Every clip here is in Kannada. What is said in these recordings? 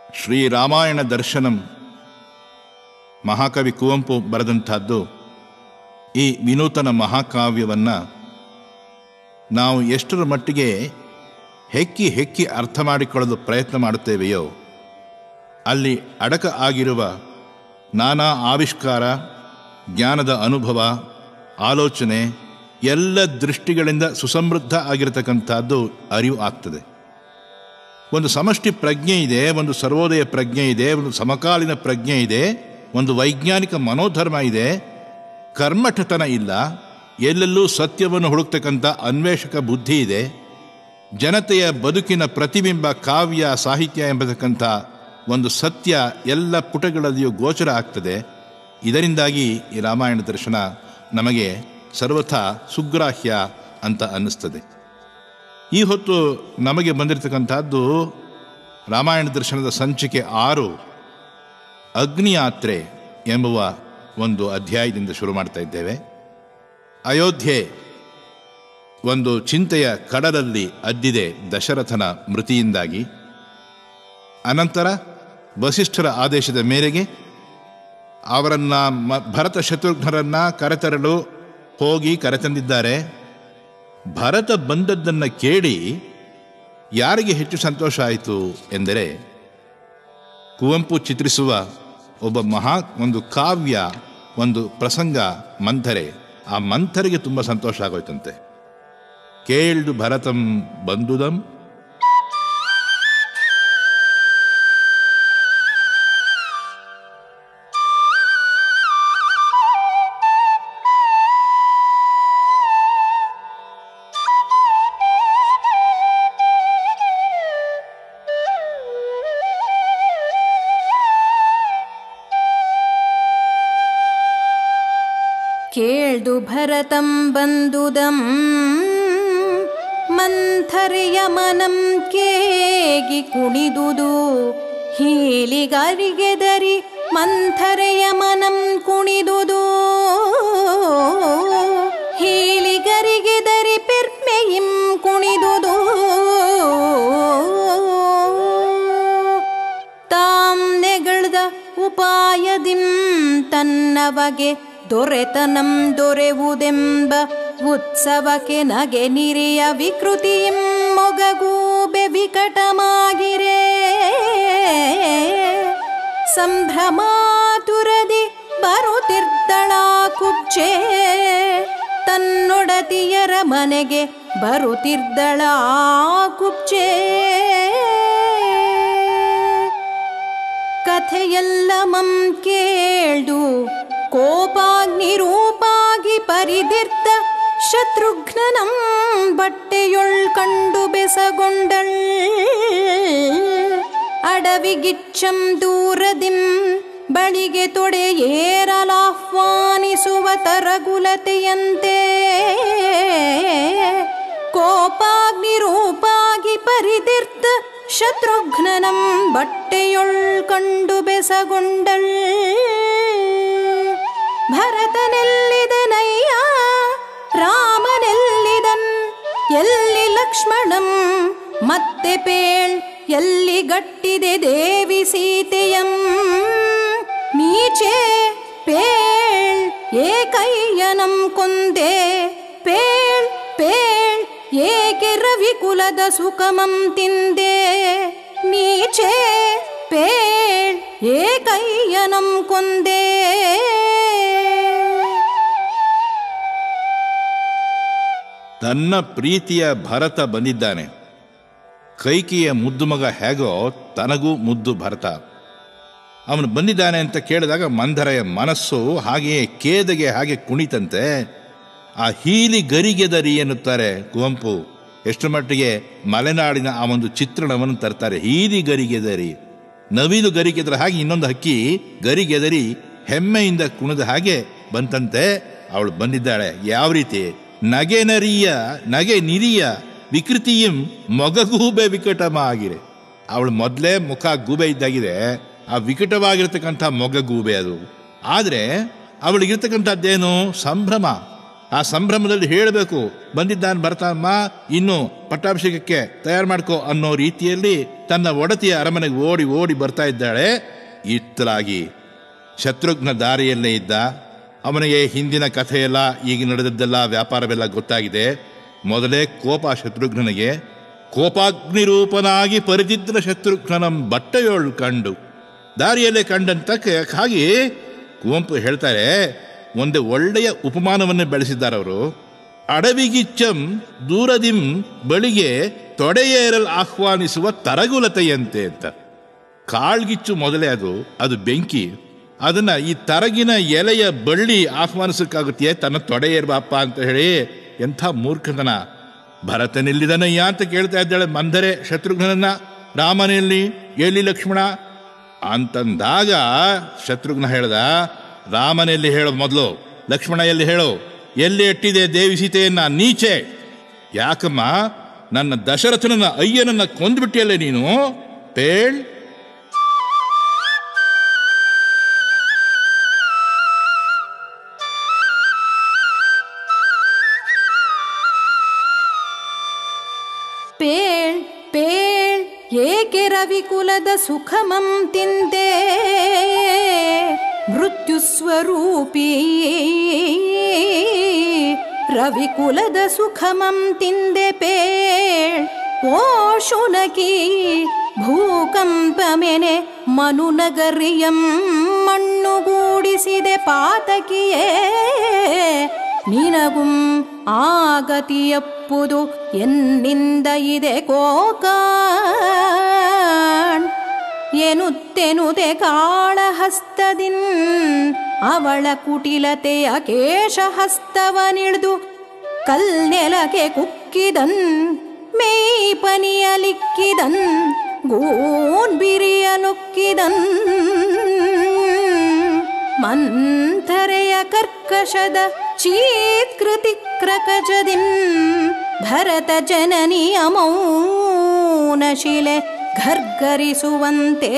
ಶ್ರೀರಾಮಾಯಣ ದರ್ಶನಂ ಮಹಾಕವಿ ಕುವೆಂಪು ಬರೆದಂಥದ್ದು ಈ ವಿನೂತನ ಮಹಾಕಾವ್ಯವನ್ನು ನಾವು ಎಷ್ಟರ ಮಟ್ಟಿಗೆ ಹೆಕ್ಕಿ ಹೆಕ್ಕಿ ಅರ್ಥ ಮಾಡಿಕೊಳ್ಳಲು ಪ್ರಯತ್ನ ಮಾಡುತ್ತೇವೆಯೋ ಅಲ್ಲಿ ಅಡಕ ಆಗಿರುವ ನಾನಾ ಆವಿಷ್ಕಾರ ಜ್ಞಾನದ ಅನುಭವ ಆಲೋಚನೆ ಎಲ್ಲ ದೃಷ್ಟಿಗಳಿಂದ ಸುಸಮೃದ್ಧ ಆಗಿರತಕ್ಕಂಥದ್ದು ಅರಿವು ಆಗ್ತದೆ ಒಂದು ಸಮಷ್ಟಿ ಪ್ರಜ್ಞೆ ಇದೆ ಒಂದು ಸರ್ವೋದಯ ಪ್ರಜ್ಞೆ ಇದೆ ಒಂದು ಸಮಕಾಲೀನ ಪ್ರಜ್ಞೆ ಇದೆ ಒಂದು ವೈಜ್ಞಾನಿಕ ಮನೋಧರ್ಮ ಇದೆ ಕರ್ಮಠತನ ಇಲ್ಲ ಎಲ್ಲೆಲ್ಲೂ ಸತ್ಯವನ್ನು ಹುಡುಕ್ತಕ್ಕಂಥ ಅನ್ವೇಷಕ ಬುದ್ಧಿ ಇದೆ ಜನತೆಯ ಬದುಕಿನ ಪ್ರತಿಬಿಂಬ ಕಾವ್ಯ ಸಾಹಿತ್ಯ ಎಂಬತಕ್ಕಂಥ ಒಂದು ಸತ್ಯ ಎಲ್ಲ ಪುಟಗಳಲ್ಲಿಯೂ ಗೋಚರ ಆಗ್ತದೆ ಇದರಿಂದಾಗಿ ಈ ರಾಮಾಯಣ ದರ್ಶನ ನಮಗೆ ಸರ್ವಥಾ ಸುಗ್ರಾಹ್ಯ ಅಂತ ಅನ್ನಿಸ್ತದೆ ಈ ಹೊತ್ತು ನಮಗೆ ಬಂದಿರತಕ್ಕಂಥದ್ದು ರಾಮಾಯಣ ದರ್ಶನದ ಸಂಚಿಕೆ ಆರು ಅಗ್ನಿಯಾತ್ರೆ ಎಂಬುವ ಒಂದು ಅಧ್ಯಾಯದಿಂದ ಶುರು ಮಾಡ್ತಾ ಇದ್ದೇವೆ ಅಯೋಧ್ಯೆ ಒಂದು ಚಿಂತೆಯ ಕಡಲಲ್ಲಿ ಅದ್ದಿದೆ ದಶರಥನ ಮೃತಿಯಿಂದಾಗಿ ಅನಂತರ ವಸಿಷ್ಠರ ಆದೇಶದ ಮೇರೆಗೆ ಅವರನ್ನ ಮ ಭರತ ಶತ್ರುಘ್ನರನ್ನ ಕರೆತರಲು ಹೋಗಿ ಕರೆತಂದಿದ್ದಾರೆ ಭರತ ಬಂದದ್ದನ್ನು ಕೇಳಿ ಯಾರಿಗೆ ಹೆಚ್ಚು ಸಂತೋಷ ಆಯಿತು ಎಂದರೆ ಕುವೆಂಪು ಚಿತ್ರಿಸುವ ಒಬ್ಬ ಮಹಾ ಒಂದು ಕಾವ್ಯ ಒಂದು ಪ್ರಸಂಗ ಮಂಥರೆ ಆ ಮಂಥರಿಗೆ ತುಂಬ ಸಂತೋಷ ಆಗೋಯ್ತಂತೆ ಕೇಳ್ದು ಭರತಂ ಬಂದುದಂ ಕೇಳ್ದು ಭರತಂ ಬಂದುದಂ ಮಂಥರೆಯ ಮನಂ ಕೇಗಿ ಕುಣಿದುದು ಹೀಲಿಗರಿಗೆದರಿ ಮಂಥರೆಯ ಮನಂ ಕುಣಿದುದು ಹೀಲಿಗರಿಗೆದರಿ ಪೆರ್ಮೆಯಿಂ ಕುಣಿದುದು ತಾಂ ನೆಗಳ್ದ ಉಪಾಯದಿಂ ತನ್ನವಗೆ ದೊರೆತನಂ ದೊರೆವುದೆಂಬ ಉತ್ಸವಕ್ಕೆ ನಗೆ ನಿರಿಯ ವಿಕೃತಿಯಿಂ ಮೊಗಗೂಬೆ ವಿಕಟಮಾಗಿರೇ ಸಂಭ್ರಮಾತುರದಿ ಬರುತ್ತಿರ್ದಳ ಕುಬ್ಜೆ ತನ್ನೊಡತಿಯರ ಮನೆಗೆ ಬರುತ್ತಿರ್ದಳ ಕುಬ್ಜೆ ಕಥೆಯೆಲ್ಲ ಮಂ ಕೇಳ್ದು ಕೋಪಾಗ್ನಿ ರೂಪಾಗಿ ಪರಿದಿರ್ತ ಶತ್ರುಘ್ನನಂ ಬಟ್ಟೆಯೊಳ್ ಕಂಡು ಬೆಸಗೊಂಡಳ್ ಅಡವಿಗಿಚ್ಚಂ ದೂರದಿಂ ಬಳಿಗೆ ತೊಡೆ ಏರಲಾಹ್ವಾನಿಸುವ ತರಗುಲತೆಯಂತೆ ಕೋಪಾಗ್ನಿ ರೂಪಾಗಿ ಪರಿದಿರ್ತ ಶತ್ರುಘ್ನನಂ ಬಟ್ಟೆಯೊಳ್ ಕಂಡು ಬೆಸಗೊಂಡಳ್ ಭರತನೆಲ್ಲಿದನಯ್ಯ ರಾಮನೆಲ್ಲಿದನ್ ಎಲ್ಲಿ ಲಕ್ಷ್ಮಣಂ ಮತ್ತೆ ಪೇಳ್ ಎಲ್ಲಿ ಗಟ್ಟಿದೆ ದೇವಿ ಸೀತೆಯಂ ನೀಚೆ ಪೇಳ್ ಏಕಯ್ಯನಂ ಕೊಂದೆ ಪೇಳ್ ಪೇಳ್ ಏಕೆ ರವಿಕುಲದ ಸುಖಮಂ ತಿಂದೆ ನೀಚೆ ಪೇಳ್ ಏಕಯ್ಯನಂ ಕೊಂದೆ ತನ್ನ ಪ್ರೀತಿಯ ಭರತ ಬಂದಿದ್ದಾನೆ ಕೈಕಿಯ ಮುದ್ದು ಮಗ ಹೇಗೋ ತನಗೂ ಮುದ್ದು ಭರತ ಅವನು ಬಂದಿದ್ದಾನೆ ಅಂತ ಕೇಳಿದಾಗ ಮಂಧರೆಯ ಮನಸ್ಸು ಹಾಗೆಯೇ ಕೇದಗೆ ಹಾಗೆ ಕುಣಿತಂತೆ ಆ ಹೀಲಿ ಗರಿಗೆದರಿ ಎನ್ನುತ್ತಾರೆ ಕುವೆಂಪು ಎಷ್ಟು ಮಟ್ಟಿಗೆ ಮಲೆನಾಡಿನ ಆ ಒಂದು ಚಿತ್ರಣವನ್ನು ತರ್ತಾರೆ ಹೀಲಿ ಗರಿಗೆದರಿ ನವಿಲು ಗರಿಗೆದರ ಹಾಗೆ ಇನ್ನೊಂದು ಹಕ್ಕಿ ಗರಿಗೆದರಿ ಹೆಮ್ಮೆಯಿಂದ ಕುಣಿದ ಹಾಗೆ ಬಂತಂತೆ ಅವಳು ಬಂದಿದ್ದಾಳೆ ಯಾವ ರೀತಿ ನಗೆ ನರಿಯ ನಗೆ ನಿರಿಯ ವಿಕೃತಿಯಂ ಮೊಗಗೂಬೆ ವಿಕಟಮ ಆಗಿರೆ ಅವಳು ಮೊದಲೇ ಮುಖ ಗೂಬೆ ಇದ್ದಾಗಿದೆ ಆ ವಿಕಟವಾಗಿರ್ತಕ್ಕಂಥ ಮೊಗಗೂಬೆ ಅದು ಆದರೆ ಅವಳಿಗಿರ್ತಕ್ಕಂಥದ್ದೇನು ಸಂಭ್ರಮ ಆ ಸಂಭ್ರಮದಲ್ಲಿ ಹೇಳಬೇಕು ಬಂದಿದ್ದಾನೆ ಬರ್ತಾನಮ್ಮ ಇನ್ನು ಪಟ್ಟಾಭಿಷೇಕಕ್ಕೆ ತಯಾರು ಮಾಡ್ಕೋ ಅನ್ನೋ ರೀತಿಯಲ್ಲಿ ತನ್ನ ಒಡತಿಯ ಅರಮನೆಗೆ ಓಡಿ ಓಡಿ ಬರ್ತಾ ಇದ್ದಾಳೆ ಇತ್ತಲಾಗಿ ಶತ್ರುಘ್ನ ದಾರಿಯಲ್ಲೇ ಇದ್ದ ಅವನಿಗೆ ಹಿಂದಿನ ಕಥೆಯೆಲ್ಲ ಈಗ ನಡೆದದ್ದೆಲ್ಲ ವ್ಯಾಪಾರವೆಲ್ಲ ಗೊತ್ತಾಗಿದೆ ಮೊದಲೇ ಕೋಪ ಶತ್ರುಘ್ನನಿಗೆ ಕೋಪಾಗ್ನಿ ರೂಪನಾಗಿ ಪರಿಚಿದ್ರ ಶತ್ರುಘ್ನನಂ ಬಟ್ಟೆಯೋಳು ಕಂಡು ದಾರಿಯಲ್ಲೇ ಕಂಡಂತಕ್ಕೆ ಹಾಗೆ ಕುವೆಂಪು ಹೇಳ್ತಾರೆ ಒಂದು ಒಳ್ಳೆಯ ಉಪಮಾನವನ್ನೇ ಬೆಳೆಸಿದ್ದಾರೆ ಅವರು ಅಡವಿಗಿಚ್ಚಂ ದೂರದಿಂ ಬಳಿಗೆ ತೊಡೆಯೇರಲ್ ಆಹ್ವಾನಿಸುವ ತರಗುಲತೆಯಂತೆ ಅಂತ ಕಾಳ್ಗಿಚ್ಚು ಮೊದಲೇ ಅದು ಅದು ಬೆಂಕಿ ಅದನ್ನ ಈ ತರಗಿನ ಎಲೆಯ ಬಳ್ಳಿ ಆಹ್ವಾನಿಸಕ್ಕಾಗುತ್ತೆ ತನ್ನ ತೊಡೆಯೇರ್ಬಾಪ ಅಂತ ಹೇಳಿ ಎಂಥ ಮೂರ್ಖತನ ಭರತನಿಲ್ಲಿದನಯ್ಯ ಅಂತ ಕೇಳ್ತಾ ಇದ್ದಾಳೆ ಮಂದರೆ ಶತ್ರುಘ್ನನ್ನ ರಾಮನೆಲ್ಲಿ ಎಲ್ಲಿ ಲಕ್ಷ್ಮಣ ಅಂತಂದಾಗ ಶತ್ರುಘ್ನ ಹೇಳ್ದ ರಾಮನೆಲ್ಲಿ ಹೇಳೋ ಮೊದಲು ಲಕ್ಷ್ಮಣ ಎಲ್ಲಿ ಹೇಳು ಎಲ್ಲಿ ಎಟ್ಟಿದೆ ದೇವಿ ಸೀತೆಯನ್ನ ನೀಚೆ ಯಾಕಮ್ಮ ನನ್ನ ದಶರಥನನ್ನ ಅಯ್ಯನನ್ನ ಕೊಂದ್ಬಿಟ್ಟಿಯಲ್ಲೇ ನೀನು ಪೇಳ್ ಪೇಳ್ ಪೇಳ್ ಏಕೆ ರವಿಕುಲದ ಸುಖಮಂ ತಿಂದೆ ಮೃತ್ಯು ಸ್ವರೂಪಿ ರವಿಕುಲದ ಸುಖಮಂ ತಿಂದೆ ಪೇಳ್ ಓ ಶುನಕಿ ಭೂಕಂಪಮೆನೆ ಮನುನಗರಿಯಂ ಮಣ್ಣುಗೂಡಿಸಿದೆ ಪಾತಕಿಯೇ ನಿನಗುಂ ಆಗತಿಯಪ್ಪುದು ಎನ್ನಿಂದ ಇದೆ ಕೋಕಾಣ್ ಎನುತ್ತೆನುದೆ ಕಾಳಹಸ್ತದಿನ್ ಅವಳ ಕುಟಿಲತೆಯ ಕೇಶಹಸ್ತವನಿಡ್ದು ಕಲ್ನೆಲಕ್ಕೆ ಕುಕ್ಕಿದನ್ ಮೇಯ್ಪನಿಯಲಿಕ್ಕಿದನ್ ಗೂನ್ ಬಿರಿಯ ನುಕ್ಕಿದನ್ ಮಂಥರೆಯ ಕರ್ಕಶದ ಚೀತ್ಕೃತಿ ಕ್ರಕಜದಿನ್ ಭರತ ಜನನಿಯ ಮೌನ ಶಿಲೆ ಘರ್ಗರಿಸುವಂತೆ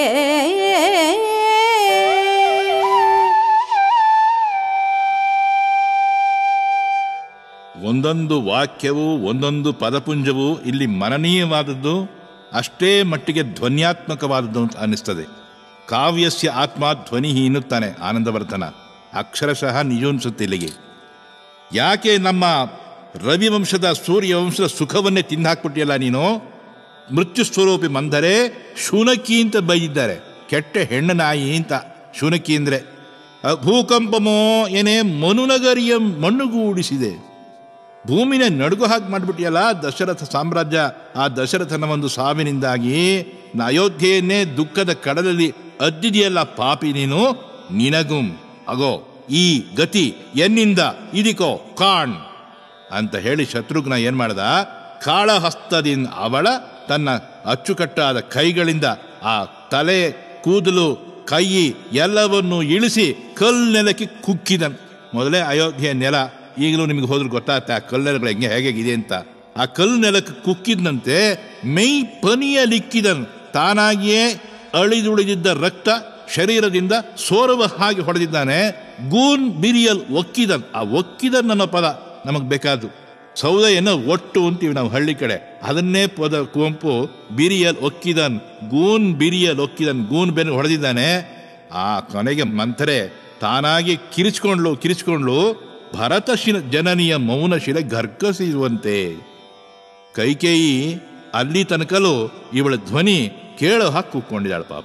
ಒಂದೊಂದು ವಾಕ್ಯವೂ ಒಂದೊಂದು ಪದಪುಂಜವೂ ಇಲ್ಲಿ ಮನನೀಯವಾದದ್ದು ಅಷ್ಟೇ ಮಟ್ಟಿಗೆ ಧ್ವನ್ಯಾತ್ಮಕವಾದದ್ದು ಅಂತ ಅನ್ನಿಸ್ತದೆ ಕಾವ್ಯಸ್ಯ ಆತ್ಮ ಧ್ವನಿ ಎನ್ನುತ್ತಾನೆ ಆನಂದವರ್ಧನ ಅಕ್ಷರಶಃ ನಿಜೋನ್ಸುತ್ತೆ ಇಲ್ಲಿಗೆ ಯಾಕೆ ನಮ್ಮ ರವಿವಂಶದ ಸೂರ್ಯವಂಶದ ಸುಖವನ್ನೇ ತಿಂದಾಕ್ಬಿಟ್ಟಿಯಲ್ಲ ನೀನು ಮೃತ್ಯು ಸ್ವರೂಪಿ ಮಂದರೆ ಶುನಕಿ ಅಂತ ಬೈದಿದ್ದಾರೆ ಕೆಟ್ಟ ಹೆಣ್ಣು ನಾಯಿ ಅಂತ ಶುನಕಿ ಅಂದ್ರೆ ಅ, ಭೂಕಂಪಮೋ ಏನೇ ಮನುನಗರಿಯ ಮಣ್ಣುಗೂಡಿಸಿದೆ ಭೂಮಿನ ನಡುಗು ಹಾಗೆ ಮಾಡಿಬಿಟ್ಟಿಯಲ್ಲ ದಶರಥ ಸಾಮ್ರಾಜ್ಯ ಆ ದಶರಥನ ಒಂದು ಸಾವಿನಿಂದಾಗಿ ನ- ಅಯೋಧ್ಯೆಯನ್ನೇ ದುಃಖದ ಕಡಲಲ್ಲಿ ಅದ್ದಿದೆಯಲ್ಲ ಪಾಪಿ ನೀನು ನಿನಗುಂ ಅಗೋ ಈ ಗತಿ ಎನ್ನಿಂದ ಇದಿಕೋ ಕಾಣ್ ಅಂತ ಹೇಳಿ ಶತ್ರುಘ್ನ ಏನ್ ಮಾಡ್ದ ಕಾಳಹಸ್ತದಿಂದ ಅವಳ ತನ್ನ ಅಚ್ಚುಕಟ್ಟಾದ ಕೈಗಳಿಂದ ಆ ತಲೆ ಕೂದಲು ಕೈ ಎಲ್ಲವನ್ನು ಇಳಿಸಿ ಕಲ್ನೆಲಕ್ಕೆ ಕುಕ್ಕಿದನ್ ಮೊದಲೇ ಅಯೋಧ್ಯೆಯ ನೆಲ ಈಗಲೂ ನಿಮಗೆ ಹೋದ್ರೆ ಗೊತ್ತಾಗುತ್ತೆ ಆ ಕಲ್ನೆಲಗಳು ಹೆಂಗೆ ಹೇಗಿದೆ ಅಂತ ಆ ಕಲ್ಲು ನೆಲಕ್ಕೆ ಕುಕ್ಕಿದಂತೆ ಮೈ ಪನಿಯಲಿಕ್ಕಿದನ್ ತಾನಾಗಿಯೇ ಅಳಿದುಳಿದಿದ್ದ ರಕ್ತ ಶರೀರದಿಂದ ಸೋರುವ ಹಾಗೆ ಹೊಡೆದಿದ್ದಾನೆ ಗೂನ್ ಬಿರಿಯಲ್ ಒಕ್ಕಿದನ್ ಆ ಒಕ್ಕಿದನ್ ಅನ್ನೋ ಪದ ನಮಗೆ ಬೇಕಾದ್ದು ಸೌದೆಯನ್ನು ಒಟ್ಟು ಅಂತೀವಿ ನಾವು ಹಳ್ಳಿ ಕಡೆ ಅದನ್ನೇ ಪದ ಕುವೆಂಪು ಬಿರಿಯಲ್ ಒಕ್ಕಿದನ್ ಗೂನ್ ಬಿರಿಯಲ್ ಒಕ್ಕಿದನ್ ಗೂನ್ ಬೆನ್ನು ಹೊಡೆದಿದ್ದಾನೆ ಆ ಕೊನೆಗೆ ಮಂಥರೆ ತಾನಾಗಿ ಕಿರಿಚ್ಕೊಂಡ್ಲು ಕಿರಿಚ್ಕೊಂಡ್ಲು ಭರತ ಶಿನ ಜನನಿಯ ಮೌನ ಶಿಲೆ ಗರ್ಗಸಿರುವಂತೆ ಕೈಕೇಯಿ ಅಲ್ಲಿ ತನಕಲೂ ಇವಳ ಧ್ವನಿ ಕೇಳೋ ಹಾಕಿ ಕೂತ್ಕೊಂಡಿದ್ದಾಳೆ ಪಾಪ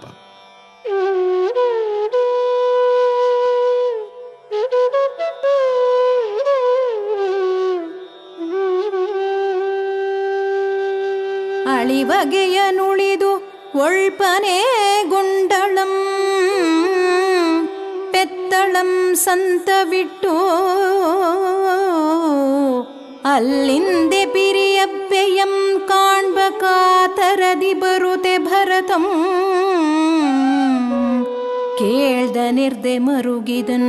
ಅಳಿವಗೆಯ ನುಳಿದು ಒಳ್ಪನೆ ಗುಂಡಳಂ ಪೆತ್ತಳಂ ಸಂತ ಬಿಟ್ಟು ಅಲ್ಲಿಂದೆ ಪಿರಿಯಬ್ಬೆಯಂ ಕಾಣ್ಬ ಕಾತರದಿ ಬರುತೆ ಭರತಂ ಕೇಳ್ದ ನಿರ್ದೆ ಮರುಗಿದನ್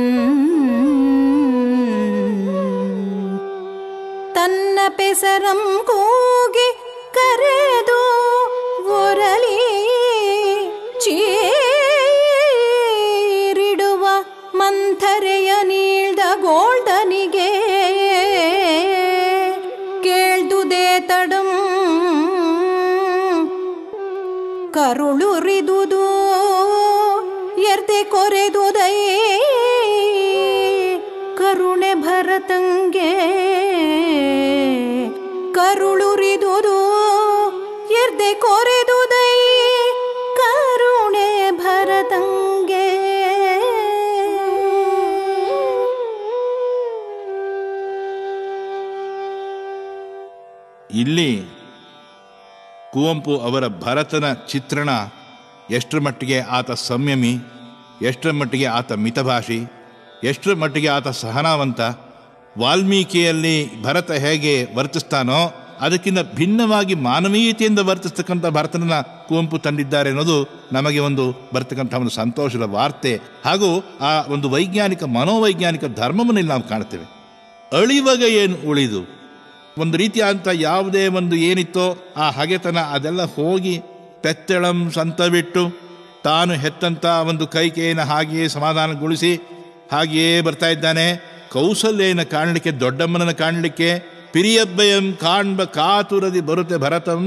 ತನ್ನ ಪೆಸರಂ ಕೂಗಿ ಕರೆದು ಒರಲಿ ಚೀರಿಡುವ ಮಂಥರೆಯ ನೀಳ್ದ ಗೋಲ್ಡನಿಗೆ ಕರುಳುರಿದುದು ಎರ್ದೆ ಕೊರೆದುದೈ ಕರುಣೆ ಭರತಂಗೆ ಕರುಳುರಿದುದು ಎರ್ದೆ ಕೊರೆದುದೈ ಕರುಣೆ ಭರತಂಗೆ ಇಲ್ಲಿ ಕುವೆಂಪು ಅವರ ಭರತನ ಚಿತ್ರಣ ಎಷ್ಟರ ಮಟ್ಟಿಗೆ ಆತ ಸಂಯಮಿ ಎಷ್ಟರ ಮಟ್ಟಿಗೆ ಆತ ಮಿತಭಾಷಿ ಎಷ್ಟರ ಮಟ್ಟಿಗೆ ಆತ ಸಹನಾವಂತ ವಾಲ್ಮೀಕಿಯಲ್ಲಿ ಭರತ ಹೇಗೆ ವರ್ತಿಸ್ತಾನೋ ಅದಕ್ಕಿಂತ ಭಿನ್ನವಾಗಿ ಮಾನವೀಯತೆಯಿಂದ ವರ್ತಿಸ್ತಕ್ಕಂಥ ಭರತನನ್ನ ಕುವೆಂಪು ತಂದಿದ್ದಾರೆ ಅನ್ನೋದು ನಮಗೆ ಒಂದು ಬರ್ತಕ್ಕಂಥ ಒಂದು ಸಂತೋಷದ ವಾರ್ತೆ ಹಾಗೂ ಆ ಒಂದು ವೈಜ್ಞಾನಿಕ ಮನೋವೈಜ್ಞಾನಿಕ ಧರ್ಮವನ್ನು ಇಲ್ಲಿ ನಾವು ಕಾಣ್ತೇವೆ ಅಳಿವಾಗ ಏನು ಉಳಿದು ಒಂದು ರೀತಿಯಾದಂಥ ಯಾವುದೇ ಒಂದು ಏನಿತ್ತೋ ಆ ಹಗೆತನ ಅದೆಲ್ಲ ಹೋಗಿ ಪೆತ್ತಳಂ ಸಂತ ಬಿಟ್ಟು ತಾನು ಹೆತ್ತಂತ ಒಂದು ಕೈಕೆಯನ್ನು ಹಾಗೆಯೇ ಸಮಾಧಾನಗೊಳಿಸಿ ಹಾಗೆಯೇ ಬರ್ತಾ ಇದ್ದಾನೆ ಕೌಸಲ್ಯನ ಕಾಣಲಿಕ್ಕೆ ದೊಡ್ಡಮ್ಮನನ್ನು ಕಾಣಲಿಕ್ಕೆ ಪಿರಿಯಬ್ಬಯಂ ಕಾಣ್ಬ ಕಾತುರದಿ ಬರುತ್ತೆ ಭರತಂ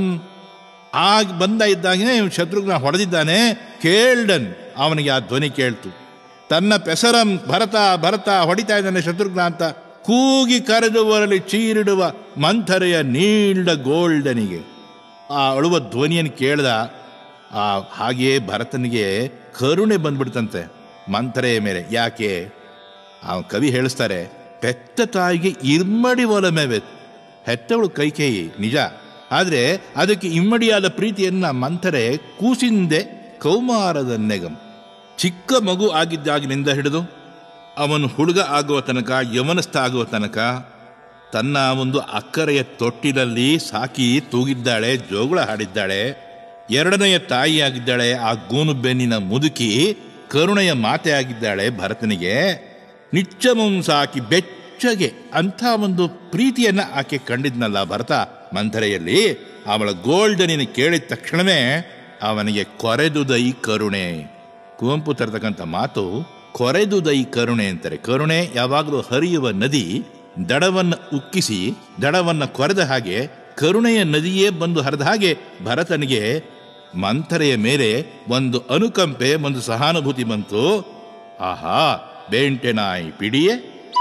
ಆಗ ಬಂದ ಇದ್ದಾಗನೇ ಶತ್ರುಘ್ನ ಹೊಡೆದಿದ್ದಾನೆ ಕೇಳ್ಡನ್ ಅವನಿಗೆ ಆ ಧ್ವನಿ ಕೇಳ್ತು ತನ್ನ ಪೆಸರಂ ಭರತ ಭರತ ಹೊಡಿತಾ ಇದ್ದಾನೆ ಶತ್ರುಘ್ನ ಅಂತ ಕೂಗಿ ಕರೆದುವರಲ್ಲಿ ಚೀರಿಡುವ ಮಂಥರೆಯ ನೀಳ್ಡ ಗೋಲ್ಡನಿಗೆ ಆ ಅಳುವ ಧ್ವನಿಯನ್ನು ಕೇಳ್ದ ಆ ಹಾಗೆಯೇ ಭರತನಿಗೆ ಕರುಣೆ ಬಂದ್ಬಿಡ್ತಂತೆ ಮಂಥರೆಯ ಮೇಲೆ ಯಾಕೆ ಆ ಕವಿ ಹೇಳಿಸ್ತಾರೆ ಪೆತ್ತ ತಾಯಿಗೆ ಇಮ್ಮಡಿ ಒಲಮೆವೆ ಹೆತ್ತವಳು ಕೈಕೇಯಿ ನಿಜ ಆದರೆ ಅದಕ್ಕೆ ಇಮ್ಮಡಿಯಾದ ಪ್ರೀತಿಯನ್ನ ಮಂಥರೆ ಕೂಸಿಂದೆ ಕೌಮಾರದ ನೆಗಂ ಚಿಕ್ಕ ಮಗು ಆಗಿದ್ದಾಗಿನಿಂದ ಹಿಡಿದು ಅವನು ಹುಡುಗ ಆಗುವ ತನಕ ಯವನಸ್ಥ ಆಗುವ ತನಕ ತನ್ನ ಒಂದು ಅಕ್ಕರೆಯ ತೊಟ್ಟಿಲಲ್ಲಿ ಸಾಕಿ ತೂಗಿದ್ದಾಳೆ ಜೋಗುಳ ಹಾಡಿದ್ದಾಳೆ ಎರಡನೆಯ ತಾಯಿಯಾಗಿದ್ದಾಳೆ ಆ ಗೂನು ಬೆನ್ನಿನ ಮುದುಕಿ ಕರುಣೆಯ ಮಾತೆ ಆಗಿದ್ದಾಳೆ ಭರತನಿಗೆ ನಿಚ್ಚಮಂ ಸಾಕಿ ಬೆಚ್ಚಗೆ ಅಂಥ ಒಂದು ಪ್ರೀತಿಯನ್ನ ಆಕೆ ಕಂಡಿದ್ನಲ್ಲ ಭರತ ಮಂಥರೆಯಲ್ಲಿ ಅವಳ ಗೋಲ್ಡನಿನ ಕೇಳಿದ ತಕ್ಷಣವೇ ಅವನಿಗೆ ಕೊರೆದುದೈ ಕರುಣೆ ಕುವೆಂಪು ತರತಕ್ಕಂಥ ಮಾತು ಕೊರೆದುದೈ ಕರುಣೆ ಅಂತಾರೆ ಕರುಣೆ ಯಾವಾಗಲೂ ಹರಿಯುವ ನದಿ ದಡವನ್ನು ಉಕ್ಕಿಸಿ ದಡವನ್ನು ಕೊರೆದ ಹಾಗೆ ಕರುಣೆಯ ನದಿಯೇ ಬಂದು ಹರಿದ ಹಾಗೆ ಭರತನಿಗೆ ಮಂಥರೆಯ ಮೇಲೆ ಒಂದು ಅನುಕಂಪೆ ಒಂದು ಸಹಾನುಭೂತಿ ಬಂತು ಆಹಾ ಬೇಂಟೆನಾಯಿ ಪಿಡಿಯೇ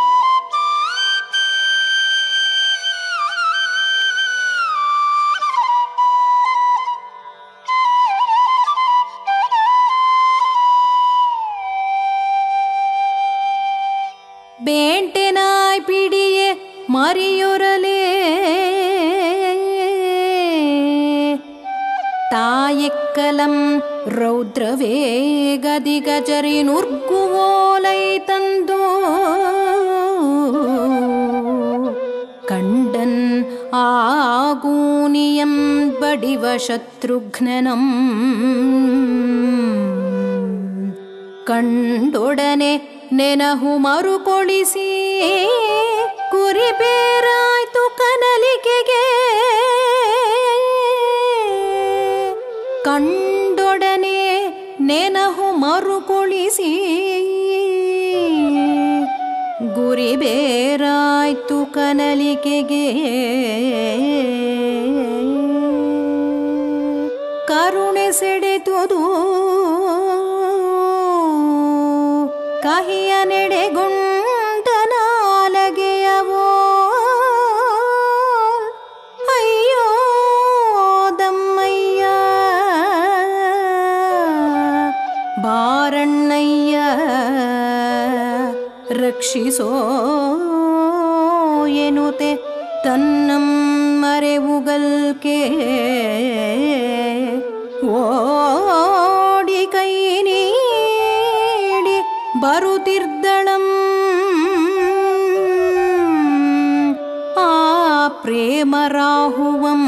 ಬೇಂಟೆನಾಯ್ ಪಿಡಿಯೆ ಮರಿಯೊರಲೇ ತಾಯೆಕ್ಕಲಂ ರೌದ್ರವೇಗದಿ ಗಜರಿ ನುರ್ಗುವೋಲೈ ತಂದು கண்டன் ஆகூனியம் படிவ சத்ருக்னம் ಕಂಡೊಡನೆ ನೆನಹು ಮರುಕೊಳಿಸಿ ಕುರಿ ಬೇರಾಯ್ತು ಕನಲಿಕೆಗೆ ಕಂಡೊಡನೆ ನೆನಹು ಮರುಕೊಳಿಸಿ ಗುರಿ ಬೇರಾಯ್ತು ಕನಲಿಕೆಗೆ ಕರುಣೆ ಸೆಡೆದುದು ಕಹಿಯ ನೆಡೆಗುಂಟನಾಲಗೆಯವೋ ಅಯ್ಯೋ ದಮ್ಮಯ್ಯ ಬಾರಣ್ಣಯ್ಯ ರಕ್ಷಿಸೋ ಎನ್ನುತ್ತೆ ತನ್ನಂ ಮರೆವುಗಲ್ಕೆ ಓಡಿ ಕೈ ನೀಡಿ ಬರುತ್ತಿರ್ದಳಂ ಆ ಪ್ರೇಮ ರಾಹುವಂ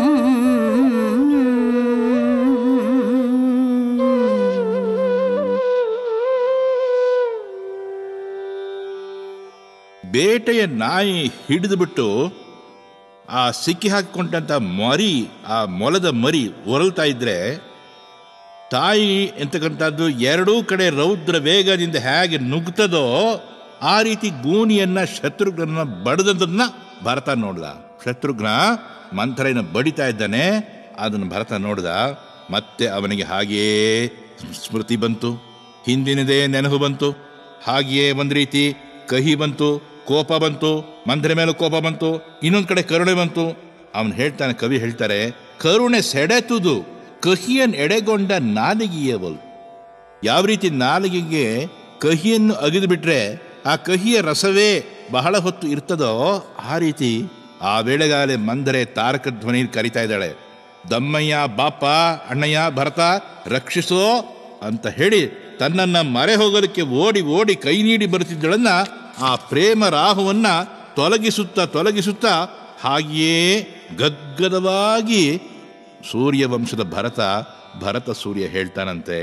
ಬೇಟೆಯ ನಾಯಿ ಹಿಡಿದುಬಿಟ್ಟು ಆ ಸಿಕ್ಕಿ ಹಾಕಿಕೊಂಡಂಥ ಮರಿ ಆ ಮೊಲದ ಮರಿ ಒರಲ್ತಾ ಇದ್ರೆ ತಾಯಿ ಎಂತಕ್ಕಂಥದ್ದು ಎರಡೂ ಕಡೆ ರೌದ್ರ ವೇಗದಿಂದ ಹೇಗೆ ನುಗ್ತದೋ ಆ ರೀತಿ ಗೂನಿಯನ್ನ ಶತ್ರುಘ್ನ ಬಡದದನ್ನ ಭರತ ನೋಡ್ದ ಶತ್ರುಘ್ನ ಮಂಥರೆಯನ್ನು ಬಡಿತಾ ಇದ್ದಾನೆ ಅದನ್ನು ಭರತ ನೋಡ್ದ ಮತ್ತೆ ಅವನಿಗೆ ಹಾಗೆಯೇ ಸ್ಮೃತಿ ಬಂತು ಹಿಂದಿನದೇ ನೆನಪು ಬಂತು ಹಾಗೆಯೇ ಒಂದು ರೀತಿ ಕಹಿ ಬಂತು ಕೋಪ ಬಂತು ಮಂದ್ರ ಮೇಲೆ ಕೋಪ ಬಂತು ಇನ್ನೊಂದು ಕಡೆ ಕರುಣೆ ಬಂತು ಅವನು ಹೇಳ್ತಾನೆ ಕವಿ ಹೇಳ್ತಾರೆ ಕರುಣೆ ಸೆಡೆತುದು ಕಹಿಯನ್ನು ಎಡೆಗೊಂಡ ನಾಲಿಗೆಯವಳು ಯಾವ ರೀತಿ ನಾಲಿಗೆಗೆ ಕಹಿಯನ್ನು ಅಗಿದು ಬಿಟ್ರೆ ಆ ಕಹಿಯ ರಸವೇ ಬಹಳ ಹೊತ್ತು ಇರ್ತದೋ ಆ ರೀತಿ ಆ ವೇಳೆಗಾಲೆ ಮಂದರೆ ತಾರಕ ಧ್ವನಿ ಕರಿತಾ ಇದ್ದಾಳೆ ದಮ್ಮಯ್ಯ ಬಾಪ ಅಣ್ಣಯ್ಯ ಭರತ ರಕ್ಷಿಸೋ ಅಂತ ಹೇಳಿ ತನ್ನನ್ನ ಮರೆ ಹೋಗೋದಕ್ಕೆ ಓಡಿ ಓಡಿ ಕೈ ನೀಡಿ ಬರುತ್ತಿದ್ದಳನ್ನ ಆ ಪ್ರೇಮ ರಾಹುವನ್ನ ತೊಲಗಿಸುತ್ತಾ ತೊಲಗಿಸುತ್ತಾ ಹಾಗೆಯೇ ಗದ್ಗದವಾಗಿ ಸೂರ್ಯವಂಶದ ಭರತ ಭರತ ಸೂರ್ಯ ಹೇಳ್ತಾನಂತೆ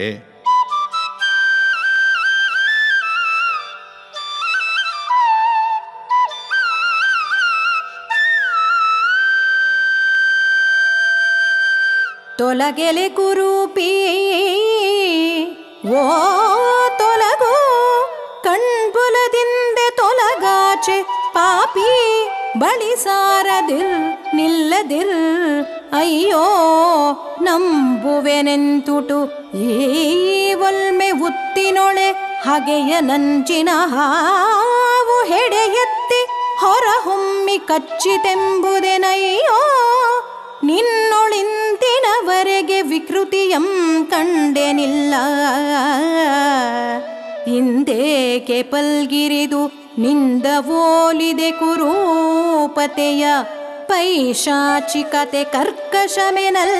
ತೊಲಗೆಲೆ ಕುರೂಪಿ ಓ ತೊಲಗು ಕಣ್ಬುಲದಿಂದೆ ತೊಲಗಾಚೆ ಪಾಪಿ ಬಳಿ ಸಾರದಿರ್ ನಿಲ್ಲದಿರ್ ಅಯ್ಯೋ ನಂಬುವೆನೆಂತುಟು ಈ ಒಲ್ಮೆ ಉತ್ತಿನೊಳೆ ಹಗೆಯ ನಂಚಿನ ಹಾವು ಹೆಡೆ ಎತ್ತಿ ಹೊರಹೊಮ್ಮಿ ಕಚ್ಚಿತೆಂಬುದೆನಯ್ಯೋ ನಿನ್ನೊಳಿಂದಿನವರೆಗೆ ವಿಕೃತಿಯಂ ಕಂಡೆನಿಲ್ಲ ಹಿಂದೇಕೆ ಪಲ್ಗಿರಿದು ನಿಂದ ಓಲಿದೆ ಕುರೂಪತೆಯ ಪೈಶಾಚಿಕತೆ ಕರ್ಕಶಮೆನಲ್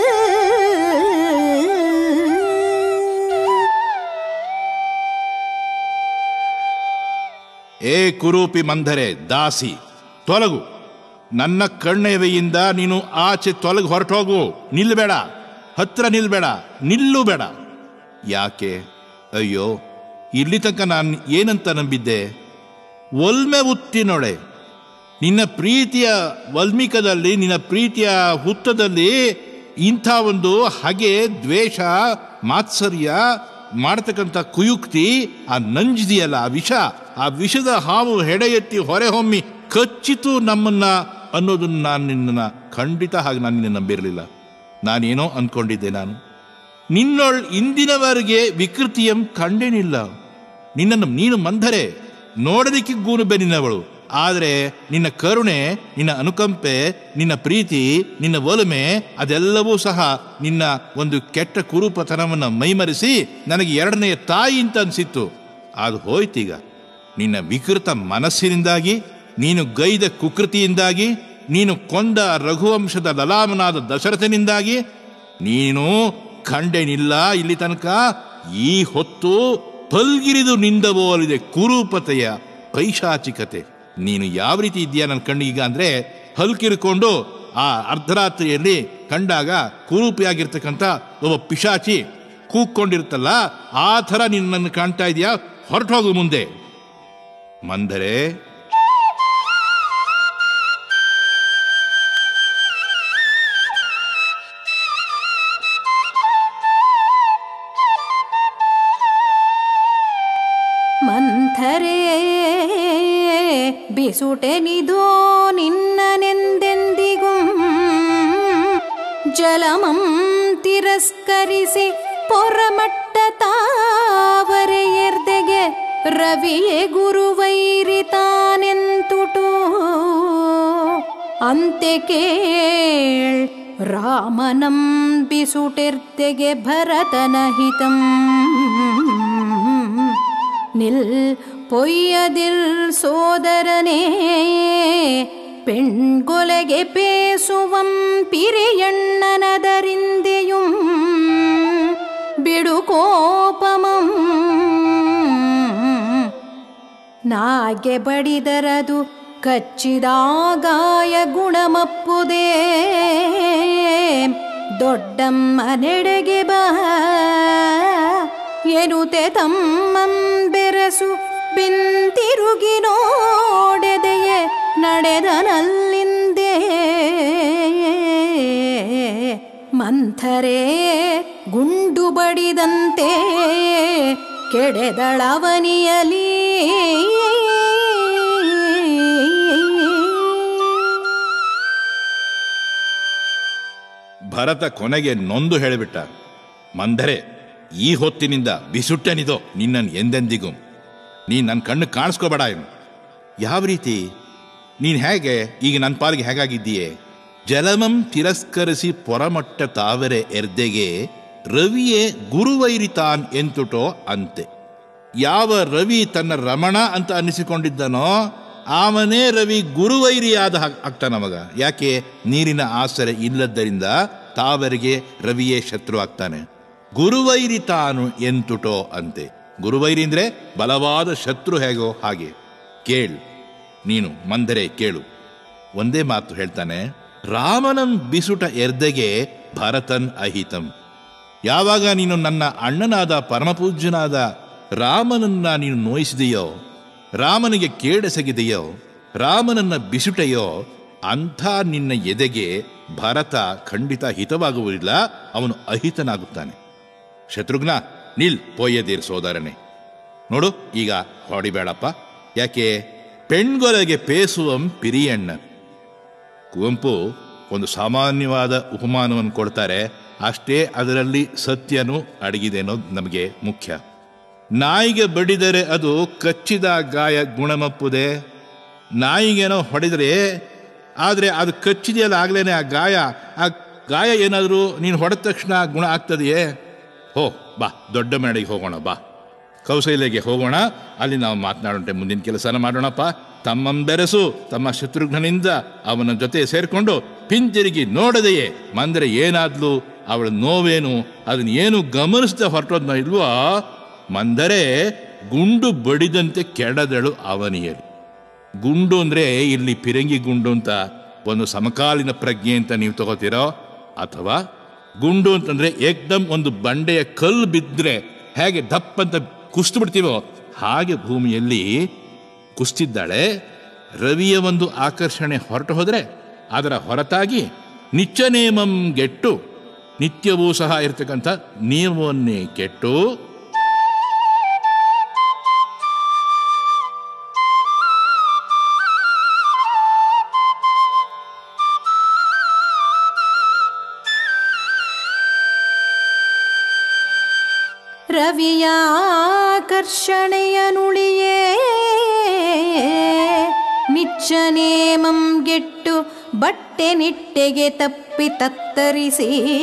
ಏ ಕುರೂಪಿ ಮಂಧರೆ ದಾಸಿ ತೊಲಗು ನನ್ನ ಕಣ್ಣೆವೆಯಿಂದ ನೀನು ಆಚೆ ತೊಲಗು ಹೊರಟೋಗು ನಿಲ್ಲಬೇಡ ಹತ್ರ ನಿಲ್ಬೇಡ ನಿಲ್ಲು ಬೇಡ ಯಾಕೆ ಅಯ್ಯೋ ಇಲ್ಲಿ ತನಕ ನಾನು ಏನಂತ ನಂಬಿದ್ದೆ ಒಲ್ಮೆ ಉತ್ತಿನೊಳೆ ನಿನ್ನ ಪ್ರೀತಿಯ ವಲ್ಮಿಕದಲ್ಲಿ ನಿನ್ನ ಪ್ರೀತಿಯ ಹುತ್ತದಲ್ಲಿ ಇಂಥ ಒಂದು ಹಗೆ ದ್ವೇಷ ಮಾತ್ಸರ್ಯ ಮಾಡ್ತಕ್ಕಂಥ ಕುಯುಕ್ತಿ ಆ ನಂಜಿದೆಯಲ್ಲ ಆ ವಿಷ ಆ ವಿಷದ ಹಾವು ಹೆಡೆ ಎತ್ತಿ ಹೊರೆ ಹೊಮ್ಮಿ ಕಚ್ಚಿತು ನಮ್ಮನ್ನ ಅನ್ನೋದನ್ನ ನಾನು ನಿನ್ನನ್ನು ಖಂಡಿತ ಹಾಗೆ ನಾನು ನಿನ್ನ ನಂಬಿರಲಿಲ್ಲ ನಾನೇನೋ ಅಂದ್ಕೊಂಡಿದ್ದೆ ನಾನು ನಿನ್ನೊಳ್ ಇಂದಿನವರೆಗೆ ವಿಕೃತಿಯಂ ಕಂಡೇನಿಲ್ಲ ನಿನ್ನನ್ನು ನೀನು ಮಂಧರೆ ನೋಡಲಿಕ್ಕೆ ಗೂನು ಬೆನ್ನಿನವಳು ಆದರೆ ನಿನ್ನ ಕರುಣೆ ನಿನ್ನ ಅನುಕಂಪೆ ನಿನ್ನ ಪ್ರೀತಿ ನಿನ್ನ ಒಲುಮೆ ಅದೆಲ್ಲವೂ ಸಹ ನಿನ್ನ ಒಂದು ಕೆಟ್ಟ ಕುರೂಪತನವನ್ನು ಮೈಮರೆಸಿ ನನಗೆ ಎರಡನೆಯ ತಾಯಿ ಅಂತ ಅನಿಸಿತ್ತು ಅದು ಹೋಯ್ತೀಗ ನಿನ್ನ ವಿಕೃತ ಮನಸ್ಸಿನಿಂದಾಗಿ ನೀನು ಗೈದ ಕುಕೃತಿಯಿಂದಾಗಿ ನೀನು ಕೊಂದ ರಘುವಂಶದ ಲಲಾಮನಾದ ದಶರಥನಿಂದಾಗಿ ನೀನು ಕಂಡೇನಿಲ್ಲ ಇಲ್ಲಿ ತನಕ ಈ ಹೊತ್ತು ಪಲ್ಗಿರಿದು ನಿಂದಬೋಲಿದೆ ಕುರೂಪತೆಯ ಪೈಶಾಚಿಕತೆ ನೀನು ಯಾವ ರೀತಿ ಇದೆಯಾ ನನ್ನ ಕಣ್ಣಿಗೆ ಅಂದ್ರೆ ಹಲ್ಕಿರ್ಕೊಂಡು ಆ ಅರ್ಧರಾತ್ರಿಯಲ್ಲಿ ಕಂಡಾಗ ಕುರೂಪಿಯಾಗಿರ್ತಕ್ಕಂಥ ಒಬ್ಬ ಪಿಶಾಚಿ ಕೂಕ್ಕೊಂಡಿರ್ತಲ್ಲ ಆ ಥರ ನಿನ್ನನ್ನು ಕಾಣ್ತಾ ಇದೆಯಾ ಹೊರಟೋಗು ಮುಂದೆ ಮಂದರೆ ಮಂಥರೇ ಬಿಸುಟೆನಿದೋ ನಿನ್ನನೆಂದೆಂದಿಗೂ ಜಲಮಂ ತಿರಸ್ಕರಿಸಿ ಪೊರಮಟ್ಟ ತಾವರೆಯರ್ದೆಗೆ ರವಿಯೇ ಗುರುವೈರಿತಾನೆಂತುಟು ಅಂತೆ ಕೇಳ್ ರಾಮನಂ ಬಿಸುಟೆರ್ದೆಗೆ ಭರತನ ಹಿತಂ நில் பொய்யதில் சோதரனே பெண்கொலಗೆ பேசுவம் பிரியಣ್ಣனதರಿಂದೆயும் ಬಿಡು ಕೋಪಮಂ ನಾಗೆ ಬಡಿದರದು ಕಚ್ಚಿದಾಗಾಯ ಗುಣಮಪ್ಪುದೇ ದೊಡ್ಡಮ್ಮ ನೆಡೆಗೆ ಬಾ ಎನುತೆ ತಮ್ಮಂ ಬೆರಸು ಬಿಂತಿರುಗಿ ನೋಡೆದೆಯೇ ನಡೆದನಲ್ಲಿಂದೇ ಮಂಥರೇ ಗುಂಡು ಬಡಿದಂತೆ ಕೆಡೆದಳವನಿಯಲಿ ಭರತ ಕೊನೆಗೆ ನೊಂದು ಹೇಳಿಬಿಟ್ಟ ಮಂದರೆ ಈ ಹೊತ್ತಿನಿಂದ ಬಿಸುಟ್ಟನಿದೋ ನಿನ್ನನ್ನು ಎಂದೆಂದಿಗೂ ನೀನು ನನ್ನ ಕಣ್ಣು ಕಾಣಿಸ್ಕೋಬೇಡ ಏನು ಯಾವ ರೀತಿ ನೀನು ಹೇಗೆ ಈಗ ನನ್ನ ಪಾಲಿಗೆ ಹೇಗಾಗಿದ್ದೀಯೆ ಜಲಮಂ ತಿರಸ್ಕರಿಸಿ ಪೊರಮಟ್ಟ ತಾವರೆ ಎರ್ದೆಗೆ ರವಿಯೇ ಗುರುವೈರಿತಾನ್ ಎಂತುಟೋ ಅಂತೆ ಯಾವ ರವಿ ತನ್ನ ರಮಣ ಅಂತ ಅನ್ನಿಸಿಕೊಂಡಿದ್ದನೋ ಅವನೇ ರವಿ ಗುರುವೈರಿಯಾದ ಹಾಗ್- ಆಗ್ತಾನ ಮಗ ಯಾಕೆ ನೀರಿನ ಆಸರೆ ಇಲ್ಲದ್ದರಿಂದ ತಾವರಿಗೆ ರವಿಯೇ ಶತ್ರು ಆಗ್ತಾನೆ ಗುರುವೈರಿ ತಾನು ಎಂತುಟೋ ಅಂತೆ ಗುರುವೈರಿ ಅಂದ್ರೆ ಬಲವಾದ ಶತ್ರು ಹೇಗೋ ಹಾಗೆ ಕೇಳು ನೀನು ಮಂದರೆ ಕೇಳು ಒಂದೇ ಮಾತು ಹೇಳ್ತಾನೆ ರಾಮನಂ ಬಿಸುಟ ಎರ್ದೆಗೆ ಭರತನ್ ಅಹಿತಂ ಯಾವಾಗ ನೀನು ನನ್ನ ಅಣ್ಣನಾದ ಪರಮಪೂಜ್ಯನಾದ ರಾಮನನ್ನ ನೀನು ನೋಯಿಸಿದೆಯೋ ರಾಮನಿಗೆ ಕೇಡೆಸಗಿದೆಯೋ ರಾಮನನ್ನ ಬಿಸುಟೆಯೋ ಅಂಥ ನಿನ್ನ ಎದೆಗೆ ಭರತ ಖಂಡಿತ ಹಿತವಾಗುವುದಿಲ್ಲ ಅವನು ಅಹಿತನಾಗುತ್ತಾನೆ ಶತ್ರುಘ್ನ ನಿಲ್ ಪೋಯದೀರ್ ಸೋದರನೆ ನೋಡು ಈಗ ಹೊಡಿಬೇಡಪ್ಪ ಯಾಕೆ ಪೆಣ್ಗೊಲೆಗೆ ಪೇಸುವಂ ಪಿರಿಯಣ್ಣ ಕುವೆಂಪು ಒಂದು ಸಾಮಾನ್ಯವಾದ ಉಪಮಾನವನ್ನು ಕೊಡ್ತಾರೆ ಅಷ್ಟೇ ಅದರಲ್ಲಿ ಸತ್ಯನೂ ಅಡಗಿದೆ ಅನ್ನೋದು ನಮಗೆ ಮುಖ್ಯ ನಾಯಿಗೆ ಬಡಿದರೆ ಅದು ಕಚ್ಚಿದ ಗಾಯ ಗುಣಮಪ್ಪುದೆ ನಾಯಿಗೇನೋ ಹೊಡೆದರೆ ಆದರೆ ಅದು ಕಚ್ಚಿದೆಯಲ್ಲ ಆಗ್ಲೇನೆ ಆ ಗಾಯ ಆ ಗಾಯ ಏನಾದರೂ ನೀನು ಹೊಡೆದ ತಕ್ಷಣ ಗುಣ ಆಗ್ತದೆಯೇ ಹೋ ಬಾ ದೊಡ್ಡ ಮೇಡೆಗೆ ಹೋಗೋಣ ಬಾ ಕೌಶಲ್ಯಗೆ ಹೋಗೋಣ ಅಲ್ಲಿ ನಾವು ಮಾತನಾಡೋಂಟೆ ಮುಂದಿನ ಕೆಲಸನ ಮಾಡೋಣಪ್ಪ ತಮ್ಮಂ ಬೆರೆಸು ತಮ್ಮ ಶತ್ರುಘ್ನನಿಂದ ಅವನ ಜೊತೆ ಸೇರಿಕೊಂಡು ಹಿಂತಿರುಗಿ ನೋಡದೆಯೇ ಮಂದರೆ ಏನಾದ್ಲು ಅವಳ ನೋವೇನು ಅದನ್ನ ಏನು ಗಮನಿಸದೆ ಹೊರಟೋದ್ನ ಇಲ್ವೋ ಮಂದರೆ ಗುಂಡು ಬಡಿದಂತೆ ಕೆಡದಳು ಅವನಿಯರು ಗುಂಡು ಅಂದ್ರೆ ಇಲ್ಲಿ ಪಿರಂಗಿ ಗುಂಡು ಅಂತ ಒಂದು ಸಮಕಾಲೀನ ಪ್ರಜ್ಞೆ ಅಂತ ನೀವು ತಗೋತೀರೋ ಅಥವಾ ಗುಂಡು ಅಂತಂದ್ರೆ ಏಕ್ದಮ್ ಒಂದು ಬಂಡೆಯ ಕಲ್ಲು ಬಿದ್ದರೆ ಹೇಗೆ ದಪ್ಪ ಅಂತ ಕುಸ್ತು ಬಿಡ್ತೀವೋ ಹಾಗೆ ಭೂಮಿಯಲ್ಲಿ ಕುಸ್ತಿದ್ದಾಳೆ ರವಿಯ ಒಂದು ಆಕರ್ಷಣೆ ಹೊರಟು ಹೋದರೆ ಅದರ ಹೊರತಾಗಿ ನಿತ್ಯನೇಮಂ ಗೆಟ್ಟು ನಿತ್ಯವೂ ಸಹ ಇರತಕ್ಕಂಥ ನಿಯಮವನ್ನೇ ಕೆಟ್ಟು ರವಿಯಾಕರ್ಷಣೆಯನುಳಿಯೇ ನಿಚ್ಚನೇಮಂ ಗೆಟ್ಟು ಬಟ್ಟೆ ನಿಟ್ಟೆಗೆ ತಪ್ಪಿ ತತ್ತರಿಸಿ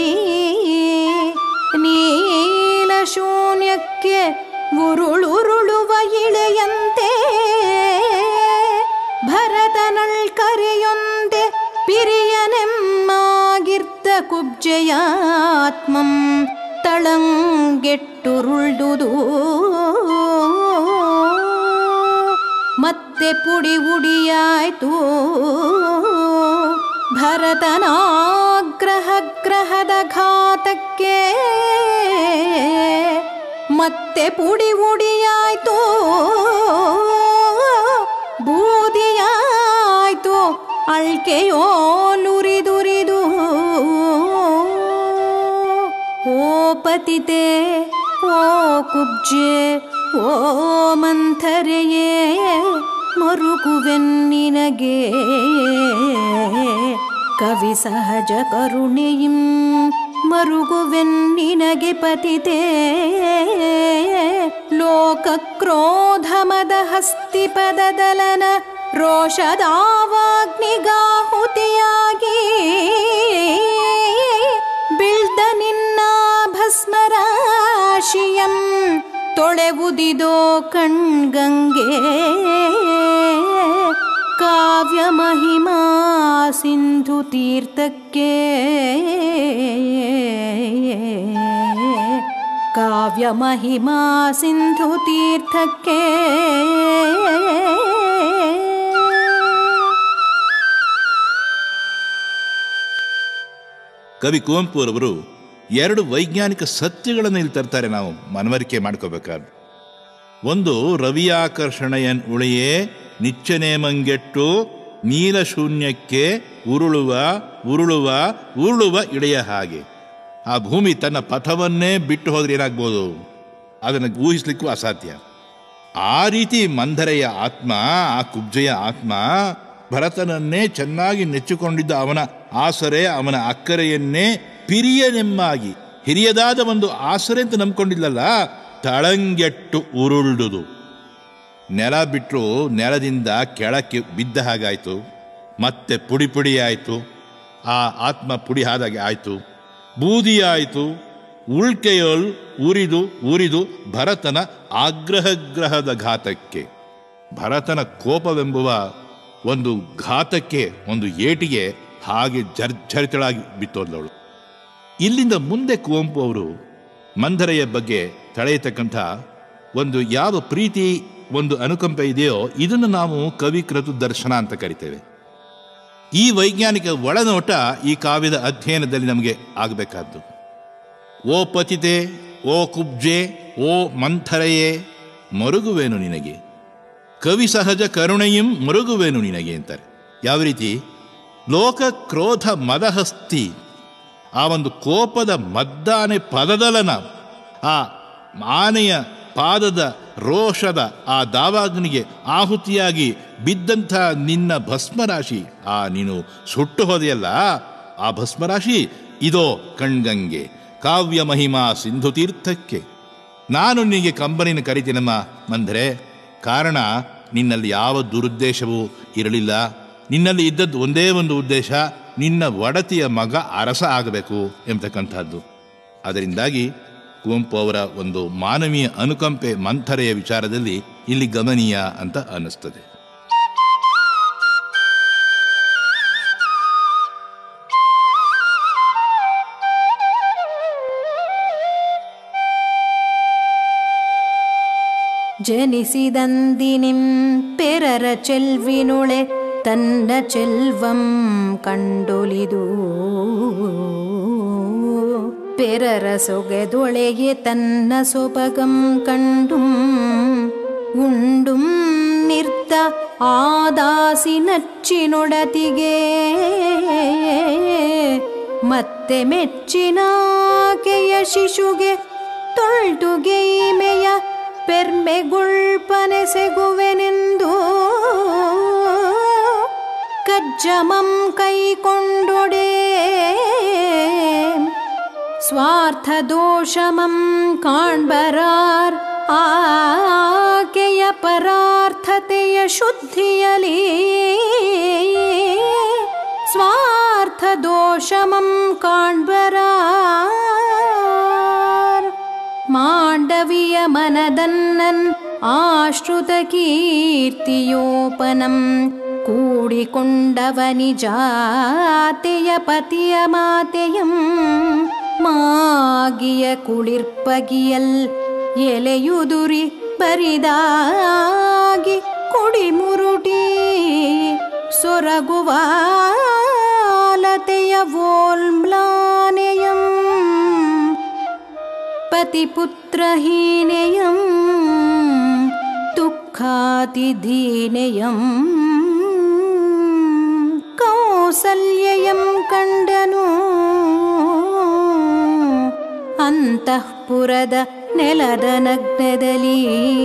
ನೀಲ ಶೂನ್ಯಕ್ಕೆ ಉರುಳುರುಳುವ ಇಳೆಯಂತೆ ಭರತನಳ್ ಕರೆಯೊಂದೆ ಪಿರಿಯನೆಮ್ಮಾಗಿರ್ತ ಕುಬ್ಜೆಯಾತ್ಮಂ ತಳಂಗೆಟ್ಟುರುಳ್ದುದು ಮತ್ತೆ ಪುಡಿ ಉಡಿಯಾಯ್ತು ಭರತನಾಗ್ರಹ ಗ್ರಹದ ಘಾತಕ್ಕೆ ಮತ್ತೆ ಪುಡಿ ಉಡಿಯಾಯ್ತು ಬೂದಿಯಾಯ್ತು ಅಳ್ಕೆಯೋ ನುರಿದುರಿದು ಓ ಪತಿತೆ ಓ ಕುಬ್ಜೆ ಓ ಮಂಥರೆಯೇ ಮರುಗುವೆನ್ನಿನಗೆ ಕವಿ ಸಹಜ ಕರುಣೆಯಿಂ ಮರುಗುವೆನ್ನಿನಗೆ ಪತಿತೆ ಲೋಕಕ್ರೋಧಮದ ಹಸ್ತಿಪದದಲನ ರೋಷದಾವಾಗ್ನಿಗಾಹುತಿಯಾಗಿ ಬೀಳ್ದ ನಿನ್ನ ಭಸ್ಮರಾಶಿಯಂ ತೊಳೆವುದಿದೋ ಕಣ್ಗಂಗೆ ಕಾವ್ಯ ಮಹಿಮಾ ಸಿಂಧು ತೀರ್ಥಕ್ಕೆ ಕಾವ್ಯ ಮಹಿಮಾ ಸಿಂಧು ತೀರ್ಥಕ್ಕೆ ಕವಿ ಕುವೆಂಪುರವರು ಎರಡು ವೈಜ್ಞಾನಿಕ ಸತ್ಯಗಳನ್ನು ಇಲ್ಲಿ ತರ್ತಾರೆ ನಾವು ಮನವರಿಕೆ ಮಾಡ್ಕೋಬೇಕಾದ್ರೆ ಒಂದು ರವಿಯಾಕರ್ಷಣೆಯನ್ ಉಳಿಯೇ ನಿಚ್ಚನೇಮಂಗೆಟ್ಟು ನೀಲ ಶೂನ್ಯಕ್ಕೆ ಉರುಳುವ ಉರುಳುವ ಉರುಳುವ ಇಳೆಯ ಹಾಗೆ ಆ ಭೂಮಿ ತನ್ನ ಪಥವನ್ನೇ ಬಿಟ್ಟು ಹೋದ್ರೆ ಏನಾಗ್ಬೋದು ಅದನ್ನು ಊಹಿಸ್ಲಿಕ್ಕೂ ಅಸಾಧ್ಯ ಆ ರೀತಿ ಮಂದರೆಯ ಆತ್ಮ ಆ ಕುಬ್ಜೆಯ ಆತ್ಮ ಭರತನನ್ನೇ ಚೆನ್ನಾಗಿ ನೆಚ್ಚಿಕೊಂಡಿದ್ದ ಅವನ ಆಸರೆ ಅವನ ಅಕ್ಕರೆಯನ್ನೇ ಪಿರಿಯನೆಮ್ಮಾಗಿ ಹಿರಿಯದಾದ ಒಂದು ಆಸರೆ ಅಂತ ನಂಬ್ಕೊಂಡಿಲ್ಲಲ್ಲ ತಳಂಗೆಟ್ಟು ಉರುಳುದು ನೆಲ ಬಿಟ್ಟರು ನೆಲದಿಂದ ಕೆಳಕ್ಕೆ ಬಿದ್ದ ಹಾಗಾಯಿತು ಮತ್ತೆ ಪುಡಿ ಪುಡಿ ಆಯಿತು ಆ ಆತ್ಮ ಪುಡಿ ಆದಾಗೆ ಆಯಿತು ಬೂದಿ ಆಯಿತು ಉಳ್ಕೆಯಲ್ ಉರಿದು ಉರಿದು ಭರತನ ಆಗ್ರಹಗ್ರಹದ ಘಾತಕ್ಕೆ ಭರತನ ಕೋಪವೆಂಬುವ ಒಂದು ಘಾತಕ್ಕೆ ಒಂದು ಏಟಿಗೆ ಹಾಗೆ ಜರ್ಜರಿತಳಾಗಿ ಬಿತ್ತೋದವಳು ಇಲ್ಲಿಂದ ಮುಂದೆ ಕುವೆಂಪು ಅವರು ಮಂಧರೆಯ ಬಗ್ಗೆ ತಳೆಯತಕ್ಕಂಥ ಒಂದು ಯಾವ ಪ್ರೀತಿ ಒಂದು ಅನುಕಂಪ ಇದೆಯೋ ಇದನ್ನು ನಾವು ಕವಿಕೃತು ದರ್ಶನ ಅಂತ ಕರಿತೇವೆ ಈ ವೈಜ್ಞಾನಿಕ ಒಳನೋಟ ಈ ಕಾವ್ಯದ ಅಧ್ಯಯನದಲ್ಲಿ ನಮಗೆ ಆಗಬೇಕಾದ್ದು ಓ ಪತಿತೆ ಓ ಕುಬ್ಜೆ ಓ ಮಂಥರೆಯೇ ಮರುಗುವೇನು ನಿನಗೆ ಕವಿ ಸಹಜ ಕರುಣೆಯಂ ಮರುಗುವೇನು ನಿನಗೆ ಅಂತಾರೆ ಯಾವ ರೀತಿ ಲೋಕ ಕ್ರೋಧ ಮದಹಸ್ತಿ ಆ ಒಂದು ಕೋಪದ ಮದ್ದಾನೆ ಪದದಲನ ಆ ಆನೆಯ ಪಾದದ ರೋಷದ ಆ ದಾವಾಗ್ನಿಗೆ ಆಹುತಿಯಾಗಿ ಬಿದ್ದಂಥ ನಿನ್ನ ಭಸ್ಮರಾಶಿ ಆ ನೀನು ಸುಟ್ಟು ಹೋದೆಯಲ್ಲ ಆ ಭಸ್ಮರಾಶಿ ಇದೋ ಕಣ್ಗಂಗೆ ಕಾವ್ಯ ಮಹಿಮಾ ಸಿಂಧು ತೀರ್ಥಕ್ಕೆ ನಾನು ನಿನಗೆ ಕಂಬನಿನ ಕರಿತೀನಮ್ಮ ಮಂದ್ರೆ ಕಾರಣ ನಿನ್ನಲ್ಲಿ ಯಾವ ದುರುದ್ದೇಶವೂ ಇರಲಿಲ್ಲ ನಿನ್ನಲ್ಲಿ ಇದ್ದದ್ದು ಒಂದೇ ಒಂದು ಉದ್ದೇಶ ನಿನ್ನ ಒಡತಿಯ ಮಗ ಅರಸ ಆಗಬೇಕು ಎಂಬತಕ್ಕಂಥದ್ದು ಅದರಿಂದಾಗಿ ಕುವೆಂಪು ಅವರ ಒಂದು ಮಾನವೀಯ ಅನುಕಂಪೆ ಮಂಥರೆಯ ವಿಚಾರದಲ್ಲಿ ಇಲ್ಲಿ ಗಮನೀಯ ಅಂತ ಅನ್ನಿಸ್ತದೆ ജനിസിതന്തിനിം പെരര ചെൽവിനുളെ തന്ന ചെൽവം കണ്ടൊലിതു പെരര സൊഗതൊളയെ തന്ന സൊപകം കണ്ടും ഉണ്ടും നിർത്ത ആദാസി നച്ചിനൊടതിಗೆ ಮತ್ತೆ ಮೆಚ್ಚಿನಾಕೆಯ ಶಿಶುಗೆ ತೊಳ್ಟುಗೆಯಿಮೆಯ ಪೆರ್ಮೆಗುಳ್ಪನೆಸೆಗುವೆನೆಂದು ಕಜ್ಜಮಂ ಕೈಕೊಂಡೊಡೆ ಸ್ವಾರ್ಥ ದೋಷಮಂ ಕಾಣ್ಬರಾರ್ ಆಕೆಯ ಪರಾರ್ಥತೆಯ ಶುದ್ಧಿಯಲಿ ಸ್ವಾರ್ಥ ದೋಷಮಂ ಕಾಣ್ಬರಾರ್ ಮಾಂಡವಿಯ ಮನದನ್ನನ್ ಆಶ್ರುತ ಕೀರ್ತಿಯೋಪನಂ ಕೂಡಿಕೊಂಡವನಿ ಜಾತೆಯ ಪತಿಯ ಮಾತೆಯಂ ಮಾಗಿಯ ಕುಳಿರ್ಪಗಿಯಲ್ ಎಲೆಯುದುರಿ ಬರಿದಾಗಿ ಕುಡಿ ಮುರುಟಿ ಸೊರಗುವಾಲತೆಯ ವೋಲ್ಮ್ಲಾನೆಯಂ പതിപുത്രഹീനയം ദുഃഖാതിധീനയം കൗസല്യയം കണ്ടനു ಅಂತಃಪುರದ ನೆಲದ ನಗ್ನದಲ್ಲಿ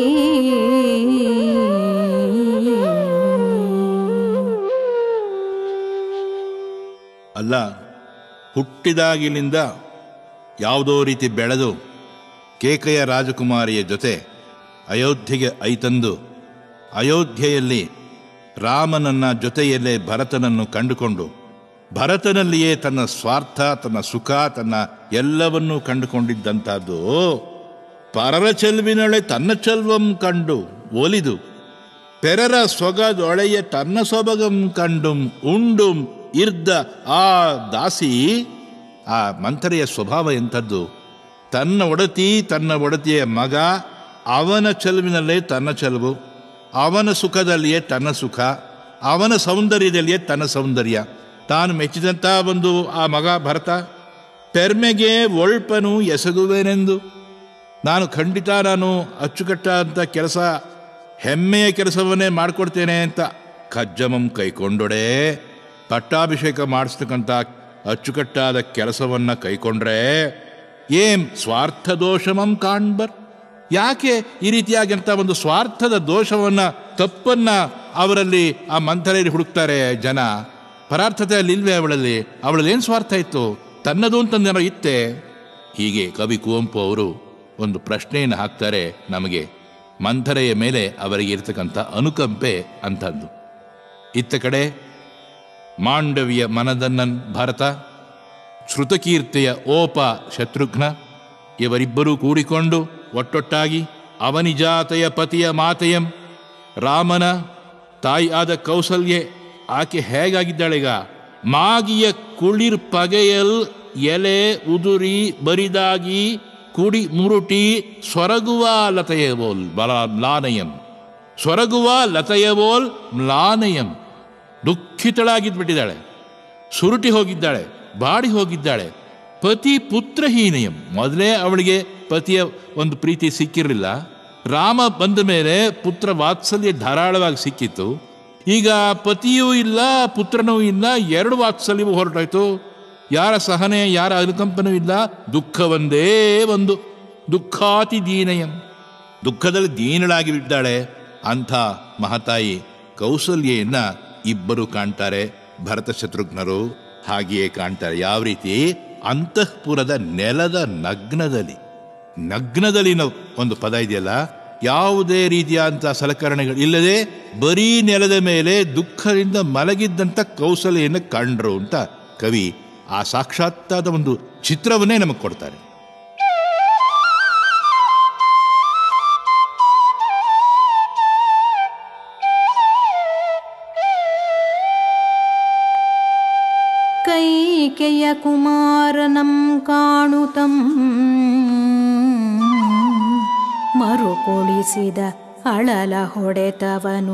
ಅಲ್ಲ ಹುಟ್ಟಿದಾಗಿಲಿಂದ ಯಾವುದೋ ರೀತಿ ಬೆಳೆದು ಕೇಕೆಯ ರಾಜಕುಮಾರಿಯ ಜೊತೆ ಅಯೋಧ್ಯೆಗೆ ಐತಂದು ಅಯೋಧ್ಯೆಯಲ್ಲಿ ರಾಮನನ್ನ ಜೊತೆಯಲ್ಲೇ ಭರತನನ್ನು ಕಂಡುಕೊಂಡು ಭರತನಲ್ಲಿಯೇ ತನ್ನ ಸ್ವಾರ್ಥ ತನ್ನ ಸುಖ ತನ್ನ ಎಲ್ಲವನ್ನೂ ಕಂಡುಕೊಂಡಿದ್ದಂಥದ್ದು ಪರರ ಚೆಲ್ವಿನೊಳೆ ತನ್ನ ಚೆಲ್ವಂ ಕಂಡು ಒಲಿದು ಪೆರರ ಸೊಗದೊಳೆಯ ತನ್ನ ಸೊಬಗಂ ಕಂಡುಂ ಉಂಡುಂ ಇರ್ದ ಆ ದಾಸಿ ಆ ಮಂಥರೆಯ ಸ್ವಭಾವ ಎಂಥದ್ದು ತನ್ನ ಒಡತಿ ತನ್ನ ಒಡತಿಯ ಮಗ ಅವನ ಚೆಲುವಿನಲ್ಲೇ ತನ್ನ ಚೆಲುವು ಅವನ ಸುಖದಲ್ಲಿಯೇ ತನ್ನ ಸುಖ ಅವನ ಸೌಂದರ್ಯದಲ್ಲಿಯೇ ತನ್ನ ಸೌಂದರ್ಯ ತಾನು ಮೆಚ್ಚಿದಂಥ ಒಂದು ಆ ಮಗ ಭರತ ಪೆರ್ಮೆಗೆ ಒಳ್ಪನು ಎಸಗುವೆನೆಂದು ನಾನು ಖಂಡಿತ ನಾನು ಅಚ್ಚುಕಟ್ಟಾದಂಥ ಕೆಲಸ ಹೆಮ್ಮೆಯ ಕೆಲಸವನ್ನೇ ಮಾಡಿಕೊಡ್ತೇನೆ ಅಂತ ಕಜ್ಜಮಂ ಕೈಕೊಂಡೊಡೆ ಪಟ್ಟಾಭಿಷೇಕ ಮಾಡಿಸ್ತಕ್ಕಂಥ ಅಚ್ಚುಕಟ್ಟಾದ ಕೆಲಸವನ್ನ ಕೈಕೊಂಡ್ರೆ ಏಂ ಸ್ವಾರ್ಥ ದೋಷಮಂ ಕಾಣ್ಬರ್ ಯಾಕೆ ಈ ರೀತಿಯಾಗಿಂತ ಒಂದು ಸ್ವಾರ್ಥದ ದೋಷವನ್ನ ತಪ್ಪನ್ನ ಅವರಲ್ಲಿ ಆ ಮಂಥರೆಯಲ್ಲಿ ಹುಡುಕ್ತಾರೆ ಜನ ಪರಾರ್ಥತೆ ಅಲ್ಲಿ ಇಲ್ವೇ ಅವಳಲ್ಲಿ ಅವಳಲ್ಲಿ ಏನು ಸ್ವಾರ್ಥ ಇತ್ತು ತನ್ನದು ಅಂತಂದೇನೋ ಇತ್ತೆ ಹೀಗೆ ಕವಿ ಕುವೆಂಪು ಅವರು ಒಂದು ಪ್ರಶ್ನೆಯನ್ನು ಹಾಕ್ತಾರೆ ನಮಗೆ ಮಂಥರೆಯ ಮೇಲೆ ಅವರಿಗೆ ಇರತಕ್ಕಂಥ ಅನುಕಂಪೆ ಅಂಥದ್ದು ಇತ್ತ ಕಡೆ ಮಾಂಡವಿಯ ಮನದನ್ನನ್ ಭರತ ಶ್ರುತಕೀರ್ತಿಯ ಓಪ ಶತ್ರುಘ್ನ ಇವರಿಬ್ಬರೂ ಕೂಡಿಕೊಂಡು ಒಟ್ಟೊಟ್ಟಾಗಿ ಅವನಿಜಾತೆಯ ಪತಿಯ ಮಾತೆಯಂ ರಾಮನ ತಾಯಿ ಆದ ಕೌಸಲ್ಯೆ ಆಕೆ ಹೇಗಾಗಿದ್ದಾಳೀಗ ಮಾಗಿಯ ಕುಳಿರ್ ಪಗೆಯಲ್ ಎಲೆ ಉದುರಿ ಬರಿದಾಗಿ ಕುಡಿ ಮುರುಟಿ ಸೊರಗುವ ಲತೆಯಬೋಲ್ ಬಲ ಮ್ಲಾನಯಂ ಸೊರಗುವ ಲತೆಯಬೋಲ್ ಮ್ಲಾನಯಂ ದುಃಖಿತಳಾಗಿದ್ಬಿಟ್ಟಿದ್ದಾಳೆ ಸುರುಟಿ ಹೋಗಿದ್ದಾಳೆ ಬಾಡಿ ಹೋಗಿದ್ದಾಳೆ ಪತಿ ಪುತ್ರಹೀನಯಂ ಮೊದಲೇ ಅವಳಿಗೆ ಪತಿಯ ಒಂದು ಪ್ರೀತಿ ಸಿಕ್ಕಿರಲಿಲ್ಲ ರಾಮ ಬಂದ ಮೇಲೆ ಪುತ್ರ ವಾತ್ಸಲ್ಯ ಧಾರಾಳವಾಗಿ ಸಿಕ್ಕಿತ್ತು ಈಗ ಪತಿಯೂ ಇಲ್ಲ ಪುತ್ರನೂ ಇಲ್ಲ ಎರಡು ವಾತ್ಸಲ್ಯವೂ ಹೊರಟಾಯ್ತು ಯಾರ ಸಹನೆ ಯಾರ ಅನುಕಂಪನೂ ಇಲ್ಲ ದುಃಖವೊಂದೇ ಒಂದು ದುಃಖಾತಿ ದೀನಯಂ ದುಃಖದಲ್ಲಿ ದೀನಳಾಗಿ ಬಿದ್ದಾಳೆ ಅಂಥ ಮಹತಾಯಿ ಕೌಸಲ್ಯೆಯನ್ನ ಇಬ್ಬರು ಕಾಣ್ತಾರೆ ಭರತ ಶತ್ರುಘ್ನರು ಹಾಗೆಯೇ ಕಾಣ್ತಾರೆ ಯಾವ ರೀತಿ ಅಂತಃಪುರದ ನೆಲದ ನಗ್ನದಲ್ಲಿ ನಗ್ನದಲ್ಲಿ ನಾವು ಒಂದು ಪದ ಇದೆಯಲ್ಲ ಯಾವುದೇ ರೀತಿಯಾದಂಥ ಸಲಕರಣೆಗಳು ಇಲ್ಲದೆ ಬರೀ ನೆಲದ ಮೇಲೆ ದುಃಖದಿಂದ ಮಲಗಿದ್ದಂಥ ಕೌಸಲ್ಯನ್ನು ಕಂಡ್ರು ಅಂತ ಕವಿ ಆ ಸಾಕ್ಷಾತ್ತಾದ ಒಂದು ಚಿತ್ರವನ್ನೇ ನಮಗೆ ಕೊಡ್ತಾರೆ ಕೈಕೆಯ ಕುಮಾರನಂ ಕಾಣುತಂ ಮರುಕೊಳಿಸಿದ ಅಳಲ ಹೊಡೆತವನು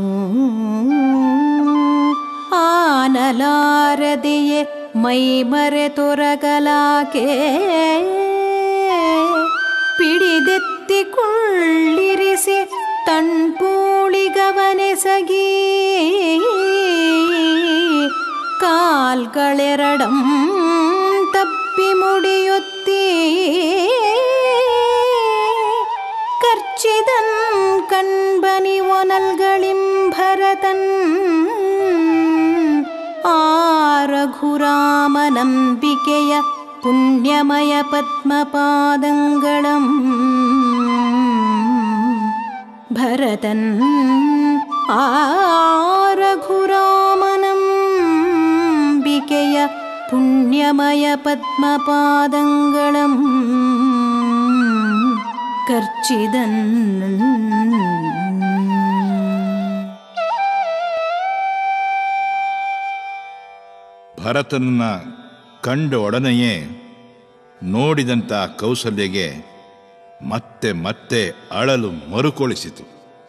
ಆನಲಾರದೆಯೇ ಮೈ ಮರೆತೊರಗಲಾಕೆ ಪಿಡಿದೆತ್ತಿಕೊಳ್ಳಿರಿಸಿ ತಣ್ಪೂಳಿಗವನೆಸಗಿ ಕಾಲ್ಗಳೆರಡಂ ತಪ್ಪಿ ಮುಡಿಯುತ್ತಿ ಕರ್ಚಿದನ್ ಕಣ್ಬನಿ ಒನಲ್ಗಳಿಂ ಭರತನ್ ಆ ರಘುರಾಮನಂಬಿಕೆಯ ಪುಣ್ಯಮಯ ಪದ್ಮಪಾದಂಗಳಂ ಭರತನ್ ಆ ರಘುರಾಮನಂಬಿಕೆಯ ಪುಣ್ಯಮಯ ಪದ್ಮಪಾದಂಗಳಂ ಕರ್ಚಿದನ್ ಭರತನನ್ನ ಕಂಡ ಒಡನೆಯೇ ನೋಡಿದಂಥ ಕೌಸಲ್ಯಗೆ ಮತ್ತೆ ಮತ್ತೆ ಅಳಲು ಮರುಕೊಳಿಸಿತು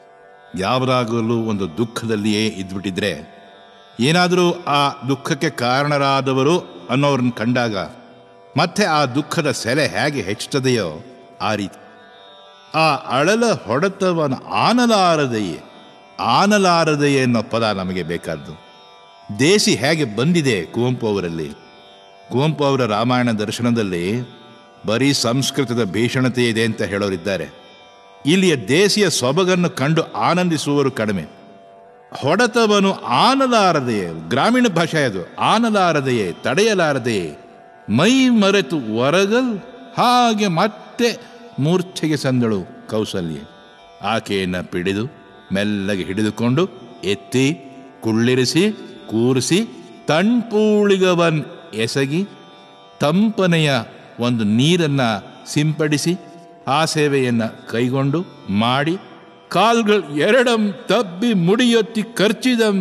ಯಾವಾಗಲೂ ಒಂದು ದುಃಖದಲ್ಲಿಯೇ ಇದ್ಬಿಟ್ಟಿದ್ರೆ ಏನಾದರೂ ಆ ದುಃಖಕ್ಕೆ ಕಾರಣರಾದವರು ಅನ್ನೋರನ್ನ ಕಂಡಾಗ ಮತ್ತೆ ಆ ದುಃಖದ ಸೆಲೆ ಹೇಗೆ ಹೆಚ್ಚುತ್ತದೆಯೋ ಆ ರೀತಿ ಆ ಅಳಲ ಹೊಡೆತವನ ಆನಲಾರದೆಯೇ ಆನಲಾರದೆಯೇ ಅನ್ನೋ ಪದ ನಮಗೆ ಬೇಕಾದ್ದು ದೇಸಿ ಹೇಗೆ ಬಂದಿದೆ ಕುವೆಂಪು ಅವರಲ್ಲಿ ಕುವೆಂಪು ಅವರ ರಾಮಾಯಣ ದರ್ಶನದಲ್ಲಿ ಬರೀ ಸಂಸ್ಕೃತದ ಭೀಷಣತೆ ಇದೆ ಅಂತ ಹೇಳೋರಿದ್ದಾರೆ ಇಲ್ಲಿಯ ದೇಸಿಯ ಸೊಬಗನ್ನು ಕಂಡು ಆನಂದಿಸುವವರು ಕಡಿಮೆ ಹೊಡೆತವನು ಆನಲಾರದೆಯೇ ಗ್ರಾಮೀಣ ಭಾಷೆ ಅದು ಆನಲಾರದೆಯೇ ತಡೆಯಲಾರದೆಯೇ ಮೈ ಮರೆತು ಒರಗಲ್ ಹಾಗೆ ಮತ್ತೆ ಮೂರ್ಛೆಗೆ ಸಂದಳು ಕೌಸಲ್ಯ ಆಕೆಯನ್ನು ಪಿಡಿದು ಮೆಲ್ಲಗೆ ಹಿಡಿದುಕೊಂಡು ಎತ್ತಿ ಕುಳ್ಳಿರಿಸಿ ಕೂರಿಸಿ ತಣ್ಪೂಳಿಗವನ್ ಎಸಗಿ ತಂಪನೆಯ ಒಂದು ನೀರನ್ನ ಸಿಂಪಡಿಸಿ ಆ ಸೇವೆಯನ್ನ ಕೈಗೊಂಡು ಮಾಡಿ ಕಾಲ್ಗಳು ಎರಡಂ ತಬ್ಬಿ ಮುಡಿಯೊತ್ತಿ ಖರ್ಚಿದಂ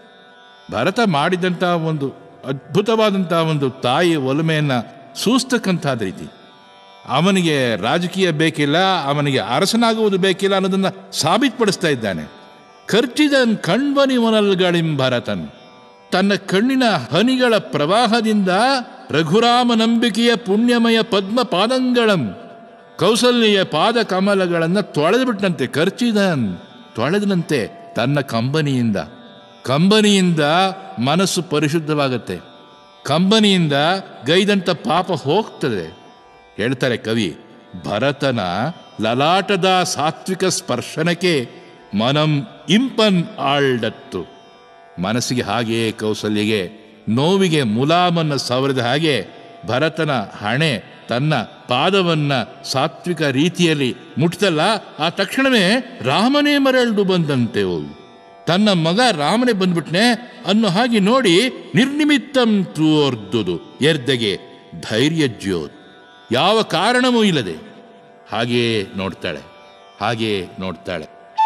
ಭರತ ಮಾಡಿದಂಥ ಒಂದು ಅದ್ಭುತವಾದಂಥ ಒಂದು ತಾಯಿ ಒಲಮೆಯನ್ನ ಸೂಸ್ತಕ್ಕಂಥದ್ದು ರೀತಿ ಅವನಿಗೆ ರಾಜಕೀಯ ಬೇಕಿಲ್ಲ ಅವನಿಗೆ ಅರಸನಾಗುವುದು ಬೇಕಿಲ್ಲ ಅನ್ನೋದನ್ನ ಸಾಬೀತುಪಡಿಸ್ತಾ ಇದ್ದಾನೆ ಖರ್ಚಿದನ್ ಕಣ್ಬನಿ ಒನಲ್ಗಳಿಂ ಭರತನ್ ತನ್ನ ಕಣ್ಣಿನ ಹನಿಗಳ ಪ್ರವಾಹದಿಂದ ರಘುರಾಮ ನಂಬಿಕೆಯ ಪುಣ್ಯಮಯ ಪದ್ಮ ಪಾದಂಗಳಂ ಕೌಸಲ್ಯ ಪಾದ ಕಮಲಗಳನ್ನು ತೊಳೆದು ಬಿಟ್ಟಂತೆ ಖರ್ಚಿದನ್ ತೊಳೆದನಂತೆ ತನ್ನ ಕಂಬನಿಯಿಂದ ಕಂಬನಿಯಿಂದ ಮನಸ್ಸು ಪರಿಶುದ್ಧವಾಗತ್ತೆ ಕಂಬನಿಯಿಂದ ಗೈದಂತ ಪಾಪ ಹೋಗ್ತದೆ ಹೇಳ್ತಾರೆ ಕವಿ ಭರತನ ಲಲಾಟದ ಸಾತ್ವಿಕ ಸ್ಪರ್ಶನಕ್ಕೆ ಮನಂ ಇಂಪನ್ ಆಳ್ಡತ್ತು ಮನಸ್ಸಿಗೆ ಹಾಗೆಯೇ ಕೌಸಲ್ಯಗೆ ನೋವಿಗೆ ಮುಲಾಮನ್ನು ಸವರಿದ ಹಾಗೆ ಭರತನ ಹಣೆ ತನ್ನ ಪಾದವನ್ನ ಸಾತ್ವಿಕ ರೀತಿಯಲ್ಲಿ ಮುಟ್ತಲ್ಲ ಆ ತಕ್ಷಣವೇ ರಾಮನೇ ಮರಳ್ದು ಬಂದಂತೆ ಹೋಗಿ ತನ್ನ ಮಗ ರಾಮನೇ ಬಂದ್ಬಿಟ್ನೆ ಅನ್ನೋ ಹಾಗೆ ನೋಡಿ ನಿರ್ನಿಮಿತ್ತಂ ತೋರ್ದುದು ಎರ್ದೆಗೆ ಧೈರ್ಯ ಜ್ಯೋತ್ ಯಾವ ಕಾರಣವೂ ಇಲ್ಲದೆ ಹಾಗೆಯೇ ನೋಡ್ತಾಳೆ ಹಾಗೆಯೇ ನೋಡ್ತಾಳೆ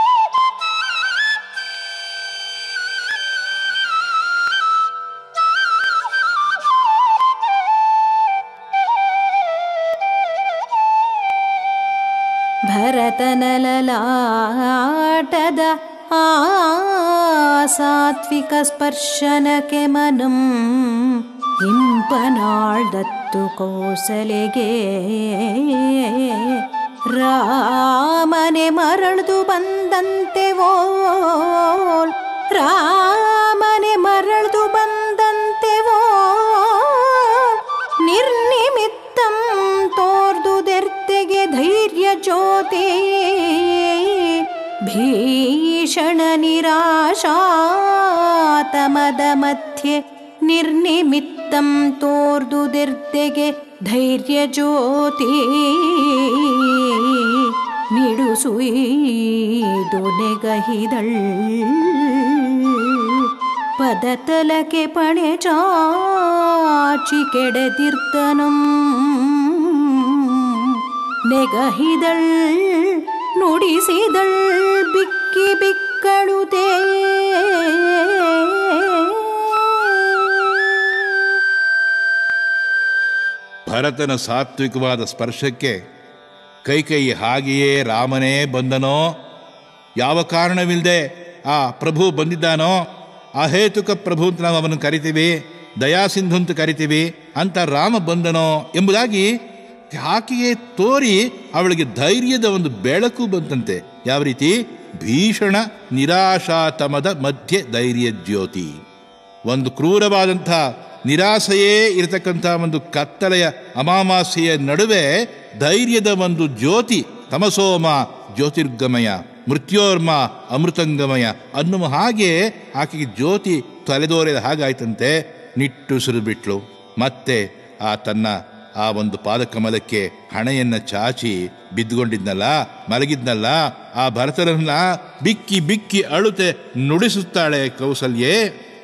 ಭರತನಲಲಾಟದ ಆ ಸಾತ್ವಿಕ ಸ್ಪರ್ಶನಕ್ಕೆ ಮನಂ ಇಂಪನಾಳ್ದತ್ತು ಕೌಸಲೆಗೆ ರಾಮನೆ ಮರಳ್ದು ಬಂದಂತೆ ಓಲ್ ರಾಮನೆ ಮರಳ್ದು ಬಂದಂತೆ ಓಲ್ ನಿರ್ನಿಮಿತ್ತಂ ತೋರ್ದುದೆರ್ತೆಗೆ ಧೈರ್ಯ ಜ್ಯೋತಿ ಭೀಷಣ ನಿರಾಶಾತಮದ ಮಧ್ಯೆ ನಿರ್ನಿಮಿತ್ತಂ ತೋರ್ದುದೆರ್ತೆಗೆ ಧೈರ್ಯ ಜ್ಯೋತಿ ನಿಡುಸುಯಿದು ನೆಗಹಿದಳ್ ಪದತಲಕೆ ಪಣೆ ಚಾಚಿ ಕೆಡೆದಿರ್ತನಂ ನೆಗಹಿದಳ್ ನುಡಿಸಿದಳ್ ಬಿಕ್ಕಿ ಬಿಕ್ಕಳುದೇ ಭರತನ ಸಾತ್ವಿಕವಾದ ಸ್ಪರ್ಶಕ್ಕೆ ಕೈಕೈ ಹಾಗೆಯೇ ರಾಮನೇ ಬಂದನೋ ಯಾವ ಕಾರಣವಿಲ್ಲದೆ ಆ ಪ್ರಭು ಬಂದಿದ್ದಾನೋ ಅಹೇತುಕ ಪ್ರಭು ಅಂತ ನಾವು ಅವನು ಕರಿತೀವಿ ದಯಾಸಿಂಧು ಅಂತ ಕರಿತೀವಿ ಅಂತ ರಾಮ ಬಂದನೋ ಎಂಬುದಾಗಿ ಆಕೆಗೆ ತೋರಿ ಅವಳಿಗೆ ಧೈರ್ಯದ ಒಂದು ಬೆಳಕು ಬಂತಂತೆ ಯಾವ ರೀತಿ ಭೀಷಣ ನಿರಾಶಾತಮದ ಮಧ್ಯೆ ಧೈರ್ಯ ಜ್ಯೋತಿ ಒಂದು ಕ್ರೂರವಾದಂಥ ನಿರಾಸೆಯೇ ಇರತಕ್ಕಂಥ ಒಂದು ಕತ್ತಲೆಯ ಅಮಾವಾಸ್ಯೆಯ ನಡುವೆ ಧೈರ್ಯದ ಒಂದು ಜ್ಯೋತಿ ತಮಸೋಮ ಜ್ಯೋತಿರ್ಗಮಯ ಮೃತ್ಯೋರ್ಮ ಅಮೃತಂಗಮಯ ಅನ್ನುವ ಹಾಗೆ ಆಕೆಗೆ ಜ್ಯೋತಿ ತಲೆದೋರಿದ ಹಾಗಾಯ್ತಂತೆ ನಿಟ್ಟುಸಿರು ಬಿಟ್ಲು ಮತ್ತೆ ಆ ತನ್ನ ಆ ಒಂದು ಪಾದಕಮಲಕ್ಕೆ ಹಣೆಯನ್ನ ಚಾಚಿ ಬಿದ್ದುಕೊಂಡಿದ್ನಲ್ಲ ಮಲಗಿದ್ನಲ್ಲ ಆ ಭರತರನ್ನ ಬಿಕ್ಕಿ ಬಿಕ್ಕಿ ಅಳುತೆ ನುಡಿಸುತ್ತಾಳೆ ಕೌಸಲ್ಯೆ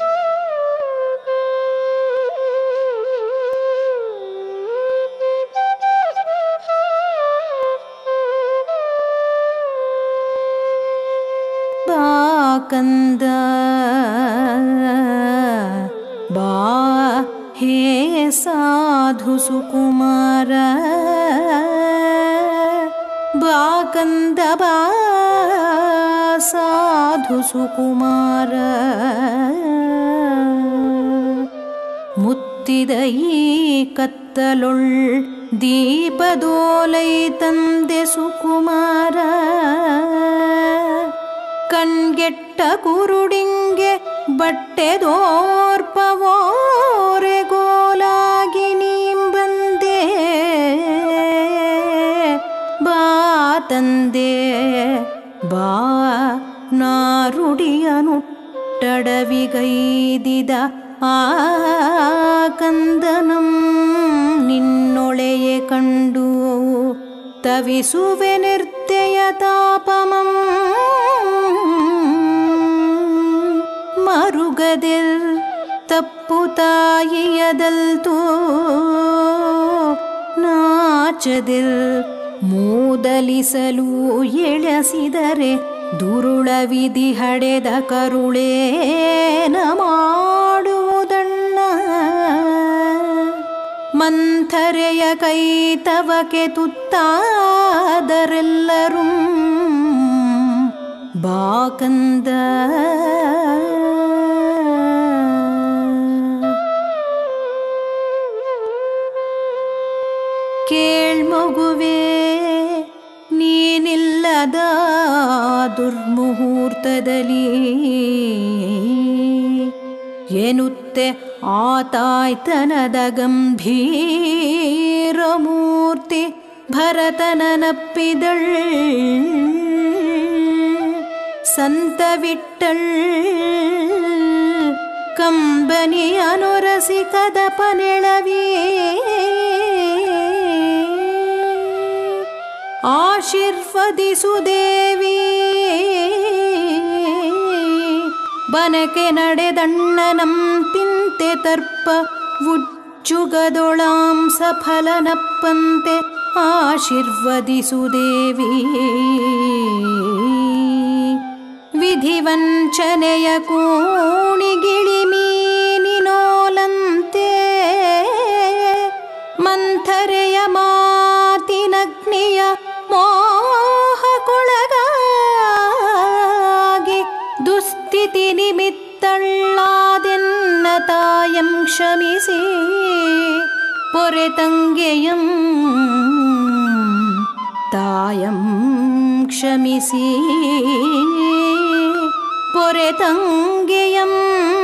ಬಾಕಂದ ಬಾ ಹೇ ಸಾಧು ಸುಕುಮಾರ ಬಾಕಂದ ಬಾ ಸಾಧು ಸುಕುಮಾರ ಮುತ್ತಿದ ಈ ಕತ್ತಲೊಳ್ ದೀಪದೋಲೈ ತಂದೆ ಸುಕುಮಾರ ಕಣ್ಗೆಟ್ಟ ಕುರುಡಿಂಗೆ ಬಟ್ಟೆದೋರ್ಪವೋರೆ ಗೋಲಾಗಿ ನೀಂಬಂದೆ ಬಾ ತಂದೆ ಬಾ ನಾರುಡಿಯನುಟ್ಟಡವಿಗೈದಿದ ಆ ಕಂದನಂ ನಿನ್ನೊಳೆಯೆ ಕಂಡು ತವಿಸುವೆ ನಿರ್ದಯ ತಾಪಮಂ ಮರುಗದಿಲ್ ತಪ್ಪು ತಾಯಿಯದಲ್ತೋ ನಾಚದಿಲ್ ಮೂದಲಿಸಲು ಎಳಸಿದರೆ ದುರುಳ ವಿಧಿ ಹಡೆದ ಕರುಳೇನ ಮಾಡುವುದಣ್ಣ ಮಂಥರೆಯ ಕೈತವಕ್ಕೆ ತುತ್ತಾದರೆಲ್ಲರೂ ಬಾಕಂದ ಕೇಳ್ಮಗುವೆ ನೀನಿಲ್ಲದ ದುರ್ಮುಹೂರ್ತದಲ್ಲಿ ಎನ್ನುತ್ತೆ ಆತಾಯ್ತನದ ಗಂಭೀರ ಮೂರ್ತಿ ಭರತನನಪ್ಪಿದಳ್ ಸಂತ ವಿಟ್ಟಳ್ ಕಂಬನಿ ಅನುರಸಿ ಕದಪನೆಳವಿ ಆಶೀರ್ವದಿಸು ದೇವಿ ಬನಕೆ ನಡೆದಣ್ಣನಂ ತಿಂತೆ ತರ್ಪ ಉಜ್ಜುಗದೊಳಾಂ ಸಫಲನಪ್ಪಂತೆ ಆಶೀರ್ವದಿಸು ದೇವಿ ವಿಧಿವಂಚನೆಯ ಕೋಣಿಗಿಳಿ ಮೀನಿನೋಲಂತೆ ಮಂಥರೆಯ ಮಾತಿನಗ್ನಿಯ ಮೋಹಕೊಳಗಾಗಿ ದುಸ್ಥಿತಿ ನಿಮಿತ್ತಳ್ಳಾದೆನ್ನ ತಾಯಂ ಕ್ಷಮಿಸಿ ಪೊರೆತಂಗೆಯಂ ತಾಯಂ ಕ್ಷಮಿಸಿ ಪೊರೆತಂಗೆಯಂ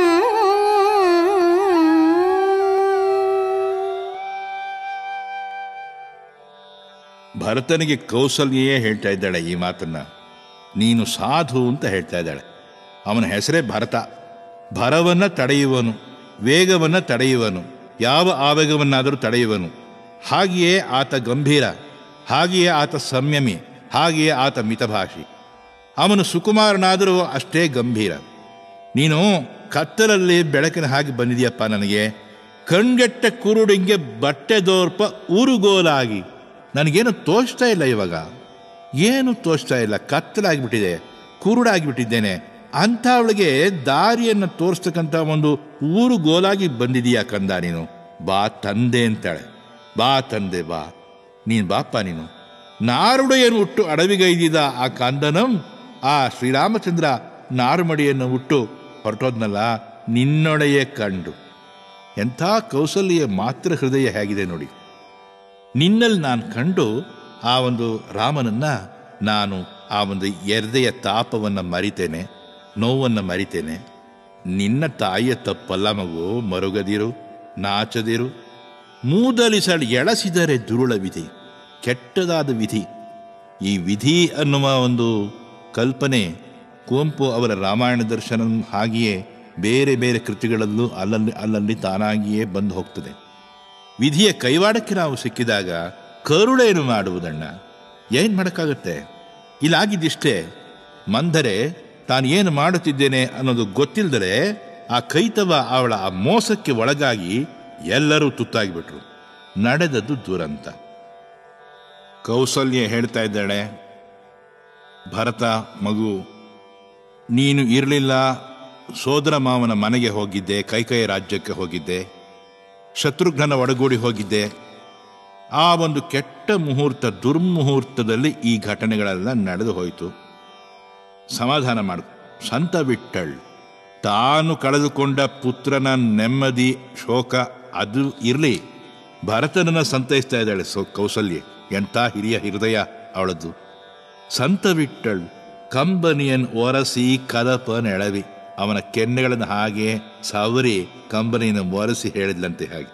ಭರತನಿಗೆ ಕೌಸಲ್ಯೇ ಹೇಳ್ತಾ ಇದ್ದಾಳೆ ಈ ಮಾತನ್ನ ನೀನು ಸಾಧು ಅಂತ ಹೇಳ್ತಾ ಇದ್ದಾಳೆ ಅವನ ಹೆಸರೇ ಭರತ ಭರವನ್ನ ತಡೆಯುವನು ವೇಗವನ್ನ ತಡೆಯುವನು ಯಾವ ಆವೇಗವನ್ನಾದರೂ ತಡೆಯುವನು ಹಾಗೆಯೇ ಆತ ಗಂಭೀರ ಹಾಗೆಯೇ ಆತ ಸಂಯಮಿ ಹಾಗೆಯೇ ಆತ ಮಿತಭಾಷಿ ಅವನು ಸುಕುಮಾರನಾದರೂ ಅಷ್ಟೇ ಗಂಭೀರ ನೀನು ಕತ್ತಲಲ್ಲಿ ಬೆಳಕಿನ ಹಾಗೆ ಬಂದಿದೆಯಪ್ಪ ನನಗೆ ಕಣ್ಗೆಟ್ಟ ಕುರುಡಿಂಗೆ ಬಟ್ಟೆ ದೋರ್ಪ ಊರುಗೋಲಾಗಿ ನನಗೇನು ತೋಚ್ತಾ ಇಲ್ಲ ಇವಾಗ ಏನು ತೋಚ್ತಾ ಇಲ್ಲ ಕತ್ತಲಾಗಿಬಿಟ್ಟಿದೆ ಕುರುಡಾಗಿಬಿಟ್ಟಿದ್ದೇನೆ ಅಂಥವಳಿಗೆ ದಾರಿಯನ್ನು ತೋರಿಸ್ತಕ್ಕಂಥ ಒಂದು ಊರು ಗೋಲಾಗಿ ಬಂದಿದೀಯಾ ಕಂದ ನೀನು ಬಾ ತಂದೆ ಅಂತಾಳೆ ಬಾ ತಂದೆ ಬಾ ನೀನು ಬಾಪ್ಪ ನೀನು ನಾರುಡೆಯನ್ನು ಹುಟ್ಟು ಅಡವಿಗೈದಿದ ಆ ಕಂದನಂ ಆ ಶ್ರೀರಾಮಚಂದ್ರ ನಾರುಮಡಿಯನ್ನು ಹುಟ್ಟು ಹೊರಟೋದ್ನಲ್ಲ ನಿನ್ನೊಡೆಯೇ ಕಂಡು ಎಂಥ ಕೌಸಲ್ಯ ಮಾತೃ ಹೃದಯ ಹೇಗಿದೆ ನೋಡಿ ನಿನ್ನಲ್ಲಿ ನಾನು ಕಂಡು ಆ ಒಂದು ರಾಮನನ್ನ ನಾನು ಆ ಒಂದು ಎರ್ದೆಯ ತಾಪವನ್ನು ಮರಿತೇನೆ ನೋವನ್ನು ಮರಿತೇನೆ ನಿನ್ನ ತಾಯಿಯ ತಪ್ಪಲ್ಲ ಮಗು ಮರುಗದಿರು ನಾಚದಿರು ಮೂದಲಿಸಲು ಎಳಸಿದರೆ ದುರುಳ ವಿಧಿ ಕೆಟ್ಟದಾದ ವಿಧಿ ಈ ವಿಧಿ ಅನ್ನುವ ಒಂದು ಕಲ್ಪನೆ ಕುವೆಂಪು ಅವರ ರಾಮಾಯಣ ದರ್ಶನ ಹಾಗೆಯೇ ಬೇರೆ ಬೇರೆ ಕೃತಿಗಳಲ್ಲೂ ಅಲ್ಲಲ್ಲಿ ಅಲ್ಲಲ್ಲಿ ತಾನಾಗಿಯೇ ಬಂದು ಹೋಗ್ತದೆ ವಿಧಿಯ ಕೈವಾಡಕ್ಕೆ ನಾವು ಸಿಕ್ಕಿದಾಗ ಕರುಳೇನು ಮಾಡುವುದಣ್ಣ ಏನು ಮಾಡೋಕ್ಕಾಗತ್ತೆ ಇಲ್ಲಾಗಿದ್ದಿಷ್ಟೇ ಮಂದರೆ ತಾನು ಏನು ಮಾಡುತ್ತಿದ್ದೇನೆ ಅನ್ನೋದು ಗೊತ್ತಿಲ್ಲದರೆ ಆ ಕೈತವ ಅವಳ ಆ ಮೋಸಕ್ಕೆ ಒಳಗಾಗಿ ಎಲ್ಲರೂ ತುತ್ತಾಗಿಬಿಟ್ರು ನಡೆದದ್ದು ದುರಂತ ಕೌಸಲ್ಯ ಹೇಳ್ತಾ ಇದ್ದಾಳೆ ಭರತ ಮಗು ನೀನು ಇರಲಿಲ್ಲ ಸೋದರ ಮಾವನ ಮನೆಗೆ ಹೋಗಿದ್ದೆ ಕೈಕೈ ರಾಜ್ಯಕ್ಕೆ ಹೋಗಿದ್ದೆ ಶತ್ರುಘ್ನನ ಒಡಗೂಡಿ ಹೋಗಿದ್ದೆ ಆ ಒಂದು ಕೆಟ್ಟ ಮುಹೂರ್ತ ದುರ್ಮುಹೂರ್ತದಲ್ಲಿ ಈ ಘಟನೆಗಳೆಲ್ಲ ನಡೆದು ಹೋಯಿತು ಸಮಾಧಾನ ಮಾಡು ಸಂತ ವಿಟ್ಟಳ್ ತಾನು ಕಳೆದುಕೊಂಡ ಪುತ್ರನ ನೆಮ್ಮದಿ ಶೋಕ ಅದು ಇರಲಿ ಭರತನನ್ನ ಸಂತೈಸ್ತಾ ಇದ್ದಾಳೆ ಸೋ ಕೌಸಲ್ಯ ಎಂಥ ಹಿರಿಯ ಹೃದಯ ಅವಳದ್ದು ಸಂತ ವಿಟ್ಟಳ್ ಕಂಬನಿಯನ್ ಒರಸಿ ಕದಪ ನೆಳವಿ ಅವನ ಕೆನ್ನೆಗಳನ್ನು ಹಾಗೆ ಸವರಿ ಕಂಬನಿಯನ್ನು ಒರೆಸಿ ಹೇಳಿದ್ಲಂತೆ ಹಾಗೆ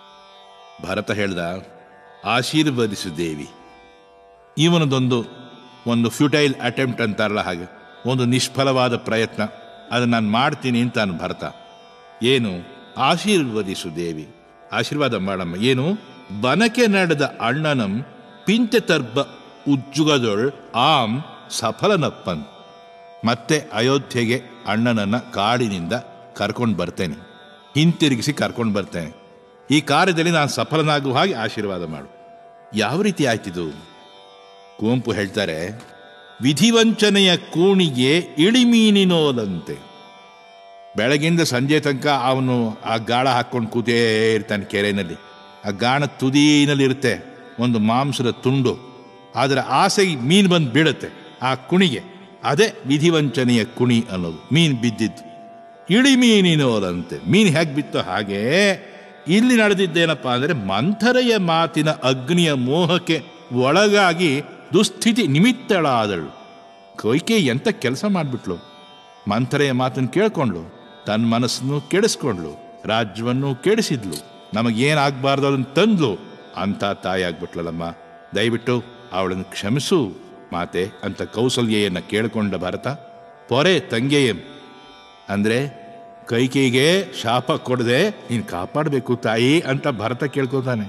ಭರತ ಹೇಳ್ದ ಆಶೀರ್ವದಿಸು ದೇವಿ ಇವನದೊಂದು ಒಂದು ಫ್ಯೂಟೈಲ್ ಅಟೆಂಪ್ಟ್ ಅಂತಾರಲ್ಲ ಹಾಗೆ ಒಂದು ನಿಷ್ಫಲವಾದ ಪ್ರಯತ್ನ ಅದನ್ನು ನಾನು ಮಾಡ್ತೀನಿ ಅಂತ ನಾನು ಭರತ ಏನು ಆಶೀರ್ವದಿಸು ದೇವಿ ಆಶೀರ್ವಾದ ಮಾಡಮ್ಮ ಏನು ಬನಕೆ ನಡೆದ ಅಣ್ಣನಂ ಪಿಂತೆ ತರ್ಬ ಉಜ್ಜುಗದೊಳ್ ಆಂ ಸಫಲನಪ್ಪನ್ ಮತ್ತೆ ಅಯೋಧ್ಯೆಗೆ ಅಣ್ಣನನ್ನ ಕಾಡಿನಿಂದ ಕರ್ಕೊಂಡು ಬರ್ತೇನೆ ಹಿಂತಿರುಗಿಸಿ ಕರ್ಕೊಂಡು ಬರ್ತೇನೆ ಈ ಕಾರ್ಯದಲ್ಲಿ ನಾನು ಸಫಲನಾಗುವ ಹಾಗೆ ಆಶೀರ್ವಾದ ಮಾಡು ಯಾವ ರೀತಿ ಆಯ್ತಿದು ಕುವೆಂಪು ಹೇಳ್ತಾರೆ ವಿಧಿವಂಚನೆಯ ಕೂಣಿಗೆ ಇಳಿಮೀನಿನೋದಂತೆ ಬೆಳಗಿಂದ ಸಂಜೆ ತನಕ ಅವನು ಆ ಗಾಳ ಹಾಕ್ಕೊಂಡು ಕೂತೇ ಇರ್ತಾನೆ ಕೆರೆಯಲ್ಲಿ ಆ ಗಾಣ ತುದಿನಲ್ಲಿ ಇರುತ್ತೆ ಒಂದು ಮಾಂಸದ ತುಂಡು ಅದರ ಆಸೆಗೆ ಮೀನು ಬಂದು ಬೀಳುತ್ತೆ ಆ ಕುಣಿಗೆ ಅದೇ ವಿಧಿವಂಚನೆಯ ಕುಣಿ ಅನ್ನೋದು ಮೀನು ಬಿದ್ದಿದ್ದು ಇಳಿ ಮೀನಿನೋದಂತೆ ಮೀನು ಹೇಗೆ ಬಿತ್ತೋ ಹಾಗೆ ಇಲ್ಲಿ ನಡೆದಿದ್ದೇನಪ್ಪ ಅಂದರೆ ಮಂಥರೆಯ ಮಾತಿನ ಅಗ್ನಿಯ ಮೋಹಕ್ಕೆ ಒಳಗಾಗಿ ದುಸ್ಥಿತಿ ನಿಮಿತ್ತಳಾದಳು ಕೊಯ್ಕೆ ಎಂತ ಕೆಲಸ ಮಾಡಿಬಿಟ್ಲು ಮಂಥರೆಯ ಮಾತನ್ನು ಕೇಳ್ಕೊಂಡ್ಲು ತನ್ನ ಮನಸ್ಸನ್ನು ಕೆಡಿಸ್ಕೊಂಡ್ಲು ರಾಜ್ಯವನ್ನು ಕೆಡಿಸಿದ್ಲು ನಮಗೇನಾಗಬಾರ್ದು ಅದನ್ನು ತಂದ್ಲು ಅಂತ ತಾಯಿ ಆಗ್ಬಿಟ್ಲಲ್ಲಮ್ಮ ದಯವಿಟ್ಟು ಅವಳನ್ನು ಕ್ಷಮಿಸು ಮಾತೆ ಅಂತ ಕೌಸಲ್ಯೆಯನ್ನು ಕೇಳಿಕೊಂಡ ಭರತ ಪೊರೆ ತಂಗೆಯಂ ಅಂದರೆ ಕೈಕೇಯಿಗೆ ಶಾಪ ಕೊಡದೆ ನೀನು ಕಾಪಾಡಬೇಕು ತಾಯಿ ಅಂತ ಭರತ ಕೇಳ್ಕೊತಾನೆ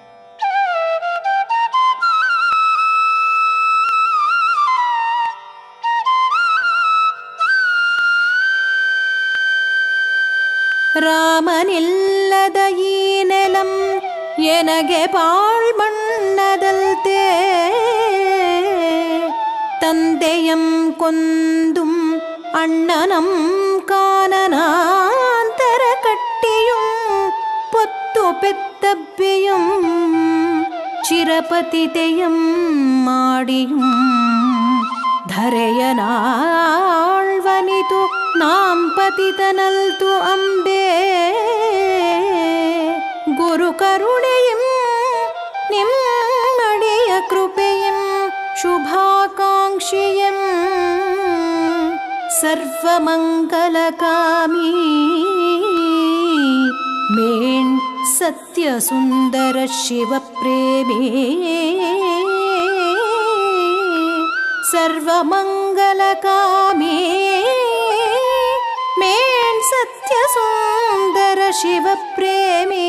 ರಾಮನಿಲ್ಲದ ಈ ನೆಲಂ ಎನಗೆ ಪಾಳ್ಮಣ್ಣದಲ್ತೆ ತಂದೆಯಂ ಕೊಂದುಂ ಅಣ್ಣನಂ കാനനാന്തര കട്ടിയും പൊത്തു പെത്തബ്ബയും ചിരപതിതയം മാടിയും ധരയനാൾവനിതു നാം പതിതനൽതു അമ്പേ ഗുരുകരുണയും നിമ്മടിയ കൃപയും ശുഭാകാംക്ഷിയും സർവമംഗലകാമീ മേൺ സത്യസുന്ദര ശിവപ്രേമേ സർവമംഗലകാമേ മേൺ സത്യസുന്ദര ശിവപ്രേമേ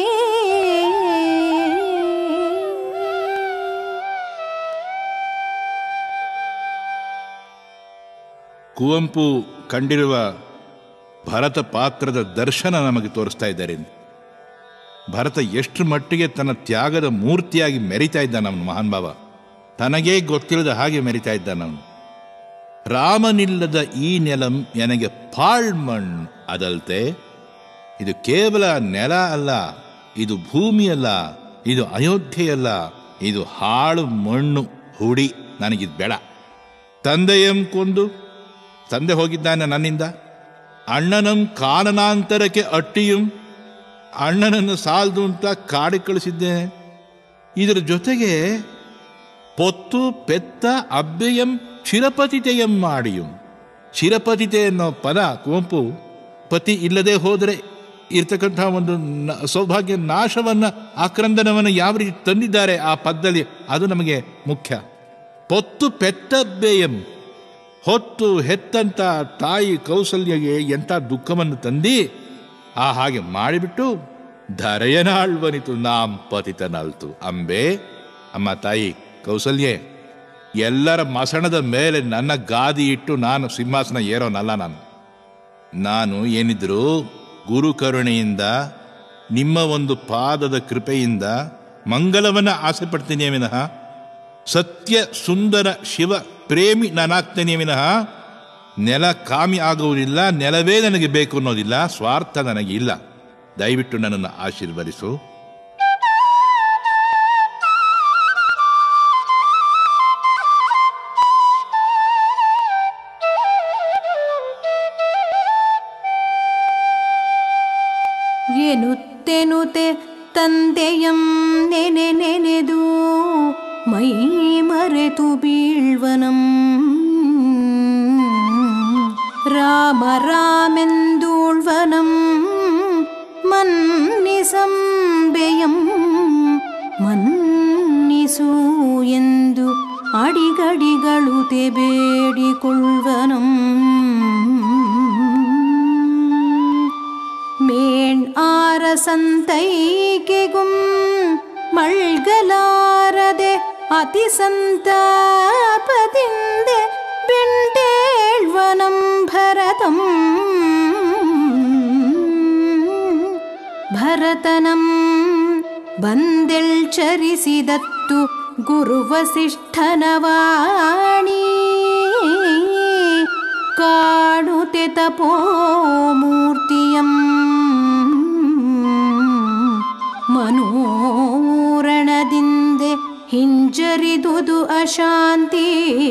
ಕುವೆಂಪು ಕಂಡಿರುವ ಭರತ ಪಾತ್ರದ ದರ್ಶನ ನಮಗೆ ತೋರಿಸ್ತಾ ಇದ್ದಾರೆ ಭರತ ಎಷ್ಟು ಮಟ್ಟಿಗೆ ತನ್ನ ತ್ಯಾಗದ ಮೂರ್ತಿಯಾಗಿ ಮೆರಿತಾ ಇದ್ದಾನ ಅವನು ಮಹಾನ್ ಭಾವ ತನಗೇ ಗೊತ್ತಿಲ್ಲದ ಹಾಗೆ ಮೆರಿತಾ ಇದ್ದಾನವನು ರಾಮನಿಲ್ಲದ ಈ ನೆಲಂ ನನಗೆ ಪಾಳ್ಮಣ್ ಅದಲ್ತೆ ಇದು ಕೇವಲ ನೆಲ ಅಲ್ಲ ಇದು ಭೂಮಿ ಅಲ್ಲ ಇದು ಅಯೋಧ್ಯೆಯಲ್ಲ ಇದು ಹಾಳು ಮಣ್ಣು ಹುಡಿ ನನಗಿದು ಬೇಡ ತಂದೆಯಂ ಕೊಂದು ತಂದೆ ಹೋಗಿದ್ದಾನೆ ನನ್ನಿಂದ ಅಣ್ಣನಂ ಕಾನನಾಂತರಕ್ಕೆ ಅಟ್ಟಿயும் ಅಣ್ಣನನ್ನು ಸಾಲದು ಅಂತ ಕಾಡಿ ಕಳಿಸಿದ್ದೇನೆ ಇದರ ಜೊತೆಗೆ ಪೊತ್ತು ಪೆತ್ತ ಅಬ್ಬೆಯಂ ಚಿರಪತಿತೆಯಂ ಮಾಡಿಯಂ ಚಿರಪತಿತೆ ಅನ್ನೋ ಪದ ಕುವೆಂಪು ಪತಿ ಇಲ್ಲದೆ ಹೋದರೆ ಇರ್ತಕ್ಕಂಥ ಒಂದು ನ- ಸೌಭಾಗ್ಯ ನಾಶವನ್ನ ಆಕ್ರಂದನವನ್ನು ಯಾವ ರೀತಿ ತಂದಿದ್ದಾರೆ ಆ ಪದದಲ್ಲಿ ಅದು ನಮಗೆ ಮುಖ್ಯ ಪೊತ್ತು ಪೆತ್ತಬ್ಬೆಯಂ ಹೊತ್ತು ಹೆತ್ತಂತ ತಾಯಿ ಕೌಸಲ್ಯಗೆ ಎಂಥ ದುಃಖವನ್ನು ತಂದಿ ಆ ಹಾಗೆ ಮಾಡಿಬಿಟ್ಟು ಧರೆಯನಾಳ್ವನಿತು ನಾಂ ಪತಿತನಲ್ತು ಅಂಬೆ ಅಮ್ಮ ತಾಯಿ ಕೌಸಲ್ಯೆ ಎಲ್ಲರ ಮಸಣದ ಮೇಲೆ ನನ್ನ ಗಾದಿ ಇಟ್ಟು ನಾನು ಸಿಂಹಾಸನ ಏರೋನಲ್ಲ ನಾನು ನಾನು ಏನಿದ್ರು ಗುರು ಕರುಣೆಯಿಂದ ನಿಮ್ಮ ಒಂದು ಪಾದದ ಕೃಪೆಯಿಂದ ಮಂಗಲವನ್ನ ಆಸೆ ಪಡ್ತೀನಿ ವಿನಃ ಸತ್ಯ ಸುಂದರ ಶಿವ ಪ್ರೇಮಿ ನಾನಾಗ್ತೇನೆ ವಿನಃ ನೆಲ ಕಾಮಿ ಆಗುವುದಿಲ್ಲ ನೆಲವೇ ನನಗೆ ಬೇಕು ಅನ್ನೋದಿಲ್ಲ ಸ್ವಾರ್ಥ ನನಗೆ ಇಲ್ಲ ದಯವಿಟ್ಟು ನನ್ನನ್ನು ಆಶೀರ್ವದಿಸು ಎನುತ್ತೆನುತೆ ತಂದೆಯಂ ನೆನೆ ನೆನೆದು ಮೈ ಮರೆತು ಬೀಳ್ವನಂ ರಾಮ ರಾಮೆಂದೂಳ್ವನಂ ಮನ್ನಿಸಂಬೆಯಂ ಮನ್ನಿಸು ಎಂದು ಅಡಿಗಡಿಗಳು ಬೇಡಿಕೊಳ್ಳುವನಂ ಮೇಣ್ ಆರ ಸಂತೈಕೆಗುಂ ಮಳ್ಗಲಾರದೆ ಅತಿ ಸಂತಾಪದಿಂದೆ ಬೆಂಡೇಳ್ವನಂ ಭರತಂ ಭರತನಂ ಬಂದೆಳ್ಚರಿಸಿದತ್ತು ಗುರುವಸಿಷ್ಠನವಾಣಿ ಕಾಡುತೆ ತಪೋಮೂರ್ತಿಯಂ ಮನೋರಣದಿಂದೆ ಹಿಂಜರಿದುದು ಅಶಾಂತಿ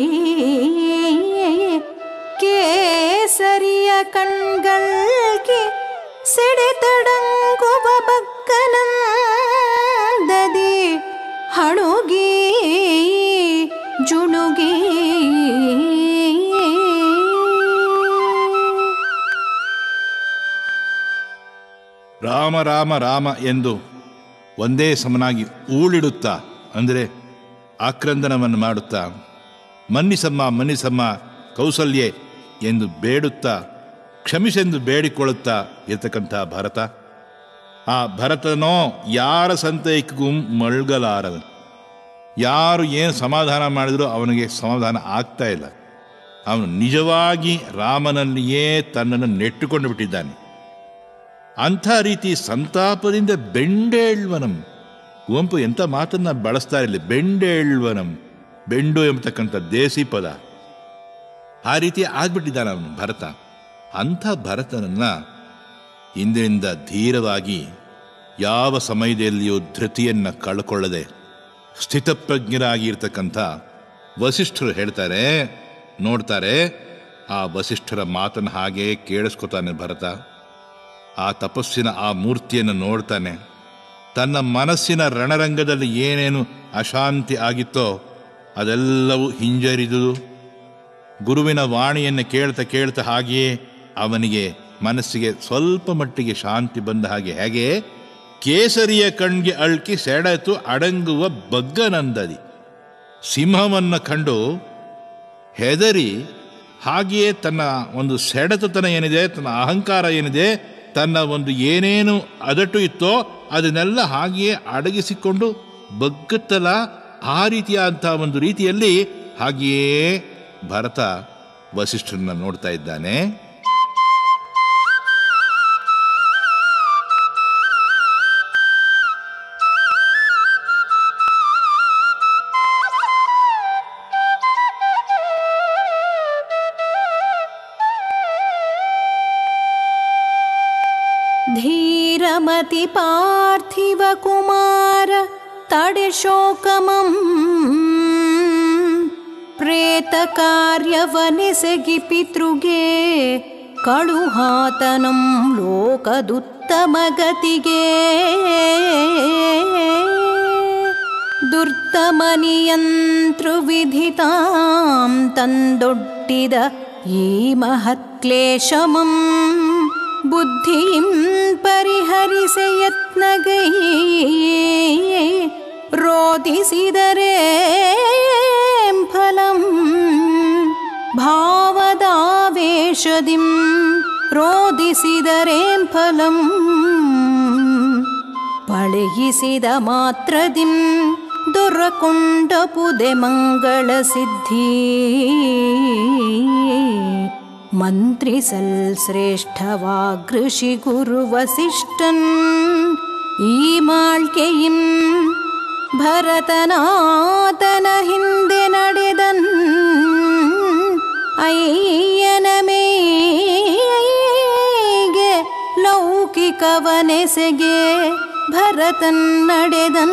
ಕೇಸರಿಯ ಕಣ್ಗಳ್ಗೆ ಸೆಡೆತಡಂಗುವ ಬಕ್ಕನಂದದಿ ಹಣುಗಿ ಜುಣುಗಿ ರಾಮ ರಾಮ ರಾಮ ಎಂದು ಒಂದೇ ಸಮನಾಗಿ ಊಳಿಡುತ್ತಾ ಅಂದರೆ ಆಕ್ರಂದನವನ್ನು ಮಾಡುತ್ತಾ ಮನ್ನಿಸಮ್ಮ ಮನ್ನಿಸಮ್ಮ ಕೌಸಲ್ಯೆ ಎಂದು ಬೇಡುತ್ತಾ ಕ್ಷಮಿಸೆಂದು ಬೇಡಿಕೊಳ್ಳುತ್ತಾ ಇರ್ತಕ್ಕಂಥ ಭರತ ಆ ಭರತನೋ ಯಾರ ಸಂತೈಕಗೂ ಮಳ್ಗಲಾರದ ಯಾರು ಏನು ಸಮಾಧಾನ ಮಾಡಿದರೂ ಅವನಿಗೆ ಸಮಾಧಾನ ಆಗ್ತಾ ಇಲ್ಲ ಅವನು ನಿಜವಾಗಿ ರಾಮನಲ್ಲಿಯೇ ತನ್ನನ್ನು ನೆಟ್ಟುಕೊಂಡು ಬಿಟ್ಟಿದ್ದಾನೆ ಅಂಥ ರೀತಿ ಸಂತಾಪದಿಂದ ಬೆಂಡೇಳ್ವನಂ ಕುವೆಂಪು ಎಂಥ ಮಾತನ್ನ ಬಳಸ್ತಾ ಇರಲಿ ಬೆಂಡೇಳ್ವನಂ ಬೆಂಡು ಎಂಬತಕ್ಕಂಥ ದೇಸಿ ಪದ ಆ ರೀತಿ ಆಗ್ಬಿಟ್ಟಿದ್ದಾನೆ ಅವನು ಭರತ ಅಂಥ ಭರತನನ್ನ ಇಂದಿನಿಂದ ಧೀರವಾಗಿ ಯಾವ ಸಮಯದಲ್ಲಿಯೂ ಧೃತಿಯನ್ನ ಕಳ್ಕೊಳ್ಳದೆ ಸ್ಥಿತಪ್ರಜ್ಞರಾಗಿ ಇರ್ತಕ್ಕಂಥ ವಸಿಷ್ಠರು ಹೇಳ್ತಾರೆ ನೋಡ್ತಾರೆ ಆ ವಸಿಷ್ಠರ ಮಾತನ್ನು ಹಾಗೆ ಕೇಳಿಸ್ಕೊತಾನೆ ಭರತ ಆ ತಪಸ್ಸಿನ ಆ ಮೂರ್ತಿಯನ್ನು ನೋಡ್ತಾನೆ ತನ್ನ ಮನಸ್ಸಿನ ರಣರಂಗದಲ್ಲಿ ಏನೇನು ಅಶಾಂತಿ ಆಗಿತ್ತೋ ಅದೆಲ್ಲವೂ ಹಿಂಜರಿದುದು ಗುರುವಿನ ವಾಣಿಯನ್ನು ಕೇಳ್ತಾ ಕೇಳ್ತಾ ಹಾಗೆಯೇ ಅವನಿಗೆ ಮನಸ್ಸಿಗೆ ಸ್ವಲ್ಪ ಮಟ್ಟಿಗೆ ಶಾಂತಿ ಬಂದ ಹಾಗೆ ಹೇಗೆ ಕೇಸರಿಯ ಕಣ್ಗೆ ಅಳ್ಕಿ ಸೆಡೆತು ಅಡಂಗುವ ಬಗ್ಗನಂದದಿ ಸಿಂಹವನ್ನು ಕಂಡು ಹೆದರಿ ಹಾಗೆಯೇ ತನ್ನ ಒಂದು ಸೆಡೆತತನ ಏನಿದೆ ತನ್ನ ಅಹಂಕಾರ ಏನಿದೆ ತನ್ನ ಒಂದು ಏನೇನು ಅದಟು ಇತ್ತೋ ಅದನ್ನೆಲ್ಲ ಹಾಗೆಯೇ ಅಡಗಿಸಿಕೊಂಡು ಬಗ್ಗುತ್ತಲ ಆ ರೀತಿಯಾದಂಥ ಒಂದು ರೀತಿಯಲ್ಲಿ ಹಾಗೆಯೇ ಭರತ ವಸಿಷ್ಠರನ್ನ ನೋಡ್ತಾ ಇದ್ದಾನೆ धीरमति पार्थिव कुमार तडे शोकमम् प्रेतकार्ಯವನೆಸಗಿ ಪಿತೃಗೆ ಕಳುಹಾತನಂ ಲೋಕದುತ್ತಮ ಗತಿಗೆ ದುರ್ತಮನಿಯಂತೃ ವಿಧಿತಾಂ ತಂದೊಡ್ಡಿದ ಈ ಮಹತ್ಕ್ಲೇಶಮಂ ಬುದ್ಧಿಂ ಪರಿಹರಿಸೆ ಯತ್ನಗೈ ರೋಧಿಸಿದರೆ ಫಲಂ ಭಾವದಾವೇಶದಿಂ ರೋಧಿಸಿದರೆ ಫಲಂ ಪಳಗಿಸಿದ ಮಾತ್ರದಿಂ ದೊರಕೊಂಡ ಪುದೆ ಮಂಗಳ ಸಿದ್ಧಿ ಮಂತ್ರಿಸಲ್ ಶ್ರೇಷ್ಠವಾಗೃಷಿ ಗುರು ವಸಿಷ್ಠನ್ ಈ ಮಾಳ್ಕೆಯಿಂ ಭರತನಾತನ ಹಿಂದೆ ನಡೆದನ್ ಅಯ್ಯನ ಮೇಗೆ ಲೌಕಿಕವನೆಸೆಗೆ ಭರತನ್ ನಡೆದನ್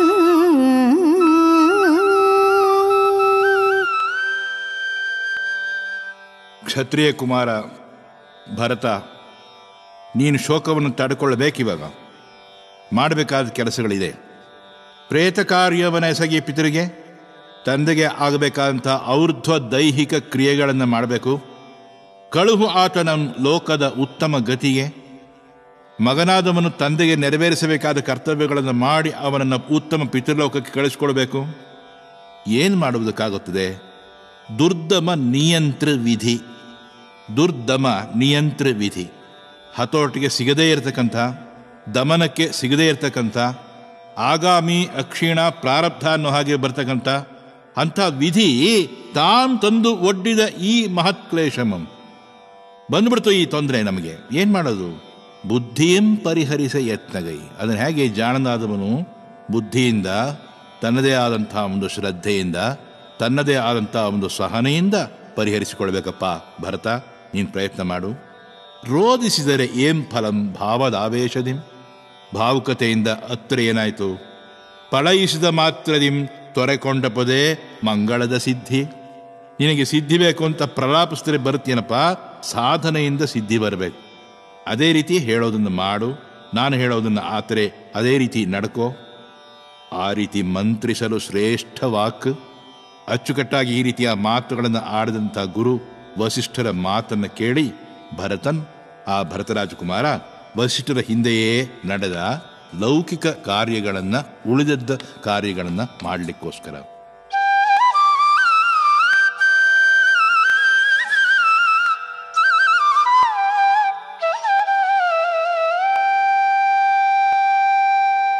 ಕ್ಷತ್ರಿಯ ಕುಮಾರ ಭರತ ನೀನು ಶೋಕವನ್ನು ತಡ್ಕೊಳ್ಳಬೇಕಿವಾಗ ಮಾಡಬೇಕಾದ ಕೆಲಸಗಳಿದೆ ಪ್ರೇತ ಕಾರ್ಯವನ್ನು ಎಸಗಿ ಪಿತರಿಗೆ ತಂದೆಗೆ ಆಗಬೇಕಾದಂಥ ಔರ್ಧ್ವ ದೈಹಿಕ ಕ್ರಿಯೆಗಳನ್ನು ಮಾಡಬೇಕು ಕಳುಹು ಆತನ ಲೋಕದ ಉತ್ತಮ ಗತಿಗೆ ಮಗನಾದವನು ತಂದೆಗೆ ನೆರವೇರಿಸಬೇಕಾದ ಕರ್ತವ್ಯಗಳನ್ನು ಮಾಡಿ ಅವನನ್ನು ಉತ್ತಮ ಪಿತೃಲೋಕಕ್ಕೆ ಕಳಿಸ್ಕೊಳ್ಬೇಕು ಏನು ಮಾಡುವುದಕ್ಕಾಗುತ್ತದೆ ದುರ್ದಮ ನಿಯಂತ್ರ ವಿಧಿ ದುರ್ದಮ ನಿಯಂತ್ರ ವಿಧಿ ಹತೋಟಿಗೆ ಸಿಗದೇ ಇರತಕ್ಕಂಥ ದಮನಕ್ಕೆ ಸಿಗದೇ ಇರತಕ್ಕಂಥ ಆಗಾಮಿ ಅಕ್ಷೀಣ ಪ್ರಾರಬ್ಧ ಅನ್ನೋ ಹಾಗೆ ಬರ್ತಕ್ಕಂಥ ಅಂಥ ವಿಧಿ ತಾನು ತಂದು ಒಡ್ಡಿದ ಈ ಮಹತ್ಕ್ಲೇಶಮಂ ಬಂದ್ಬಿಡ್ತು ಈ ತೊಂದರೆ ನಮಗೆ ಏನು ಮಾಡೋದು ಬುದ್ಧಿಯಂ ಪರಿಹರಿಸ ಯತ್ನಗೈ ಅದನ್ನು ಹೇಗೆ ಜಾಣನಾದವನು ಬುದ್ಧಿಯಿಂದ ತನ್ನದೇ ಆದಂಥ ಒಂದು ಶ್ರದ್ಧೆಯಿಂದ ತನ್ನದೇ ಆದಂಥ ಒಂದು ಸಹನೆಯಿಂದ ಪರಿಹರಿಸಿಕೊಳ್ಬೇಕಪ್ಪ ಭರತ ನೀನು ಪ್ರಯತ್ನ ಮಾಡು ರೋಧಿಸಿದರೆ ಏಂ ಫಲಂ ಭಾವದಾವೇಶದಿಂ ಭಾವುಕತೆಯಿಂದ ಹತ್ತಿರ ಏನಾಯಿತು ಪಳಯಿಸಿದ ಮಾತ್ರದಿಂ ತೊರೆಕೊಂಡ ಪದೇ ಮಂಗಳದ ಸಿದ್ಧಿ ನಿನಗೆ ಸಿದ್ಧಿ ಬೇಕು ಅಂತ ಪ್ರಲಾಪಿಸಿದ್ರೆ ಬರುತ್ತೇನಪ್ಪ ಸಾಧನೆಯಿಂದ ಸಿದ್ಧಿ ಬರಬೇಕು ಅದೇ ರೀತಿ ಹೇಳೋದನ್ನು ಮಾಡು ನಾನು ಹೇಳೋದನ್ನು ಆತರೆ ಅದೇ ರೀತಿ ನಡ್ಕೋ ಆ ರೀತಿ ಮಂತ್ರಿಸಲು ಶ್ರೇಷ್ಠ ವಾಕ್ ಅಚ್ಚುಕಟ್ಟಾಗಿ ಈ ರೀತಿಯ ಮಾತುಗಳನ್ನು ಆಡಿದಂಥ ಗುರು ವಸಿಷ್ಠರ ಮಾತನ್ನು ಕೇಳಿ ಭರತನ್ ಆ ಭರತರಾಜಕುಮಾರ ವಸಿಷ್ಠರ ಹಿಂದೆಯೇ ನಡೆದ ಲೌಕಿಕ ಕಾರ್ಯಗಳನ್ನು ಉಳಿದದ್ದ ಕಾರ್ಯಗಳನ್ನು ಮಾಡಲಿಕ್ಕೋಸ್ಕರ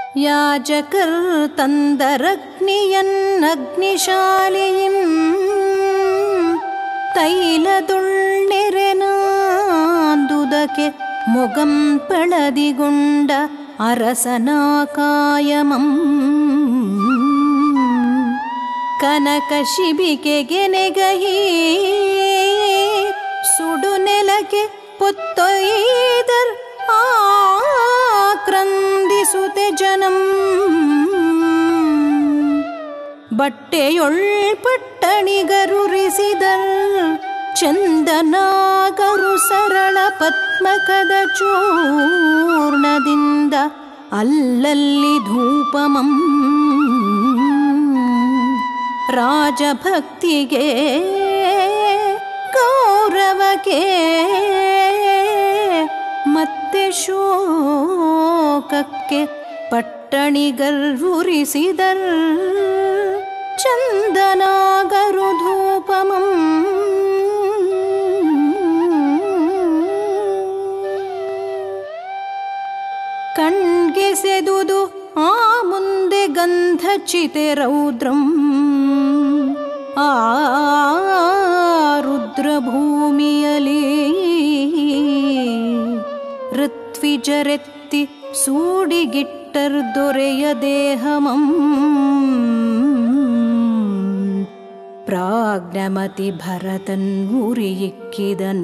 യാചകർ തന്തരഗ്നിയന്നഗ്നിശാലയും തൈലതുള്ളിരനാന്തുതക്കെ മുഖം പെളതികൊണ്ട അരസനാകായമം ಕನಕ ಶಿಬಿಕೆಗೆ ನೆಗಹಿ ಸುಡು ನೆಲಕ್ಕೆ ಪೊತ್ತೊಯ್ದರ್ ಆಕ್ರಂದಿಸುತ್ತೆ ಜನಂ ಬಟ್ಟೆಯೊಳ್ಪಟ್ಟಣಿಗರುರಿಸಿದರ್ ಚಂದನಾಗರು ಸರಳ ಪದ್ಮಕದ ಚೂರ್ಣದಿಂದ ಅಲ್ಲಲ್ಲಿ ಧೂಪಮಂ ರಾಜಭಕ್ತಿಗೆ ಗೌರವಕ್ಕೆ ಮತ್ತೆ ಶೋಕಕ್ಕೆ ಪಟ್ಟಣಿಗರ್ವುರಿಸಿದರ್ ಚಂದನಾಗರು ಧೂಪಮಂ ಕಣ್ಗೆ ಸೆದುದು ಆ ಮುಂದೆ ಗಂಧಚಿತೆ ರೌದ್ರಂ ಆ ರುದ್ರಭೂಮಿಯಲಿ ಋತ್ವಿಜರೆತ್ತಿ ಸೂಡಿಗಿಟ್ಟರ್ ದೊರೆಯ ದೇಹಮಂ ಪ್ರಾಜ್ಞಮತಿ ಭರತನ್ ಉರಿಯಿಕ್ಕಿದನ್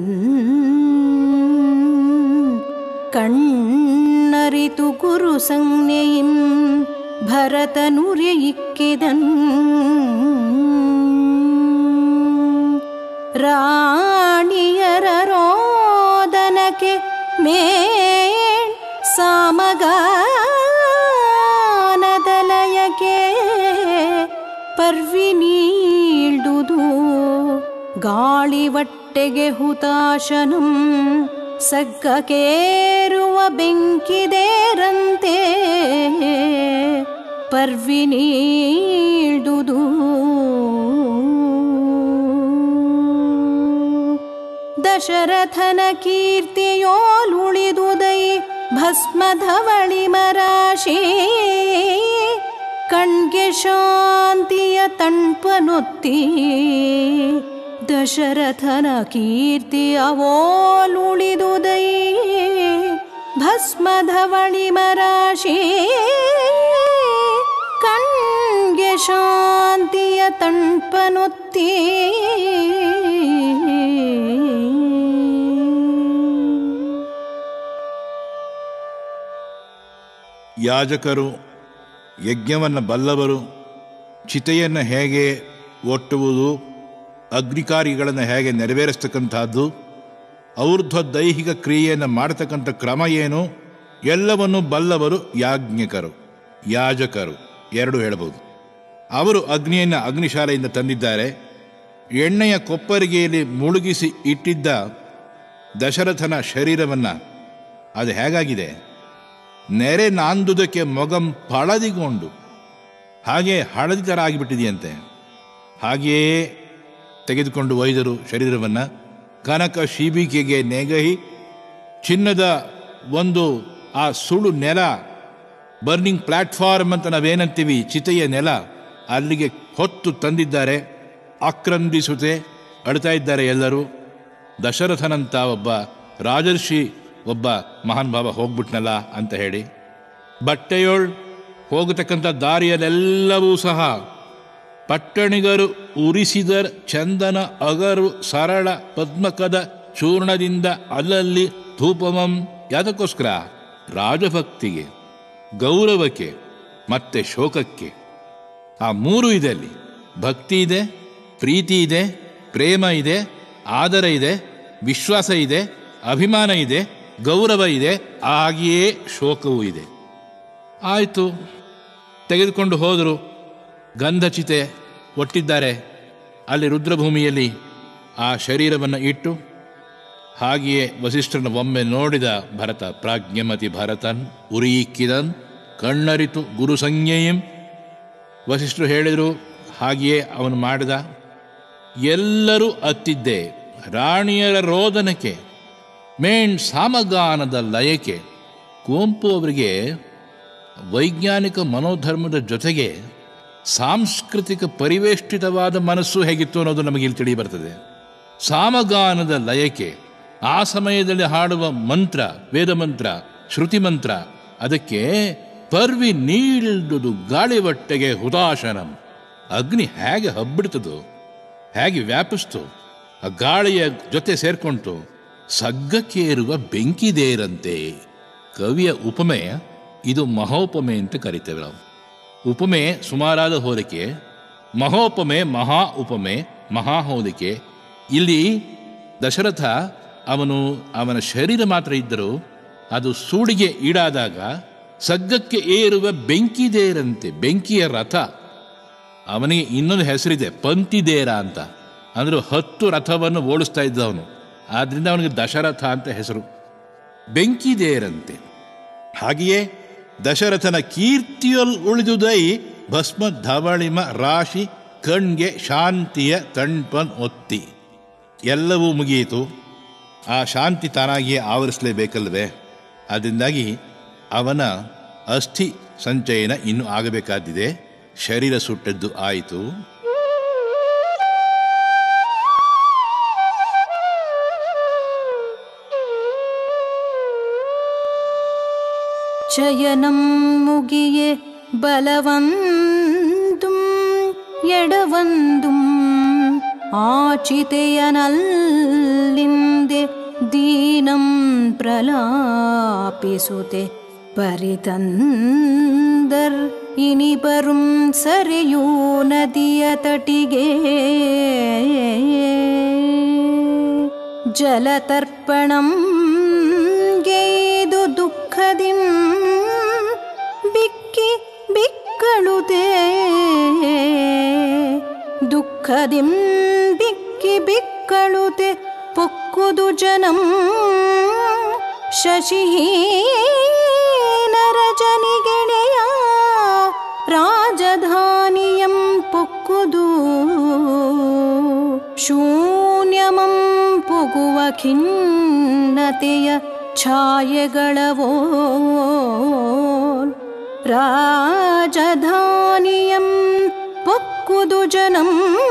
കണ്ണറിതു ഗുരു സംജ്ഞയും ഭരതനുരയിക്കിതൻ റാണിയര രോദനಕ್ಕೆ ಮೇಣ್ ಸಾಮಗಾನದಲಯಕ್ಕೆ ಪರ್ವಿನೀಳ್ದುದು ಗಾಳಿವಟ್ಟೆಗೆ ಹುತಾಶನಂ ಸಗ್ಗಕೇರುವ ಬೆಂಕಿದೇರಂತೆ ಪರ್ವಿನೀಳ್ದುದು ದಶರಥನ ಕೀರ್ತಿಯೋಲುಳಿದುದೈ ಭಸ್ಮಧವಳಿ ಮರಾಶಿ ಕಣ್ಗೆ ಶಾಂತಿಯ ತಣ್ಪನೊತ್ತಿ ದಶರಥನ ಕೀರ್ತಿ ಅವೋಲುಳಿದುದೈ ಭಸ್ಮಧವಳಿ ಮರಾಶಿ ಕಣ್ಗೆ ಶಾಂತಿಯ ತಣ್ಪನೊತ್ತಿ ಯಾಜಕರು ಯಜ್ಞವನ್ನು ಬಲ್ಲವರು ಚಿತೆಯನ್ನು ಹೇಗೆ ಒಟ್ಟುವುದು ಅಗ್ನಿಕಾರಿಗಳನ್ನು ಹೇಗೆ ನೆರವೇರಿಸ್ತಕ್ಕಂಥದ್ದು ಔರ್ಧ್ವ ದೈಹಿಕ ಕ್ರಿಯೆಯನ್ನು ಮಾಡತಕ್ಕಂಥ ಕ್ರಮ ಏನು ಎಲ್ಲವನ್ನು ಬಲ್ಲವರು ಯಾಜ್ಞಿಕರು ಯಾಜಕರು ಎರಡು ಹೇಳಬಹುದು ಅವರು ಅಗ್ನಿಯನ್ನು ಅಗ್ನಿಶಾಲೆಯಿಂದ ತಂದಿದ್ದಾರೆ ಎಣ್ಣೆಯ ಕೊಪ್ಪರಿಗೆಯಲ್ಲಿ ಮುಳುಗಿಸಿ ಇಟ್ಟಿದ್ದ ದಶರಥನ ಶರೀರವನ್ನು ಅದು ಹೇಗಾಗಿದೆ ನೆರೆ ನಾಂದುದಕ್ಕೆ ಮೊಗಂ ಪಳದಿಗೊಂಡು ಹಾಗೆ ಹಳದಿ ಥರ ಆಗಿಬಿಟ್ಟಿದೆಯಂತೆ ಹಾಗೆಯೇ ತೆಗೆದುಕೊಂಡು ಒಯ್ದರು ಶರೀರವನ್ನು ಕನಕ ಶಿಬಿಕೆಗೆ ನೆಗಹಿ ಚಿನ್ನದ ಒಂದು ಆ ಸುಳು ನೆಲ ಬರ್ನಿಂಗ್ ಪ್ಲಾಟ್ಫಾರ್ಮ್ ಅಂತ ನಾವೇನಂತೀವಿ ಚಿತೆಯ ನೆಲ ಅಲ್ಲಿಗೆ ಹೊತ್ತು ತಂದಿದ್ದಾರೆ ಆಕ್ರಂದಿಸುತ್ತೆ ಅಳ್ತಾ ಇದ್ದಾರೆ ಎಲ್ಲರೂ ದಶರಥನಂತ ಒಬ್ಬ ರಾಜರ್ಷಿ ಒಬ್ಬ ಮಹಾನ್ ಭಾವ ಹೋಗ್ಬಿಟ್ನಲ್ಲ ಅಂತ ಹೇಳಿ ಬಟ್ಟೆಯೋಳ್ ಹೋಗತಕ್ಕಂಥ ದಾರಿಯಲ್ಲೆಲ್ಲವೂ ಸಹ ಪಟ್ಟಣಿಗರು ಉರಿಸಿದರ್ ಚಂದನ ಅಗರು ಸರಳ ಪದ್ಮಕದ ಚೂರ್ಣದಿಂದ ಅಲ್ಲಲ್ಲಿ ಧೂಪಮಂ ಯಾತಕ್ಕೋಸ್ಕರ ರಾಜಭಕ್ತಿಗೆ ಗೌರವಕ್ಕೆ ಮತ್ತೆ ಶೋಕಕ್ಕೆ ಆ ಮೂರು ಇದೆ ಅಲ್ಲಿ ಭಕ್ತಿ ಇದೆ ಪ್ರೀತಿ ಇದೆ ಪ್ರೇಮ ಇದೆ ಆದರ ಇದೆ ವಿಶ್ವಾಸ ಇದೆ ಅಭಿಮಾನ ಇದೆ ಗೌರವ ಇದೆ ಹಾಗೆಯೇ ಶೋಕವೂ ಇದೆ ಆಯಿತು ತೆಗೆದುಕೊಂಡು ಹೋದರು ಗಂಧಚಿತೆ ಒಟ್ಟಿದ್ದಾರೆ ಅಲ್ಲಿ ರುದ್ರಭೂಮಿಯಲ್ಲಿ ಆ ಶರೀರವನ್ನು ಇಟ್ಟು ಹಾಗೆಯೇ ವಸಿಷ್ಠರನ್ನು ಒಮ್ಮೆ ನೋಡಿದ ಭರತ ಪ್ರಾಜ್ಞಮತಿ ಭರತನ್ ಉರಿಯಿಕ್ಕಿದನ್ ಕಣ್ಣರಿತು ಗುರು ಸಂಜ್ಞೆಯಂ ವಸಿಷ್ಠರು ಹೇಳಿದರು ಹಾಗೆಯೇ ಅವನು ಮಾಡಿದ ಎಲ್ಲರೂ ಅತ್ತಿದ್ದೆ ರಾಣಿಯರ ರೋದನಕ್ಕೆ ಮೇಣ್ ಸಾಮಗಾನದ ಲಯಕ್ಕೆ ಕುವೆಂಪು ಅವರಿಗೆ ವೈಜ್ಞಾನಿಕ ಮನೋಧರ್ಮದ ಜೊತೆಗೆ ಸಾಂಸ್ಕೃತಿಕ ಪರಿವೇಷ್ಟಿತವಾದ ಮನಸ್ಸು ಹೇಗಿತ್ತು ಅನ್ನೋದು ನಮಗೆ ಇಲ್ಲಿ ತಿಳಿ ಬರ್ತದೆ ಸಾಮಗಾನದ ಲಯಕ್ಕೆ ಆ ಸಮಯದಲ್ಲಿ ಹಾಡುವ ಮಂತ್ರ ವೇದ ಮಂತ್ರ ಶ್ರುತಿ ಮಂತ್ರ ಅದಕ್ಕೆ ಪರ್ವಿ ನೀಳಿದುದು ಗಾಳಿವಟ್ಟೆಗೆ ಹುತಾಶನಂ ಅಗ್ನಿ ಹೇಗೆ ಹಬ್ಬಿಡ್ತದೋ ಹೇಗೆ ವ್ಯಾಪಿಸ್ತು ಆ ಗಾಳಿಯ ಜೊತೆ ಸೇರ್ಕೊಂತು ಸಗ್ಗಕ್ಕೇರುವ ಬೆಂಕಿದೇರಂತೆ ಕವಿಯ ಉಪಮೆ ಇದು ಮಹೋಪಮೆ ಅಂತ ಕರಿತೇವೆ ನಾವು ಉಪಮೆ ಸುಮಾರಾದ ಹೋಲಿಕೆ ಮಹೋಪಮೆ ಮಹಾ ಉಪಮೆ ಮಹಾ ಹೋಲಿಕೆ ಇಲ್ಲಿ ದಶರಥ ಅವನು ಅವನ ಶರೀರ ಮಾತ್ರ ಇದ್ದರೂ ಅದು ಸೂಡಿಗೆ ಈಡಾದಾಗ ಸಗ್ಗಕ್ಕೆ ಏರುವ ಬೆಂಕಿದೇರಂತೆ ಬೆಂಕಿಯ ರಥ ಅವನಿಗೆ ಇನ್ನೊಂದು ಹೆಸರಿದೆ ಪಂತಿದೇರ ಅಂತ ಅಂದ್ರೆ ಹತ್ತು ರಥವನ್ನು ಓಡಿಸ್ತಾ ಇದ್ದ ಅವನು ಆದ್ರಿಂದ ಅವನಿಗೆ ದಶರಥ ಅಂತ ಹೆಸರು ಬೆಂಕಿದೇರಂತೆ ಹಾಗೆಯೇ ದಶರಥನ ಕೀರ್ತಿಯಲ್ಲಿ ಉಳಿದುದೈ ಭಸ್ಮ ಧವಳಿಮ ರಾಶಿ ಕಣ್ಗೆ ಶಾಂತಿಯ ತಣ್ಪನ್ ಒತ್ತಿ ಎಲ್ಲವೂ ಮುಗಿಯಿತು ಆ ಶಾಂತಿ ತಾನಾಗಿಯೇ ಆವರಿಸಲೇಬೇಕಲ್ವೇ ಅದರಿಂದಾಗಿ ಅವನ ಅಸ್ಥಿ ಸಂಚಯನ ಇನ್ನೂ ಆಗಬೇಕಾದಿದೆ ಶರೀರ ಸುಟ್ಟದ್ದು ಆಯಿತು ಚಯನಂ ಮುಗಿಯೆ ಬಲವಂದುಂ ಎಡವಂದುಂ ಆಚಿತೆಯನಲ್ಲಿಂದೆ ದೀನಂ ಪ್ರಲಾಪಿಸುತೆ ಪರಿತಂದರ್ ಇನಿ ಬರುಂ ಸರಿಯೂ ನದಿಯ ತಟಿಗೆ ಜಲತರ್ಪಣಂ ಗೈದು ದುಃಖದಿಂ ಬಿಕ್ಕಿ ಬಿಕ್ಕಳುತೆ ದುಃಖದಿಂ ಬಿಕ್ಕಿ ಬಿಕ್ಕಳುತೆ ಪೊಕ್ಕುದು ಜನಂ ಶಶಿಹೀನರಜನಿಗೆಣೆಯ ರಾಜಧಾನಿಯಂ ಪೊಕ್ಕುದು ಶೂನ್ಯಮಂ ಪುಗುವ ಖಿನ್ನತೆಯ ಛಾಯೆಗಳವೋ ರಾಜಧಾನಿಯಂ ಪೊಕ್ಕುದು ಜನಂ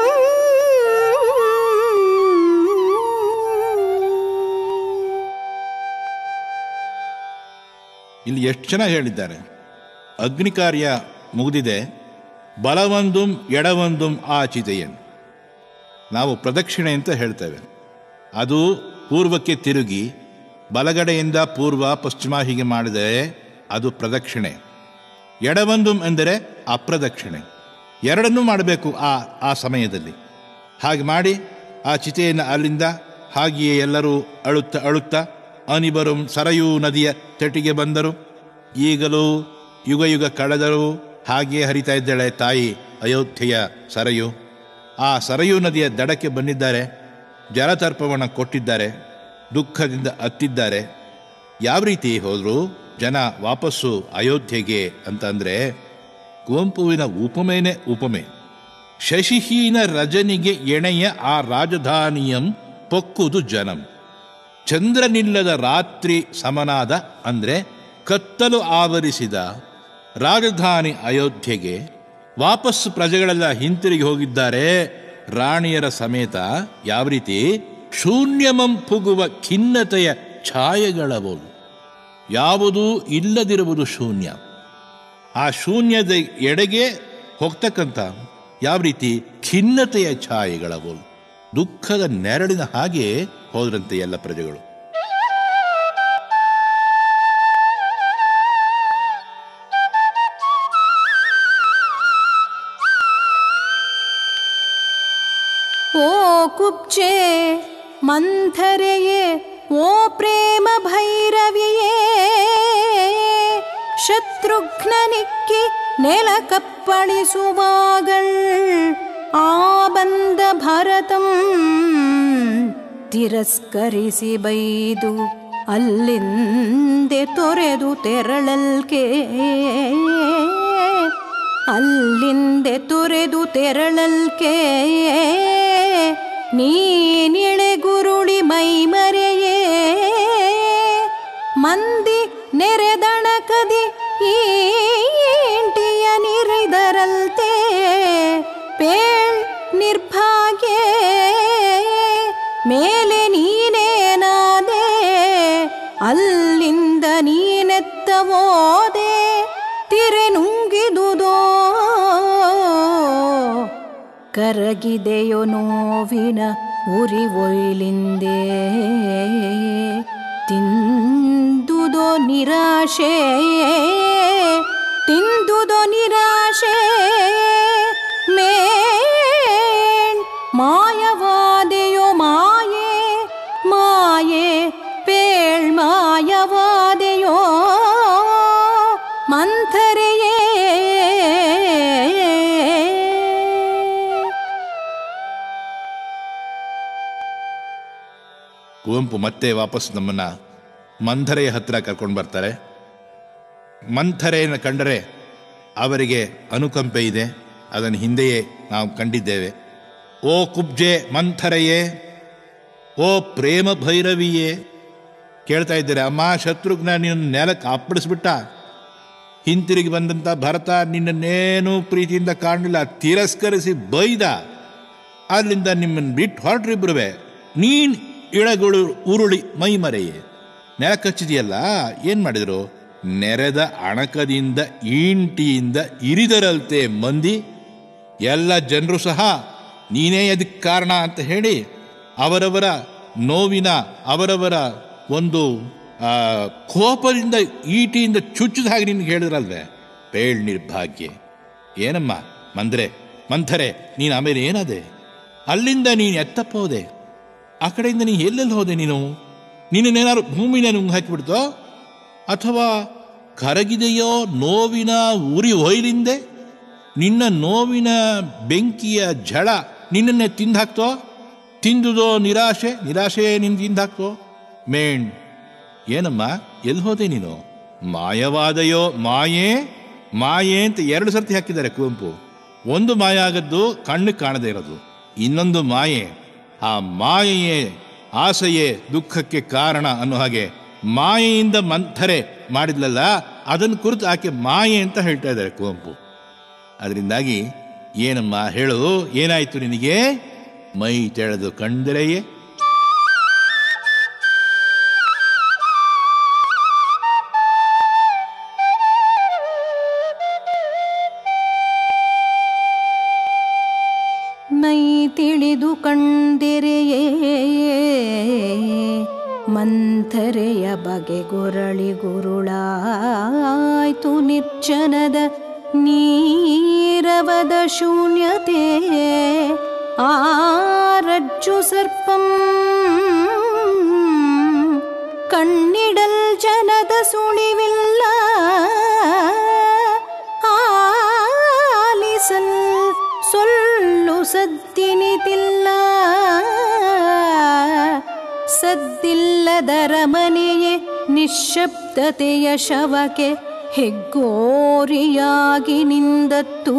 ಇಲ್ಲಿ ಎಷ್ಟು ಚೆನ್ನಾಗಿ ಹೇಳಿದ್ದಾರೆ ಅಗ್ನಿ ಕಾರ್ಯ ಮುಗಿದಿದೆ ಬಲವೊಂದುಂ ಎಡವೊಂದುಂ ಆಚಿತೆಯನ್ ನಾವು ಪ್ರದಕ್ಷಿಣೆ ಅಂತ ಹೇಳ್ತೇವೆ ಅದು ಪೂರ್ವಕ್ಕೆ ತಿರುಗಿ ಬಲಗಡೆಯಿಂದ ಪೂರ್ವ ಪಶ್ಚಿಮ ಹೀಗೆ ಮಾಡಿದರೆ ಅದು ಪ್ರದಕ್ಷಿಣೆ ಎಡವೊಂದುಂ ಎಂದರೆ ಅಪ್ರದಕ್ಷಿಣೆ ಎರಡನ್ನೂ ಮಾಡಬೇಕು ಆ ಆ ಸಮಯದಲ್ಲಿ ಹಾಗೆ ಮಾಡಿ ಆ ಚಿತೆಯನ್ನು ಅಲ್ಲಿಂದ ಹಾಗೆಯೇ ಎಲ್ಲರೂ ಅಳುತ್ತಾ ಅಳುತ್ತಾ ಅನಿಬರು ಸರಯೂ ನದಿಯ ತಟಿಗೆ ಬಂದರು ಈಗಲೂ ಯುಗ ಯುಗ ಕಳೆದರು ಹಾಗೆಯೇ ಹರಿತಾ ಇದ್ದಾಳೆ ತಾಯಿ ಅಯೋಧ್ಯೆಯ ಸರಯು ಆ ಸರಯೂ ನದಿಯ ದಡಕ್ಕೆ ಬಂದಿದ್ದಾರೆ ಜಲತರ್ಪವನ್ನು ಕೊಟ್ಟಿದ್ದಾರೆ ದುಃಖದಿಂದ ಅತ್ತಿದ್ದಾರೆ ಯಾವ ರೀತಿ ಹೋದರು ಜನ ವಾಪಸ್ಸು ಅಯೋಧ್ಯೆಗೆ ಅಂತಂದರೆ ಕುವೆಂಪುವಿನ ಉಪಮೇನೆ ಉಪಮೆ ಶಶಿಹೀನ ರಜನಿಗೆ ಎಣೆಯ ಆ ರಾಜಧಾನಿಯಂ ಪೊಕ್ಕುದು ಜನಂ ಚಂದ್ರನಿಲ್ಲದ ರಾತ್ರಿ ಸಮನಾದ ಅಂದರೆ ಕತ್ತಲು ಆವರಿಸಿದ ರಾಜಧಾನಿ ಅಯೋಧ್ಯೆಗೆ ವಾಪಸ್ಸು ಪ್ರಜೆಗಳೆಲ್ಲ ಹಿಂತಿರುಗಿ ಹೋಗಿದ್ದಾರೆ ರಾಣಿಯರ ಸಮೇತ ಯಾವ ರೀತಿ ಶೂನ್ಯಮಂ ಪುಗುವ ಖಿನ್ನತೆಯ ಛಾಯೆಗಳವು ಯಾವುದೂ ಇಲ್ಲದಿರುವುದು ಶೂನ್ಯ ಆ ಶೂನ್ಯದ ಎಡೆಗೆ ಹೋಗ್ತಕ್ಕಂಥ ಯಾವ ರೀತಿ ಖಿನ್ನತೆಯ ಛಾಯೆಗಳವು ದುಃಖದ ನೆರಳಿನ ಹಾಗೆ ಹೋದ್ರಂತೆ ಎಲ್ಲ ಪ್ರಜೆಗಳು ಓ ಕುಬ್ಜೆ ಮಂಥರೆಯೇ ಓ ಪ್ರೇಮ ಭೈರವಿಯೇ ಶತ್ರುಘ್ನನಿಕ್ಕಿ ನೆಲ ಕಪ್ಪಳಿಸುವಾಗಳ್ ಆ ಬಂದ ಭರತಂ ತಿರಸ್ಕರಿಸಿ ಬೈದು ಅಲ್ಲಿಂದೆ ತೊರೆದು ತೆರಳಲ್ಕೆ ಅಲ್ಲಿಂದೆ ತೊರೆದು ತೆರಳಲ್ಕೆ ನೀನಿಳೆ ಗುರುಳಿ ಮೈಮರೆಯೇ ಮಂದಿ ನೆರೆದಣಕದಿ ಈ ನಿರ್ಭಾಗ್ಯ ಮೇಲೆ ನೀನೇನಾದೆ ಅಲ್ಲಿಂದ ನೀನೆತ್ತವೋದೆ ತಿರೆ ನುಂಗಿದುದೋ ಕರಗಿದೆಯೋ ನೋವಿನ ಉರಿ ಒಯ್ಲಿಂದೆ ತಿಂದುದೋ ನಿರಾಶೆ ತಿಂದುದೋ ನಿರಾಶೆ ಮೇಣ್ ಮಾಯವಾದೆಯೋ ಮಾಯೆ ಮಾಯೆ ಪೇಳ್ ಮಾಯವಾದೆಯೋ ಮಂಥರೆಯೇ ಕುವೆಂಪು ಮತ್ತೆ ವಾಪಸ್ ನಮ್ಮನ್ನ ಮಂಥರೆಯ ಹತ್ರ ಕರ್ಕೊಂಡು ಬರ್ತಾರೆ ಮಂಥರೆಯನ್ನು ಕಂಡರೆ ಅವರಿಗೆ ಅನುಕಂಪೆ ಇದೆ ಅದನ್ನು ಹಿಂದೆಯೇ ನಾವು ಕಂಡಿದ್ದೇವೆ ಓ ಕುಬ್ಜೆ ಮಂಥರೆಯೇ ಓ ಪ್ರೇಮ ಭೈರವಿಯೇ ಕೇಳ್ತಾ ಇದ್ದಾರೆ ಅಮ್ಮ ಶತ್ರುಘ್ನ ನೀನು ನೆಲಕ್ಕೆ ಅಪ್ಪಡಿಸ್ಬಿಟ್ಟ ಹಿಂತಿರುಗಿ ಬಂದಂಥ ಭರತ ನಿನ್ನನ್ನೇನು ಪ್ರೀತಿಯಿಂದ ಕಾಣಲಿಲ್ಲ ತಿರಸ್ಕರಿಸಿ ಬೈದ ಅಲ್ಲಿಂದ ನಿಮ್ಮನ್ನು ಬಿಟ್ಟು ಹೊರಟ್ರಿಬ್ರುವೆ ನೀನ್ ಇಳಗುಳು ಉರುಳಿ ಮೈ ಮರೆಯೇ ನೆಲ ಕಚ್ಚಿದೆಯಲ್ಲ ಏನು ಮಾಡಿದ್ರು ನೆರೆದ ಅಣಕದಿಂದ ಈಂಟಿಯಿಂದ ಇರಿದರಲ್ತೆ ಮಂದಿ ಎಲ್ಲ ಜನರು ಸಹ ನೀನೇ ಅದಕ್ಕೆ ಕಾರಣ ಅಂತ ಹೇಳಿ ಅವರವರ ನೋವಿನ ಅವರವರ ಒಂದು ಆ, ಕೋಪದಿಂದ ಈಟಿಯಿಂದ ಚುಚ್ಚಿದ ಹಾಗೆ ನಿನ್ಗೆ ಹೇಳಿದ್ರಲ್ವೇ ಪೇಳ್ ನಿರ್ಭಾಗ್ಯ ಏನಮ್ಮ ಮಂದ್ರೆ ಮಂಥರೆ ನೀನು ಆಮೇಲೆ ಏನಾದೆ ಅಲ್ಲಿಂದ ನೀನು ಎತ್ತಪ್ಪ ಹೋದೆ ಆ ಕಡೆಯಿಂದ ನೀನು ಎಲ್ಲೆಲ್ಲಿ ಹೋದೆ ನೀನು ನಿನ್ನೇನಾದ್ರು ಭೂಮಿನ ನುಂಗ್ ಹಾಕಿಬಿಡ್ತೋ ಅಥವಾ ಕರಗಿದೆಯೋ ನೋವಿನ ಉರಿ ಹೊಯ್ಲಿಂದೆ ನಿನ್ನ ನೋವಿನ ಬೆಂಕಿಯ ಝಳ ನಿನ್ನನ್ನೇ ತಿಂದಾಕ್ತೋ ತಿಂದುದೋ ನಿರಾಶೆ ನಿರಾಶೆ ನಿನ್ ತಿಂದಾಕ್ತೋ ಮೇಣ್ ಏನಮ್ಮ ಎಲ್ಲಿ ಹೋದೆ ನೀನು ಮಾಯವಾದಯೋ ಮಾಯೆ ಮಾಯೆ ಅಂತ ಎರಡು ಸರ್ತಿ ಹಾಕಿದ್ದಾರೆ ಕುವೆಂಪು ಒಂದು ಮಾಯ ಆಗದ್ದು ಕಣ್ಣಿಗೆ ಕಾಣದೇ ಇರೋದು ಇನ್ನೊಂದು ಮಾಯೆ ಆ ಮಾಯೆಯೇ ಆಸೆಯೇ ದುಃಖಕ್ಕೆ ಕಾರಣ ಅನ್ನೋ ಹಾಗೆ ಮಾಯೆಯಿಂದ ಮಂಥರೆ ಮಾಡಿದ್ಲಲ್ಲ ಅದನ್ನು ಕುರಿತು ಆಕೆ ಮಾಯೆ ಅಂತ ಹೇಳ್ತಾ ಇದ್ದಾರೆ ಕುವೆಂಪು ಅದರಿಂದಾಗಿ ಏನಮ್ಮ ಹೇಳು ಏನಾಯ್ತು ನಿನಗೆ ಮೈ ತೆಳೆದು ಕಂಡರೆಯೇ ಮೈ ತಿಳಿದು ಕಂಡಿರೆಯೇ ಮಂಥರೆಯ ಬಗೆಗೊರಳಿ ಗುರುಳಾಯ್ತು ನಿರ್ಜನದ ನೀರವದ ಶೂನ್ಯತೆ ಆ ರಜ್ಜು ಸರ್ಪಂ ಕಣ್ಣಿಡಲ್ ಜನದ ಸುಳಿವಿಲ್ಲ ಆಲಿಸಲ್ ಸೊಲ್ಲು ಸದ್ದಿನಿತಿಲ್ಲ ಸದ್ದಿಲ್ಲದರ ಮನೆಯೇ ನಿಶ್ಶಬ್ದತೆಯ ಶವಕ್ಕೆ ಹೆಗ್ಗೋರಿಯಾಗಿ ನಿಂದತ್ತು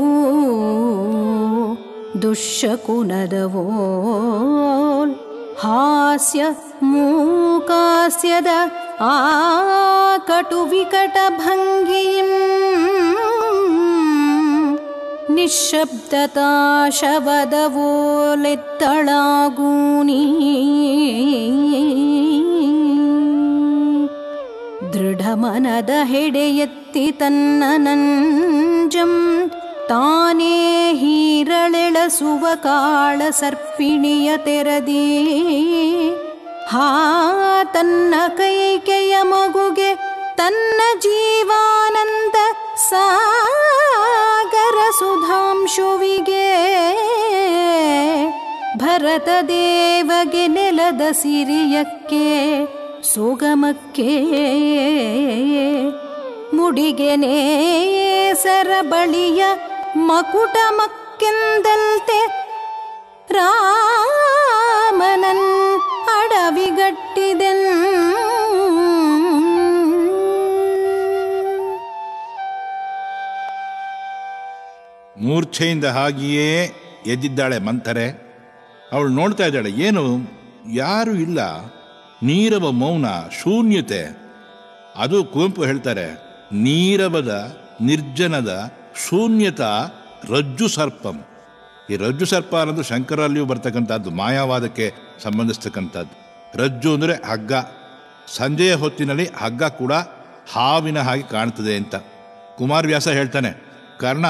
ದುಶ್ಶಕುನದವೋಲ್ ಹಾಸ್ಯ ಮೂಕಾಸ್ಯದ ಆ ಕಟು ವಿಕಟ ಭಂಗಿಂ ನಿಶ್ಶಬ್ದತಾ ಶವದವೋಲೆತ್ತಳಾಗೂನಿ ದೃಢಮನದ ಹೆಡೆಯೆತ್ತಿ ತನ್ನ ನಂಜಂ ತಾನೇ ಹೀರಳೆಳಸುವ ಕಾಳ ಸರ್ಪಿಣಿಯ ತೆರದಿ ಹಾ ತನ್ನ ಕೈಕೆಯ ಮಗುಗೆ ತನ್ನ ಜೀವಾನಂದ ಸಾಗರ ಸುಧಾಂಶುವಿಗೆ ಭರತ ದೇವಗೆ ನೆಲದ ಸಿರಿಯಕ್ಕೆ ಸುಗಮಕ್ಕೆ ಮುಡಿಗೆ ನೇಸರ ಬಳಿಯ ಮಕುಟ ಮಕ್ಕೆಂದಲ್ತೆ ರಾಮನನ್ ಅಡವಿಗಟ್ಟಿದೆನ್ ಮೂರ್ಛೆಯಿಂದ ಹಾಗೆಯೇ ಎದ್ದಿದ್ದಾಳೆ ಮಂಥರೆ ಅವಳು ನೋಡ್ತಾ ಇದ್ದಾಳೆ ಏನು ಯಾರು ಇಲ್ಲ ನೀರವ ಮೌನ ಶೂನ್ಯತೆ ಅದು ಕುವೆಂಪು ಹೇಳ್ತಾರೆ ನೀರವದ ನಿರ್ಜನದ ಶೂನ್ಯತ ರಜ್ಜು ಸರ್ಪಂ ಈ ರಜ್ಜು ಸರ್ಪ ಅನ್ನೋದು ಶಂಕರಲ್ಲಿಯೂ ಬರ್ತಕ್ಕಂಥದ್ದು ಮಾಯಾವಾದಕ್ಕೆ ಸಂಬಂಧಿಸ್ತಕ್ಕಂಥದ್ದು ರಜ್ಜು ಅಂದರೆ ಹಗ್ಗ ಸಂಜೆಯ ಹೊತ್ತಿನಲ್ಲಿ ಹಗ್ಗ ಕೂಡ ಹಾವಿನ ಹಾಗೆ ಕಾಣ್ತದೆ ಅಂತ ಕುಮಾರವ್ಯಾಸ ಹೇಳ್ತಾನೆ ಕರ್ಣ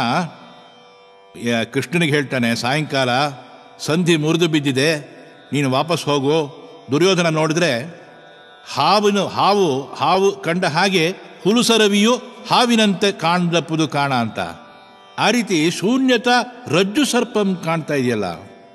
ಯ- ಕೃಷ್ಣನಿಗೆ ಹೇಳ್ತಾನೆ ಸಾಯಂಕಾಲ ಸಂಧಿ ಮುರಿದು ಬಿದ್ದಿದೆ ನೀನು ವಾಪಸ್ ಹೋಗು ದುರ್ಯೋಧನ ನೋಡಿದ್ರೆ ಹಾವಿನ ಹಾವು ಹಾವು ಕಂಡ ಹಾಗೆ ಹುಲುಸರವಿಯು ಹಾವಿನಂತೆ ಕಾಣ್ದಪ್ಪುದು ಕಾಣ ಅಂತ ಆ ರೀತಿ ಶೂನ್ಯತ ರಜ್ಜು ಸರ್ಪಂ ಕಾಣ್ತಾ ಇದೆಯಲ್ಲ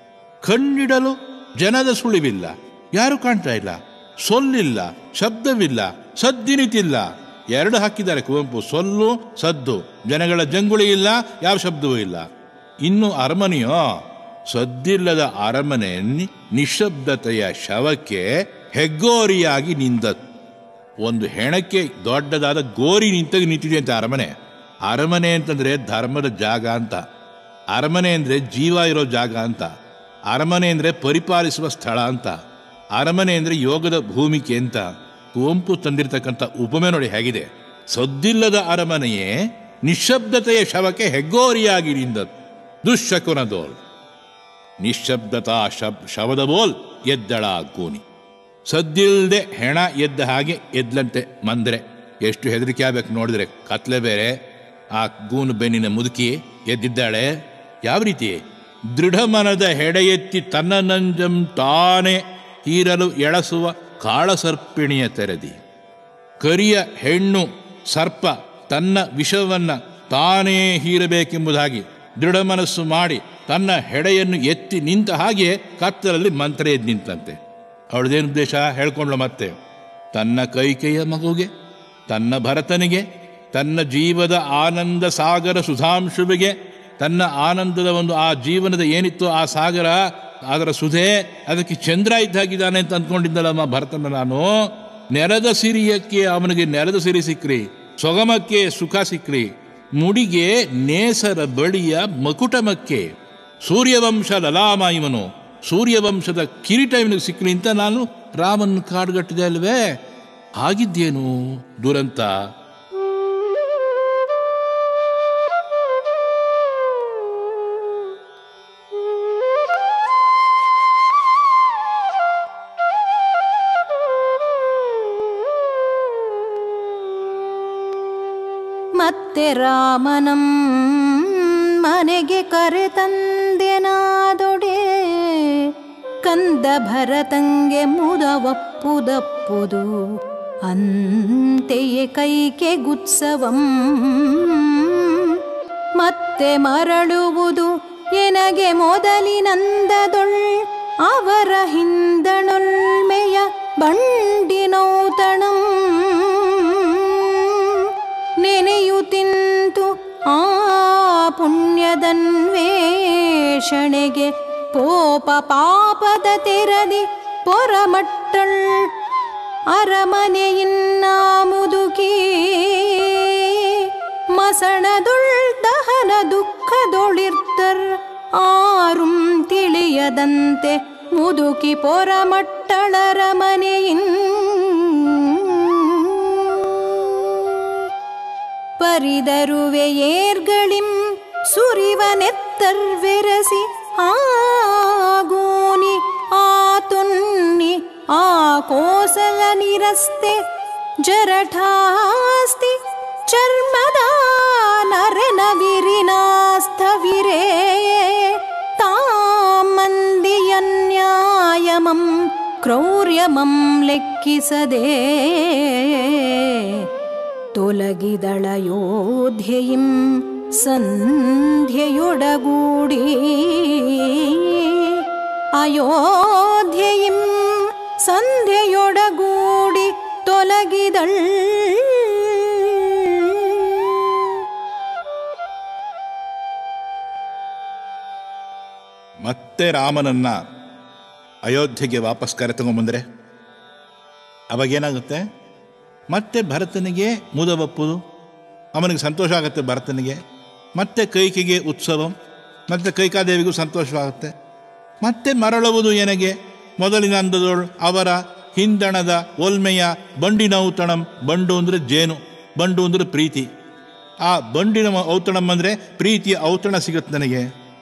ಕಣ್ಣಿಡಲು ಜನದ ಸುಳಿವಿಲ್ಲ ಯಾರು ಕಾಣ್ತಾ ಇಲ್ಲ ಸೊಲ್ಲಿಲ್ಲ ಶಬ್ದವಿಲ್ಲ ಸದ್ದಿನಿತಿಲ್ಲ ಎರಡು ಹಾಕಿದ್ದಾರೆ ಕುವೆಂಪು ಸೊಲ್ಲು ಸದ್ದು ಜನಗಳ ಜಂಗುಳಿ ಇಲ್ಲ ಯಾವ ಶಬ್ದವೂ ಇಲ್ಲ ಇನ್ನು ಅರಮನೆಯೋ ಸದ್ದಿಲ್ಲದ ಅರಮನೆ ನಿ- ನಿಶ್ಶಬ್ದತೆಯ ಶವಕ್ಕೆ ಹೆಗ್ಗೋರಿಯಾಗಿ ನಿಂದದ್ದು ಒಂದು ಹೆಣಕ್ಕೆ ದೊಡ್ಡದಾದ ಗೋರಿ ನಿಂತಾಗ ನಿಂತಿದೆ ಅಂತ ಅರಮನೆ ಅರಮನೆ ಅಂತಂದ್ರೆ ಧರ್ಮದ ಜಾಗ ಅಂತ ಅರಮನೆ ಅಂದ್ರೆ ಜೀವ ಇರೋ ಜಾಗ ಅಂತ ಅರಮನೆ ಅಂದ್ರೆ ಪರಿಪಾಲಿಸುವ ಸ್ಥಳ ಅಂತ ಅರಮನೆ ಅಂದ್ರೆ ಯೋಗದ ಭೂಮಿಕೆ ಅಂತ ಕುವೆಂಪು ತಂದಿರತಕ್ಕಂಥ ಉಪಮೆ ನೋಡಿ ಹೇಗಿದೆ ಸದ್ದಿಲ್ಲದ ಅರಮನೆಯೇ ನಿಶ್ಶಬ್ದತೆಯ ಶವಕ್ಕೆ ಹೆಗ್ಗೋರಿಯಾಗಿ ನಿಂದದ್ದು ದುಶ್ಶಕುನದೋಲ್ ನಿಶ್ಶಬ್ದತಾ ಶಬ್ ಶವದ ಬೋಲ್ ಎದ್ದಳ ಗೂನಿ ಸದ್ದಿಲ್ದೆ ಹೆಣ ಎದ್ದ ಹಾಗೆ ಎದ್ಲಂತೆ ಮಂದ್ರೆ ಎಷ್ಟು ಹೆದರಿಕೆ ಆಗ್ಬೇಕು ನೋಡಿದ್ರೆ ಕತ್ಲೆ ಬೇರೆ ಆ ಗೂನು ಬೆನ್ನಿನ ಮುದುಕಿ ಎದ್ದಿದ್ದಾಳೆ ಯಾವ ರೀತಿ ದೃಢ ಮನದ ಹೆಡೆ ಎತ್ತಿ ತನ್ನ ನಂಜಂ ತಾನೇ ಹೀರಲು ಎಳಸುವ ಕಾಳಸರ್ಪಿಣಿಯ ತೆರೆದಿ ಕರಿಯ ಹೆಣ್ಣು ಸರ್ಪ ತನ್ನ ವಿಷವನ್ನ ತಾನೇ ಹೀರಬೇಕೆಂಬುದಾಗಿ ದೃಢ ಮನಸ್ಸು ಮಾಡಿ ತನ್ನ ಹೆಡೆಯನ್ನು ಎತ್ತಿ ನಿಂತ ಹಾಗೆ ಕತ್ತಲಲ್ಲಿ ಮಂತ್ರ ಎದ್ದು ನಿಂತಂತೆ ಅವಳದೇನು ಉದ್ದೇಶ ಹೇಳ್ಕೊಂಡ್ಳು ಮತ್ತೆ ತನ್ನ ಕೈಕೆಯ ಮಗುಗೆ ತನ್ನ ಭರತನಿಗೆ ತನ್ನ ಜೀವದ ಆನಂದ ಸಾಗರ ಸುಧಾಂಶುವಿಗೆ ತನ್ನ ಆನಂದದ ಒಂದು ಆ ಜೀವನದ ಏನಿತ್ತು ಆ ಸಾಗರ ಅದರ ಸುಧೆ ಅದಕ್ಕೆ ಚಂದ್ರ ಇದ್ದಾಗಿದ್ದಾನೆ ಅಂತ ಅಂದ್ಕೊಂಡಿದ್ದಲ್ಲಮ್ಮ ಭರತನ ನಾನು ನೆಲದ ಸಿರಿಯಕ್ಕೆ ಅವನಿಗೆ ನೆಲದ ಸಿರಿ ಸಿಕ್ಕ್ರಿ ಸೊಗಮಕ್ಕೆ ಸುಖ ಸಿಕ್ಕ್ರಿ ಮುಡಿಗೆ ನೇಸರ ಬಳಿಯ ಮಕುಟಮಕ್ಕೆ ಸೂರ್ಯವಂಶ ಲಲಾಮ ಇವನು ಸೂರ್ಯವಂಶದ ಕಿರೀಟ ಇವನಿಗೆ ಸಿಕ್ಕ್ರಿ ಅಂತ ನಾನು ರಾಮನ್ ಕಾಡ್ಗಟ್ಟಿದೆ ಅಲ್ವೇ ಆಗಿದ್ದೇನು ದುರಂತ ಮತ್ತೆ ರಾಮನಂ ಮನೆಗೆ ಕರೆತಂದೆನಾದೊಡೆ ಕಂದ ಭರತಂಗೆ ಮುದವಪ್ಪುದಪ್ಪುದು ಅಂತೆಯೇ ಕೈಕೆ ಗುತ್ಸವಂ ಮತ್ತೆ ಮರಳುವುದು ಎನಗೆ ಮೊದಲಿನಂದದೊಳ್ ಅವರ ಹಿಂದಣೊಳ್ಮೆಯ ಬಂಡಿನೌತಣಂ ನೆನೆಯುತ್ತಿಂತು ಆ ಪುಣ್ಯದನ್ವೇಷಣೆಗೆ ಪೋಪ ಪಾಪದ ತೆರದಿ ಪೊರಮಟ್ಟಳ್ ಅರಮನೆಯಿನ್ನ ಮುದುಕಿ ಮಸಣದೊಳ್ ದಹನ ದುಃಖದೊಳಿರ್ತರ್ ಆರುಂ ತಿಳಿಯದಂತೆ ಮುದುಕಿ ಪೊರಮಟ್ಟಳರಮನೆಯಿನ್ ಪರಿದರುವೆ ಏರ್ಗಳಿಂ ಸುರಿವನೆತ್ತರ್ವೆರಸಿ ಆಗೂನಿ ಆ ತುನ್ನಿ ಆ ಕೋಸಲ ನಿರಸ್ತೆ ಜರಠಾಸ್ತಿ ಚರ್ಮದ ನರೆನ ವಿರಿನಾಸ್ಥವಿರೇ ತಾಮಂದಿಯನ್ಯಾಯಮಂ ಕ್ರೌರ್ಯಮಂ ಲೆಕ್ಕಿಸದೆ ತೊಲಗಿದಳ ಯೋಧ್ಯೆಯಿಂ ಸಂಧ್ಯೆಯೊಡಗೂಡಿ ಅಯೋಧ್ಯೆಯಿಂ ಸಂಧ್ಯೆಯೊಡಗೂಡಿ ತೊಲಗಿದಳ್ ಮತ್ತೆ ರಾಮನನ್ನ ಅಯೋಧ್ಯೆಗೆ ವಾಪಸ್ ಕರೆತಗೊಂಬಂದರೆ ಅವಾಗೇನಾಗುತ್ತೆ ಮತ್ತೆ ಭರತನಿಗೆ ಮುದವಪ್ಪುದು ಅವನಿಗೆ ಸಂತೋಷ ಆಗುತ್ತೆ ಭರತನಿಗೆ ಮತ್ತೆ ಕೈಕಿಗೆ ಉತ್ಸವ ಮತ್ತೆ ಕೈಕಾದೇವಿಗೂ ಸಂತೋಷವಾಗುತ್ತೆ ಮತ್ತೆ ಮರಳುವುದು ಏನೆಗೆ ಮೊದಲಿನ ಅಂದದೋಳು ಅವರ ಹಿಂದಣದ ಒಲ್ಮೆಯ ಬಂಡಿನ ಔತಣಂ ಬಂಡು ಅಂದರೆ ಜೇನು ಬಂಡು ಅಂದರೆ ಪ್ರೀತಿ ಆ ಬಂಡಿನ ಔತಣಂ ಅಂದರೆ ಪ್ರೀತಿಯ ಔತಣ ಸಿಗುತ್ತೆ ನನಗೆ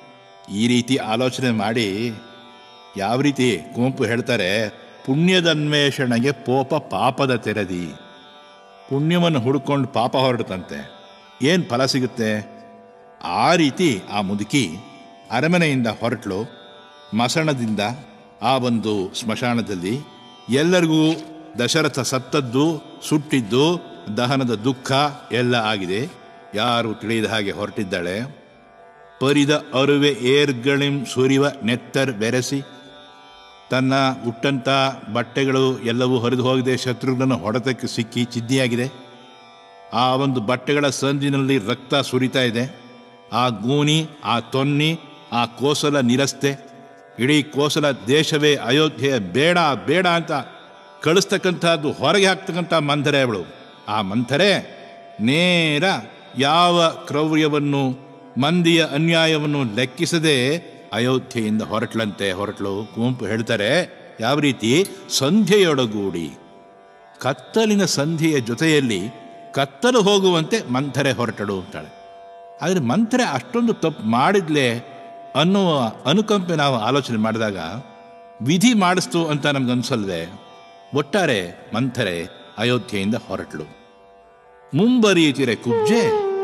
ಈ ರೀತಿ ಆಲೋಚನೆ ಮಾಡಿ ಯಾವ ರೀತಿ ಕುವೆಂಪು ಹೇಳ್ತಾರೆ ಪುಣ್ಯದನ್ವೇಷಣೆಗೆ ಪೋಪ ಪಾಪದ ತೆರದಿ ಪುಣ್ಯವನ್ನು ಹುಡ್ಕೊಂಡು ಪಾಪ ಹೊರಡುತ್ತಂತೆ ಏನು ಫಲ ಸಿಗುತ್ತೆ ಆ ರೀತಿ ಆ ಮುದುಕಿ ಅರಮನೆಯಿಂದ ಹೊರಟಳು ಮಸಣದಿಂದ ಆ ಒಂದು ಸ್ಮಶಾನದಲ್ಲಿ ಎಲ್ಲರಿಗೂ ದಶರಥ ಸತ್ತದ್ದು ಸುಟ್ಟಿದ್ದು ದಹನದ ದುಃಖ ಎಲ್ಲ ಆಗಿದೆ ಯಾರು ತಿಳಿಯದ ಹಾಗೆ ಹೊರಟಿದ್ದಾಳೆ ಪರಿದ ಅರುವೆ ಏರ್ಗಳಿಂ ಸುರಿವ ನೆತ್ತರ್ ಬೆರೆಸಿ ತನ್ನ ಉಟ್ಟಂಥ ಬಟ್ಟೆಗಳು ಎಲ್ಲವೂ ಹರಿದು ಹೋಗಿದೆ ಶತ್ರುಗಳನ್ನು ಹೊಡೆತಕ್ಕೆ ಸಿಕ್ಕಿ ಚಿದ್ದಿಯಾಗಿದೆ ಆ ಒಂದು ಬಟ್ಟೆಗಳ ಸಂದಿನಲ್ಲಿ ರಕ್ತ ಸುರಿತಾ ಇದೆ ಆ ಗೂನಿ ಆ ತೊನ್ನಿ ಆ ಕೋಸಲ ನಿರಸ್ತೆ ಇಡೀ ಕೋಸಲ ದೇಶವೇ ಅಯೋಧ್ಯೆ ಬೇಡ ಬೇಡ ಅಂತ ಕಳಿಸ್ತಕ್ಕಂಥದ್ದು ಹೊರಗೆ ಹಾಕ್ತಕ್ಕಂಥ ಮಂಥರೆ ಅವಳು ಆ ಮಂಥರೆ ನೇರ ಯಾವ ಕ್ರೌರ್ಯವನ್ನು ಮಂದಿಯ ಅನ್ಯಾಯವನ್ನು ಲೆಕ್ಕಿಸದೆ ಅಯೋಧ್ಯೆಯಿಂದ ಹೊರಟ್ಲಂತೆ ಹೊರಟ್ಲು ಕುವೆಂಪು ಹೇಳ್ತಾರೆ ಯಾವ ರೀತಿ ಸಂಧ್ಯೆಯೊಡಗೂಡಿ ಕತ್ತಲಿನ ಸಂಧಿಯ ಜೊತೆಯಲ್ಲಿ ಕತ್ತಲು ಹೋಗುವಂತೆ ಮಂಥರೆ ಹೊರಟಳು ಅಂತಾಳೆ ಆದರೆ ಮಂಥರೆ ಅಷ್ಟೊಂದು ತಪ್ಪು ಮಾಡಿದ್ಲೆ ಅನ್ನುವ ಅನುಕಂಪೆ ನಾವು ಆಲೋಚನೆ ಮಾಡಿದಾಗ ವಿಧಿ ಮಾಡಿಸ್ತು ಅಂತ ನಮ್ಗನ್ಸಲ್ವೇ ಒಟ್ಟಾರೆ ಮಂಥರೆ ಅಯೋಧ್ಯೆಯಿಂದ ಹೊರಟಳು ಮುಂಬರಿಯುತ್ತಿರೆ ಕುಬ್ಜೆ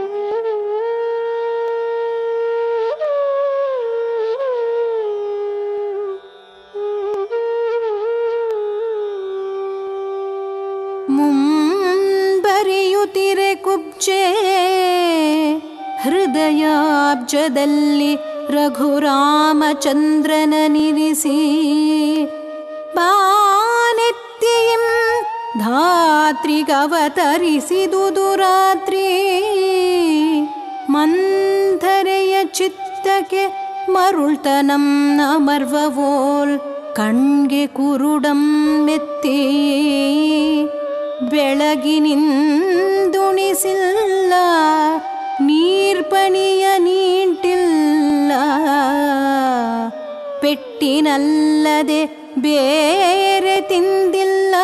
ಮುಂಬರಿಯುತ್ತಿರೆ ಕುಬ್ಜೆ ಹೃದಯಾಬ್ಜದಲ್ಲಿ ರಘುರಾಮಚಂದ್ರನ ನಿರಿಸಿ ಬಾನೆತ್ತಿಯಂ ಧಾತ್ರಿಗವತರಿಸಿದುದು ರಾತ್ರಿ ಮಂಥರೆಯ ಚಿತ್ತಕ್ಕೆ ಮರುಳ್ತನಂ ಅಮರ್ವವೋಲ್ ಕಣ್ಗೆ ಕುರುಡಂ ಮೆತ್ತಿ ಬೆಳಗಿನಿಂದುಣಿಸಿಲ್ಲ ನೀರ್ಪಣಿಯ ನೀಂಟಿಲ್ಲ ಪೆಟ್ಟಿನಲ್ಲದೆ ಬೇರೆ ತಿಂದಿಲ್ಲ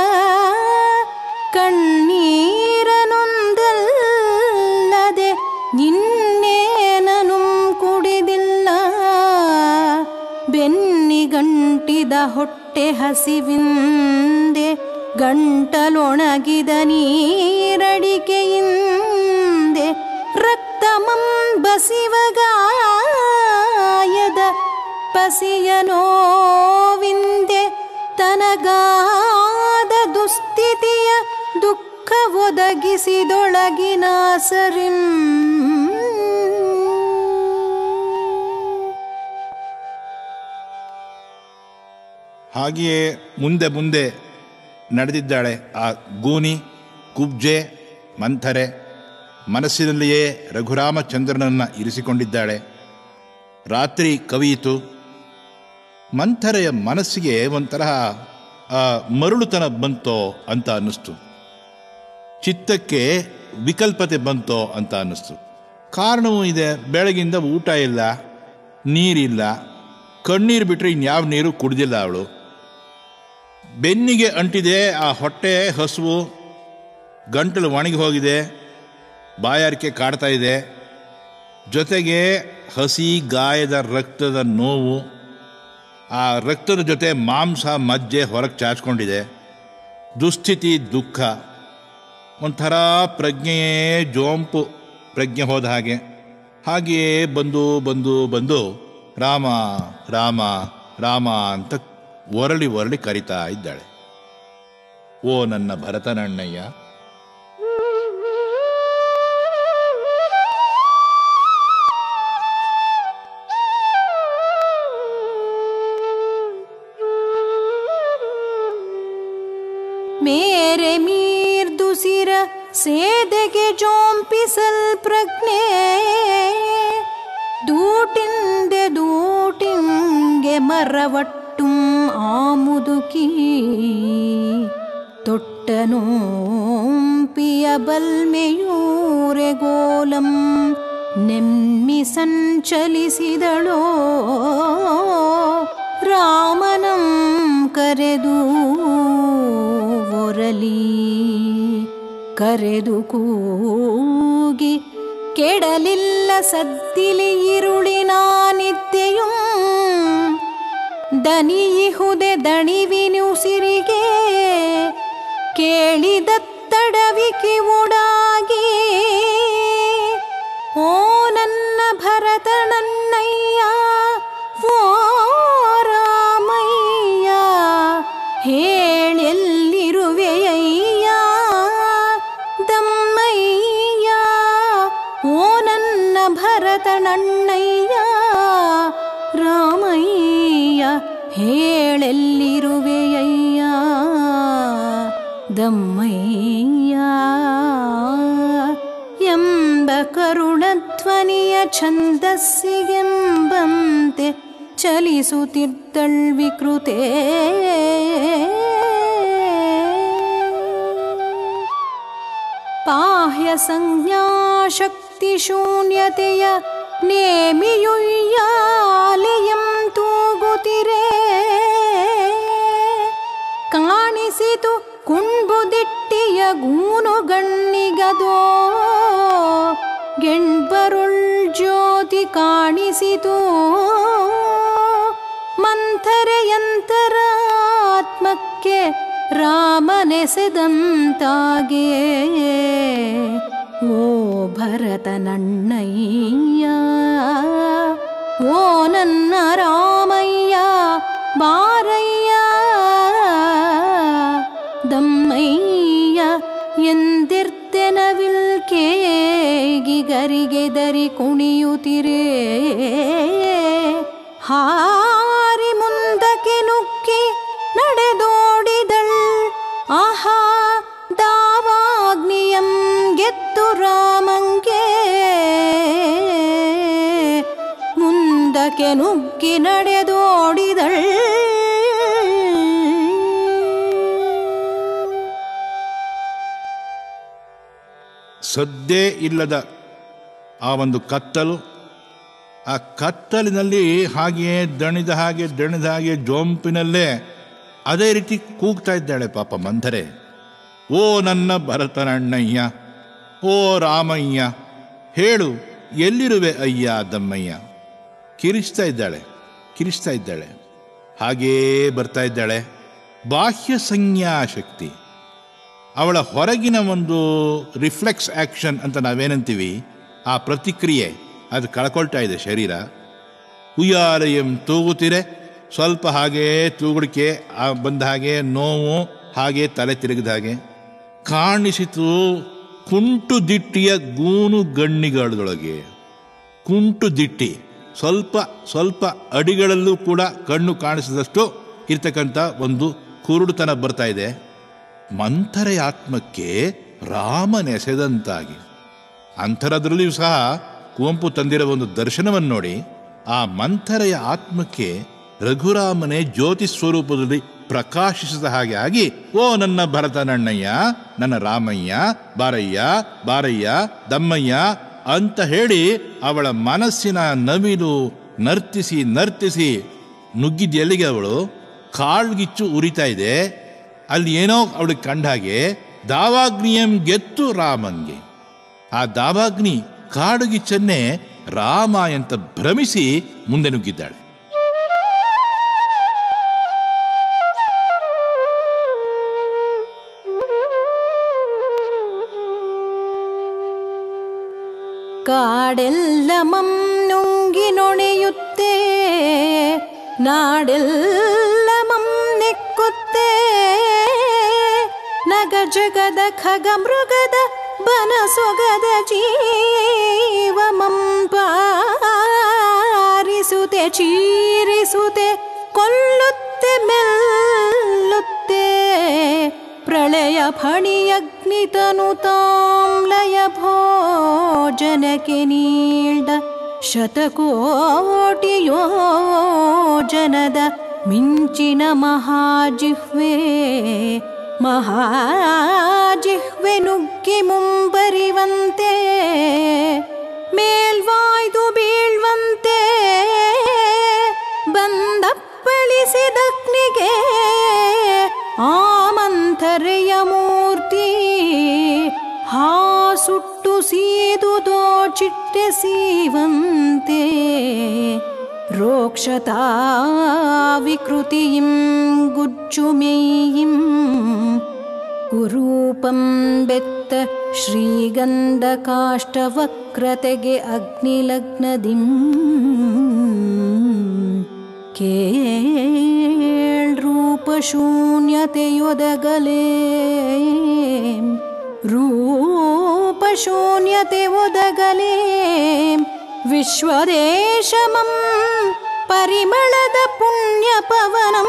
ಕಣ್ಣೀರನೊಂದಲ್ಲದೆ ಇನ್ನೇನನು ಕುಡಿದಿಲ್ಲ ಬೆನ್ನಿಗಂಟಿದ ಹೊಟ್ಟೆ ಹಸಿವಿಂದೆ ಗಂಟಲೊಣಗಿದ ನೀರಡಿಕೆಯಿಂದೆ ರಕ್ತಮಂ ಬಸಿವಗಾಯದ ಪಸಿಯ ನೋವಿಂದೆ ತನಗಾದ ದುಸ್ಥಿತಿಯ ದುಃಖ ಒದಗಿಸಿದೊಳಗಿನ ಸರಿಂ ಹಾಗೆಯೇ ಮುಂದೆ ಮುಂದೆ ನಡೆದಿದ್ದಾಳೆ ಆ ಗೂನಿ ಕುಬ್ಜೆ ಮಂಥರೆ ಮನಸ್ಸಿನಲ್ಲಿಯೇ ರಘುರಾಮಚಂದ್ರನನ್ನು ಇರಿಸಿಕೊಂಡಿದ್ದಾಳೆ ರಾತ್ರಿ ಕವಿಯಿತು ಮಂಥರೆಯ ಮನಸ್ಸಿಗೆ ಒಂಥರ ಆ, ಮರುಳುತನ ಬಂತೋ ಅಂತ ಅನ್ನಿಸ್ತು ಚಿತ್ತಕ್ಕೆ ವಿಕಲ್ಪತೆ ಬಂತೋ ಅಂತ ಅನ್ನಿಸ್ತು ಕಾರಣವೂ ಇದೆ ಬೆಳಗಿಂದ ಊಟ ಇಲ್ಲ ನೀರಿಲ್ಲ ಕಣ್ಣೀರು ಬಿಟ್ಟರೆ ಇನ್ಯಾವ ನೀರು ಕುಡ್ದಿಲ್ಲ ಅವಳು ಬೆನ್ನಿಗೆ ಅಂಟಿದೆ ಆ ಹೊಟ್ಟೆ ಹಸುವು ಗಂಟಲು ಒಣಗಿ ಹೋಗಿದೆ ಬಾಯಾರಿಕೆ ಕಾಡ್ತಾ ಇದೆ ಜೊತೆಗೆ ಹಸಿ ಗಾಯದ ರಕ್ತದ ನೋವು ಆ ರಕ್ತದ ಜೊತೆ ಮಾಂಸ ಮಜ್ಜೆ ಹೊರಗೆ ಚಾಚ್ಕೊಂಡಿದೆ ದುಸ್ಥಿತಿ ದುಃಖ ಒಂಥರ ಪ್ರಜ್ಞೆಯೇ ಜೋಂಪು ಪ್ರಜ್ಞೆ ಹೋದ ಹಾಗೆ ಹಾಗೆಯೇ ಬಂದು ಬಂದು ಬಂದು ರಾಮ ರಾಮ ರಾಮ ಅಂತ ಒರಳಿ ಒರಳಿ ಕರಿತಾ ಇದ್ದಾಳೆ ಓ ನನ್ನ ಭರತನಣ್ಣಯ್ಯ ಮೇರೆ ಮೀರ್ ದುಸಿರ ಸೇದೆಗೆ ಜೋಂಪಿಸಲ್ ಪ್ರಜ್ಞೆ ದೂಟಿಂದೆ ದೂಟಿಂಗೆ ಮರವಟ್ಟುಂ ಆ ಮುದುಕಿ ತೊಟ್ಟನೋಂಪಿಯ ಬಲ್ಮೆಯೂರೆ ಗೋಲಂ ನೆಮ್ಮಿ ಸಂಚಲಿಸಿದಳೋ ರಾಮನಂ ಕರೆದು ಒರಲಿ ಕರೆದು ಕೂಗಿ ಕೆಡಲಿಲ್ಲ ಸದ್ದಿಲಿ ಇರುಳಿನ ನಿತ್ಯೆಯುಂ ದನಿಯಿಹುದೆ ದಣಿವಿನುಸಿರಿಗೆ ಕೇಳಿದತ್ತಡವಿಕಿ ಉಡಾಗಿ ಓ ನನ್ನ ಭರತ ನನ್ನಯ್ಯ ಓ ರಾಮಯ್ಯ ಹೇಳೆಲ್ಲಿರುವೆಯಯ್ಯ ದಮ್ಮಯ್ಯ ಓ ನನ್ನ ಭರತ ನನ್ನಯ್ಯ ರಾಮಯ್ಯ ಹೇಳೆಲ್ಲಿರುವೆಯಯ್ಯ ದಮ್ಮಯ್ಯ ಎಂಬ ಕರುಣಧ್ವನಿಯ ಛಂದಸ್ಸಿಗೆಂಬಂತೆ ಚಲಿಸುತ್ತಿದ್ದಳ್ ವಿಕೃತೆ ಬಾಹ್ಯ ಸಂಜ್ಞಾಶಕ್ತಿಶೂನ್ಯತೆಯ ನೇಮಿಯುಯ್ಯಾಲೆಯಂ ತೂಗುತ್ತಿರೆ ಕಾಣಿಸಿತು ಕುಂಬುದಿಟ್ಟಿಯ ಗೂನು ಗಣ್ಣಿಗದೋ ಗೆಣ್ಬರುಳ್ ಜ್ಯೋತಿ ಕಾಣಿಸಿತು ಮಂಥರೆಯಂತರಾತ್ಮಕ್ಕೆ ರಾಮನೆಸೆದಂತಾಗೆ ಓ ಭರತನಣ್ಣಯ್ಯ ಓ ನನ್ನ ರಾಮಯ್ಯ ಬಾರಯ್ಯ ದಮ್ಮಯ್ಯ ಎಂದಿರ್ತೆನವಿಲ್ ಕೇಗಿ ಗರಿಗೆ ದರಿ ಕುಣಿಯುತ್ತಿರೇ ಹಾರಿ ಮುಂದಕ್ಕೆ ನುಕ್ಕಿ ನಡೆದೋಡಿದಳ್ ಆಹಾ ದಾವಾಗ್ನಿಯಂ ಗೆತ್ತು ರಾಮಂಗೆ ಮುಂದಕ್ಕೆ ನುಗ್ಗಿ ನಡೆದೋಡಿದಳ್ ಸದ್ದೇ ಇಲ್ಲದ ಆ ಒಂದು ಕತ್ತಲು ಆ ಕತ್ತಲಿನಲ್ಲಿ ಹಾಗೆಯೇ ದಣಿದ ಹಾಗೆ ದಣಿದ ಹಾಗೆ ಜೊಂಪಿನಲ್ಲೇ ಅದೇ ರೀತಿ ಕೂಗ್ತಾ ಇದ್ದಾಳೆ ಪಾಪ ಮಂಥರೆ ಓ ನನ್ನ ಭರತನಣ್ಣಯ್ಯ ಓ ರಾಮಯ್ಯ ಹೇಳು ಎಲ್ಲಿರುವೆ ಅಯ್ಯ ದಮ್ಮಯ್ಯ ಕಿರಿಸ್ತಾ ಇದ್ದಾಳೆ ಕಿರಿಸ್ತಾ ಇದ್ದಾಳೆ ಹಾಗೇ ಬರ್ತಾ ಇದ್ದಾಳೆ ಬಾಹ್ಯ ಸಂಜ್ಞಾ ಶಕ್ತಿ ಅವಳ ಹೊರಗಿನ ಒಂದು ರಿಫ್ಲೆಕ್ಸ್ ಆಕ್ಷನ್ ಅಂತ ನಾವೇನಂತೀವಿ ಆ ಪ್ರತಿಕ್ರಿಯೆ ಅದು ಕಳ್ಕೊಳ್ತಾ ಇದೆ ಶರೀರ ಉಯ್ಯಾಲಯಂ ತೂಗುತ್ತಿರೆ ಸ್ವಲ್ಪ ಹಾಗೆ ತೂಗುಡಿಕೆ ಆ ಬಂದ ಹಾಗೆ ನೋವು ಹಾಗೆ ತಲೆ ತಿರುಗಿದ ಹಾಗೆ ಕಾಣಿಸಿತು ಕುಂಟು ದಿಟ್ಟಿಯ ಗೂನು ಗಣ್ಣಿಗಳೊಳಗೆ ಕುಂಟು ದಿಟ್ಟಿ ಸ್ವಲ್ಪ ಸ್ವಲ್ಪ ಅಡಿಗಳಲ್ಲೂ ಕೂಡ ಕಣ್ಣು ಕಾಣಿಸಿದಷ್ಟು ಇರ್ತಕ್ಕಂಥ ಒಂದು ಕುರುಡುತನ ಬರ್ತಾ ಇದೆ ಮಂಥರೆಯ ಆತ್ಮಕ್ಕೆ ರಾಮನೆಸೆದಂತಾಗಿ ಅಂಥರದ್ರಲ್ಲಿಯೂ ಸಹ ಕುವೆಂಪು ತಂದಿರೋ ಒಂದು ದರ್ಶನವನ್ನು ನೋಡಿ ಆ ಮಂಥರೆಯ ಆತ್ಮಕ್ಕೆ ರಘುರಾಮನೇ ಜ್ಯೋತಿ ಸ್ವರೂಪದಲ್ಲಿ ಪ್ರಕಾಶಿಸಿದ ಹಾಗೆ ಆಗಿ ಓ ನನ್ನ ಭರತನಣ್ಣಯ್ಯ ನನ್ನ ರಾಮಯ್ಯ ಬಾರಯ್ಯ ಬಾರಯ್ಯ ದಮ್ಮಯ್ಯ ಅಂತ ಹೇಳಿ ಅವಳ ಮನಸ್ಸಿನ ನವಿಲು ನರ್ತಿಸಿ ನರ್ತಿಸಿ ನುಗ್ಗಿದ ಎಲ್ಲಿಗೆ ಅವಳು ಕಾಳ್ಗಿಚ್ಚು ಉರಿತಾ ಇದೆ ಅಲ್ಲಿ ಏನೋ ಅವಳಿಗೆ ಕಂಡ ಹಾಗೆ ದಾವಾಗ್ನಿಯಂ ಗೆತ್ತು ರಾಮನ್ಗೆ ಆ ದಾವಾಗ್ನಿ ಕಾಡುಗಿಚ್ಚನ್ನೇ ರಾಮ ಅಂತ ಭ್ರಮಿಸಿ ಮುಂದೆ ನುಗ್ಗಿದ್ದಾಳೆ ಕಾಡೆಲ್ಲ ಮಂ ನುಂಗಿ ನೊಣೆಯುತ್ತೆ ನಾಡೆಲ್ಲ ಮಂ ನೆಕ್ಕುತ್ತೆ ನಗ ಜಗದ ಖಗ ಮೃಗದ ಬನ ಸೊಗದ ಜೀವ ಮಂ ಪಾರಿಸುತ್ತೆ ಚೀರಿಸುತ್ತೆ ಕೊಲ್ಲುತ್ತೆ ಮೆಲ್ಲುತ್ತೆ ಪ್ರಳಯ ಫಣಿಯಗ್ನಿತನು ತಾಂಲಯ ಭೋಜನಕ್ಕೆ ನೀಳ್ದ ಶತಕೋಟಿ ಯೋಜನದ ಮಿಂಚಿನ ಮಹಾಜಿಹ್ವೆ ಮಹಾಜಿಹ್ವೆ ನುಗ್ಗಿ ಮುಂಬರಿವಂತೆ ಮೇಲ್ವಾಯ್ದು ಬೀಳ್ವಂತೆ ಬಂದಪ್ಪಳಿಸಿದಗ್ನಿಗೆ ಆ ಮಂಥರೆಯ ಮೂರ್ತಿ ಹಾ ಸುಟ್ಟು ಸೀದುದೋ ಚಿಟ್ಟೆ ಸೀವಂತೆ ರೋಕ್ಷತಾ ವಿಕೃತಿಯಿಂ ಗುಜ್ಜುಮೇಯಿಂ ಕುರೂಪಂ ಬೆತ್ತ ಶ್ರೀಗಂಧಕಾಷ್ಟವಕ್ರತೆಗೆ ಅಗ್ನಿಲಗ್ನದಿಂ ಕೇಳ್ರೂಪಶೂನ್ಯತೆಯೊದಗಲೇ ರೂಪಶೂನ್ಯತೆ ಒದಗಲೇ ವಿಶ್ವದೇಶಮಂ ಪರಿಮಳದ ಪುಣ್ಯ ಪವನಂ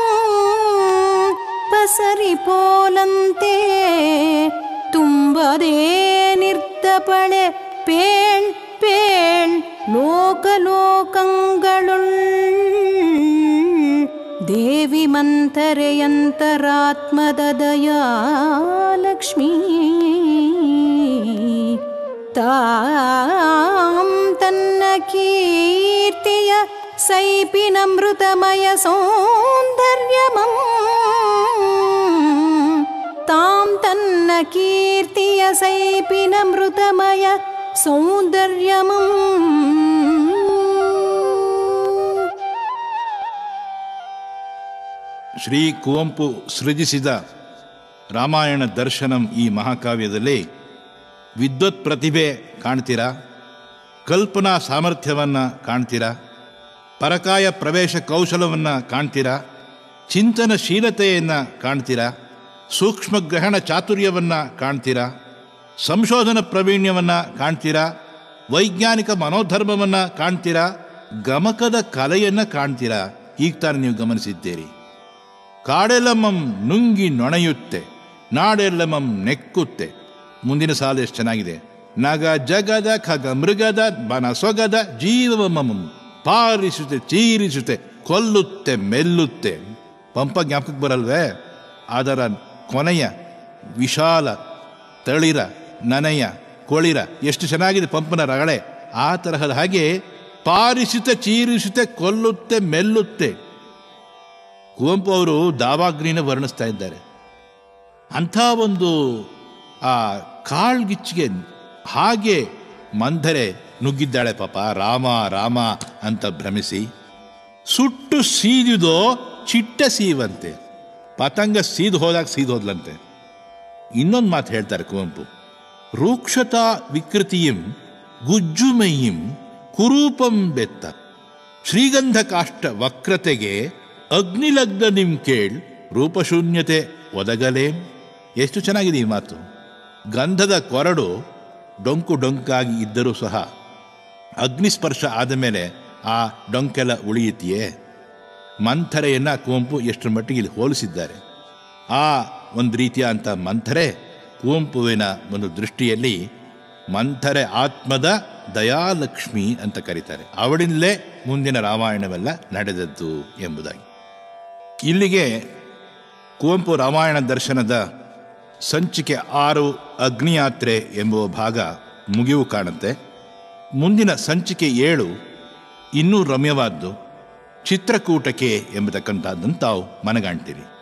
ಪಸರಿ ಪೋಲಂತೆ ತುಂಬದೇ ನಿರ್ದಪಳೆ ಪೇಳ್ ಪೇಳ್ ಲೋಕಲೋಕಂಗಳುಳ್ ದೇವಿ ಮಂತರೆಯಂತರಾತ್ಮದ ದಯಾಲಕ್ಷ್ಮೀ ತಾಂ ತನ್ನ ಕೀರ್ತಿಯ ಸೈಪಿನಮೃತಮಯ ಸೌಂದರ್ಯಮಂ ತಾಂ ತನ್ನ ಕೀರ್ತಿಯ ಸೈಪಿನಮೃತಮಯ ಸೌಂದರ್ಯಮಂ ಶ್ರೀ ಕುವೆಂಪು ಸೃಜಿಸಿದ ರಾಮಾಯಣ ದರ್ಶನಂ ಈ ಮಹಾಕಾವ್ಯದಲ್ಲಿ ವಿದ್ವತ್ ಪ್ರತಿಭೆ ಕಾಣ್ತೀರಾ ಕಲ್ಪನಾ ಸಾಮರ್ಥ್ಯವನ್ನು ಕಾಣ್ತೀರಾ ಪರಕಾಯ ಪ್ರವೇಶ ಕೌಶಲವನ್ನು ಕಾಣ್ತೀರಾ ಚಿಂತನಶೀಲತೆಯನ್ನು ಕಾಣ್ತೀರಾ ಸೂಕ್ಷ್ಮ ಗ್ರಹಣ ಚಾತುರ್ಯವನ್ನು ಕಾಣ್ತೀರಾ ಸಂಶೋಧನ ಪ್ರಾವೀಣ್ಯವನ್ನು ಕಾಣ್ತೀರಾ ವೈಜ್ಞಾನಿಕ ಮನೋಧರ್ಮವನ್ನು ಕಾಣ್ತೀರಾ ಗಮಕದ ಕಲೆಯನ್ನು ಕಾಣ್ತೀರಾ ಈಗ ತಾನೇ ನೀವು ಗಮನಿಸಿದ್ದೀರಿ ಕಾಡೆಲ್ಲಮಂ ನುಂಗಿ ನೊಣೆಯುತ್ತೆ ನಾಡೆಲ್ಲಮಂ ನೆಕ್ಕುತ್ತೆ ಮುಂದಿನ ಸಾಲು ಎಷ್ಟು ಚೆನ್ನಾಗಿದೆ ನಗ ಜಗದ ಖಗ ಮೃಗದ ಬನ ಸೊಗದ ಜೀವಮಮಂ ಪಾರಿಸುತ್ತೆ ಚೀರಿಸುತ್ತೆ ಕೊಲ್ಲುತ್ತೆ ಮೆಲ್ಲುತ್ತೆ ಪಂಪ ಜ್ಞಾಪಕಕ್ಕೆ ಬರಲ್ವೇ ಅದರ ಕೊನೆಯ ವಿಶಾಲ ತಳಿರ ನನೆಯ ಕೊಳಿರ ಎಷ್ಟು ಚೆನ್ನಾಗಿದೆ ಪಂಪನ ರಗಳೆ ಆ ತರಹದ ಹಾಗೆ ಪಾರಿಸುತ್ತೆ ಚೀರಿಸುತ್ತೆ ಕೊಲ್ಲುತ್ತೆ ಮೆಲ್ಲುತ್ತೆ ಕುವೆಂಪು ಅವರು ದಾವಾಗ್ನಿನ ವರ್ಣಿಸ್ತಾ ಇದ್ದಾರೆ ಅಂಥ ಒಂದು ಆ ಕಾಳ್ಗಿಚ್ಚಿಗೆ ಹಾಗೆ ಮಂಧರೆ ನುಗ್ಗಿದ್ದಾಳೆ ಪಾಪ ರಾಮ ರಾಮ ಅಂತ ಭ್ರಮಿಸಿ ಸುಟ್ಟು ಸೀದಿದೋ ಚಿಟ್ಟ ಸೀವಂತೆ ಪತಂಗ ಸೀದು ಹೋದಾಗ ಸೀದು ಹೋದ್ಲಂತೆ ಇನ್ನೊಂದು ಮಾತು ಹೇಳ್ತಾರೆ ಕುವೆಂಪು ರೂಕ್ಷತಾ ವಿಕೃತಿಯಂ ಗುಜ್ಜುಮಯ್ಯಂ ಕುರೂಪಂ ಬೆತ್ತ ಶ್ರೀಗಂಧ ಕಾಷ್ಟ ವಕ್ರತೆಗೆ ಅಗ್ನಿಲಗ್ನ ನಿಮ್ ಕೇಳ್ ರೂಪಶೂನ್ಯತೆ ಒದಗಲೇ ಎಷ್ಟು ಚೆನ್ನಾಗಿದೆ ಈ ಮಾತು ಗಂಧದ ಕೊರಡು ಡೊಂಕು ಡೊಂಕಾಗಿ ಇದ್ದರೂ ಸಹ ಅಗ್ನಿಸ್ಪರ್ಶ ಆದ ಮೇಲೆ ಆ ಡೊಂಕೆಲ್ಲ ಉಳಿಯುತ್ತೆಯೇ ಮಂಥರೆಯನ್ನು ಕುವೆಂಪು ಎಷ್ಟರ ಮಟ್ಟಿಗೆ ಇಲ್ಲಿ ಹೋಲಿಸಿದ್ದಾರೆ ಆ ಒಂದು ರೀತಿಯ ಅಂತ ಮಂಥರೆ ಕುವೆಂಪುವಿನ ಒಂದು ದೃಷ್ಟಿಯಲ್ಲಿ ಮಂಥರೆ ಆತ್ಮದ ದಯಾಲಕ್ಷ್ಮಿ ಅಂತ ಕರೀತಾರೆ ಅವಳಿಂದಲೇ ಮುಂದಿನ ರಾಮಾಯಣವೆಲ್ಲ ನಡೆದದ್ದು ಎಂಬುದಾಗಿ ಇಲ್ಲಿಗೆ ಕುವೆಂಪು ರಾಮಾಯಣ ದರ್ಶನದ ಸಂಚಿಕೆ ಆರು ಅಗ್ನಿಯಾತ್ರೆ ಎಂಬುವ ಭಾಗ ಮುಗಿವು ಕಾಣುತ್ತೆ ಮುಂದಿನ ಸಂಚಿಕೆ ಏಳು ಇನ್ನೂ ರಮ್ಯವಾದ್ದು ಚಿತ್ರಕೂಟಕ್ಕೆ ಎಂಬತಕ್ಕಂಥದ್ದನ್ನು ತಾವು ಮನಗಾಣ್ತೀರಿ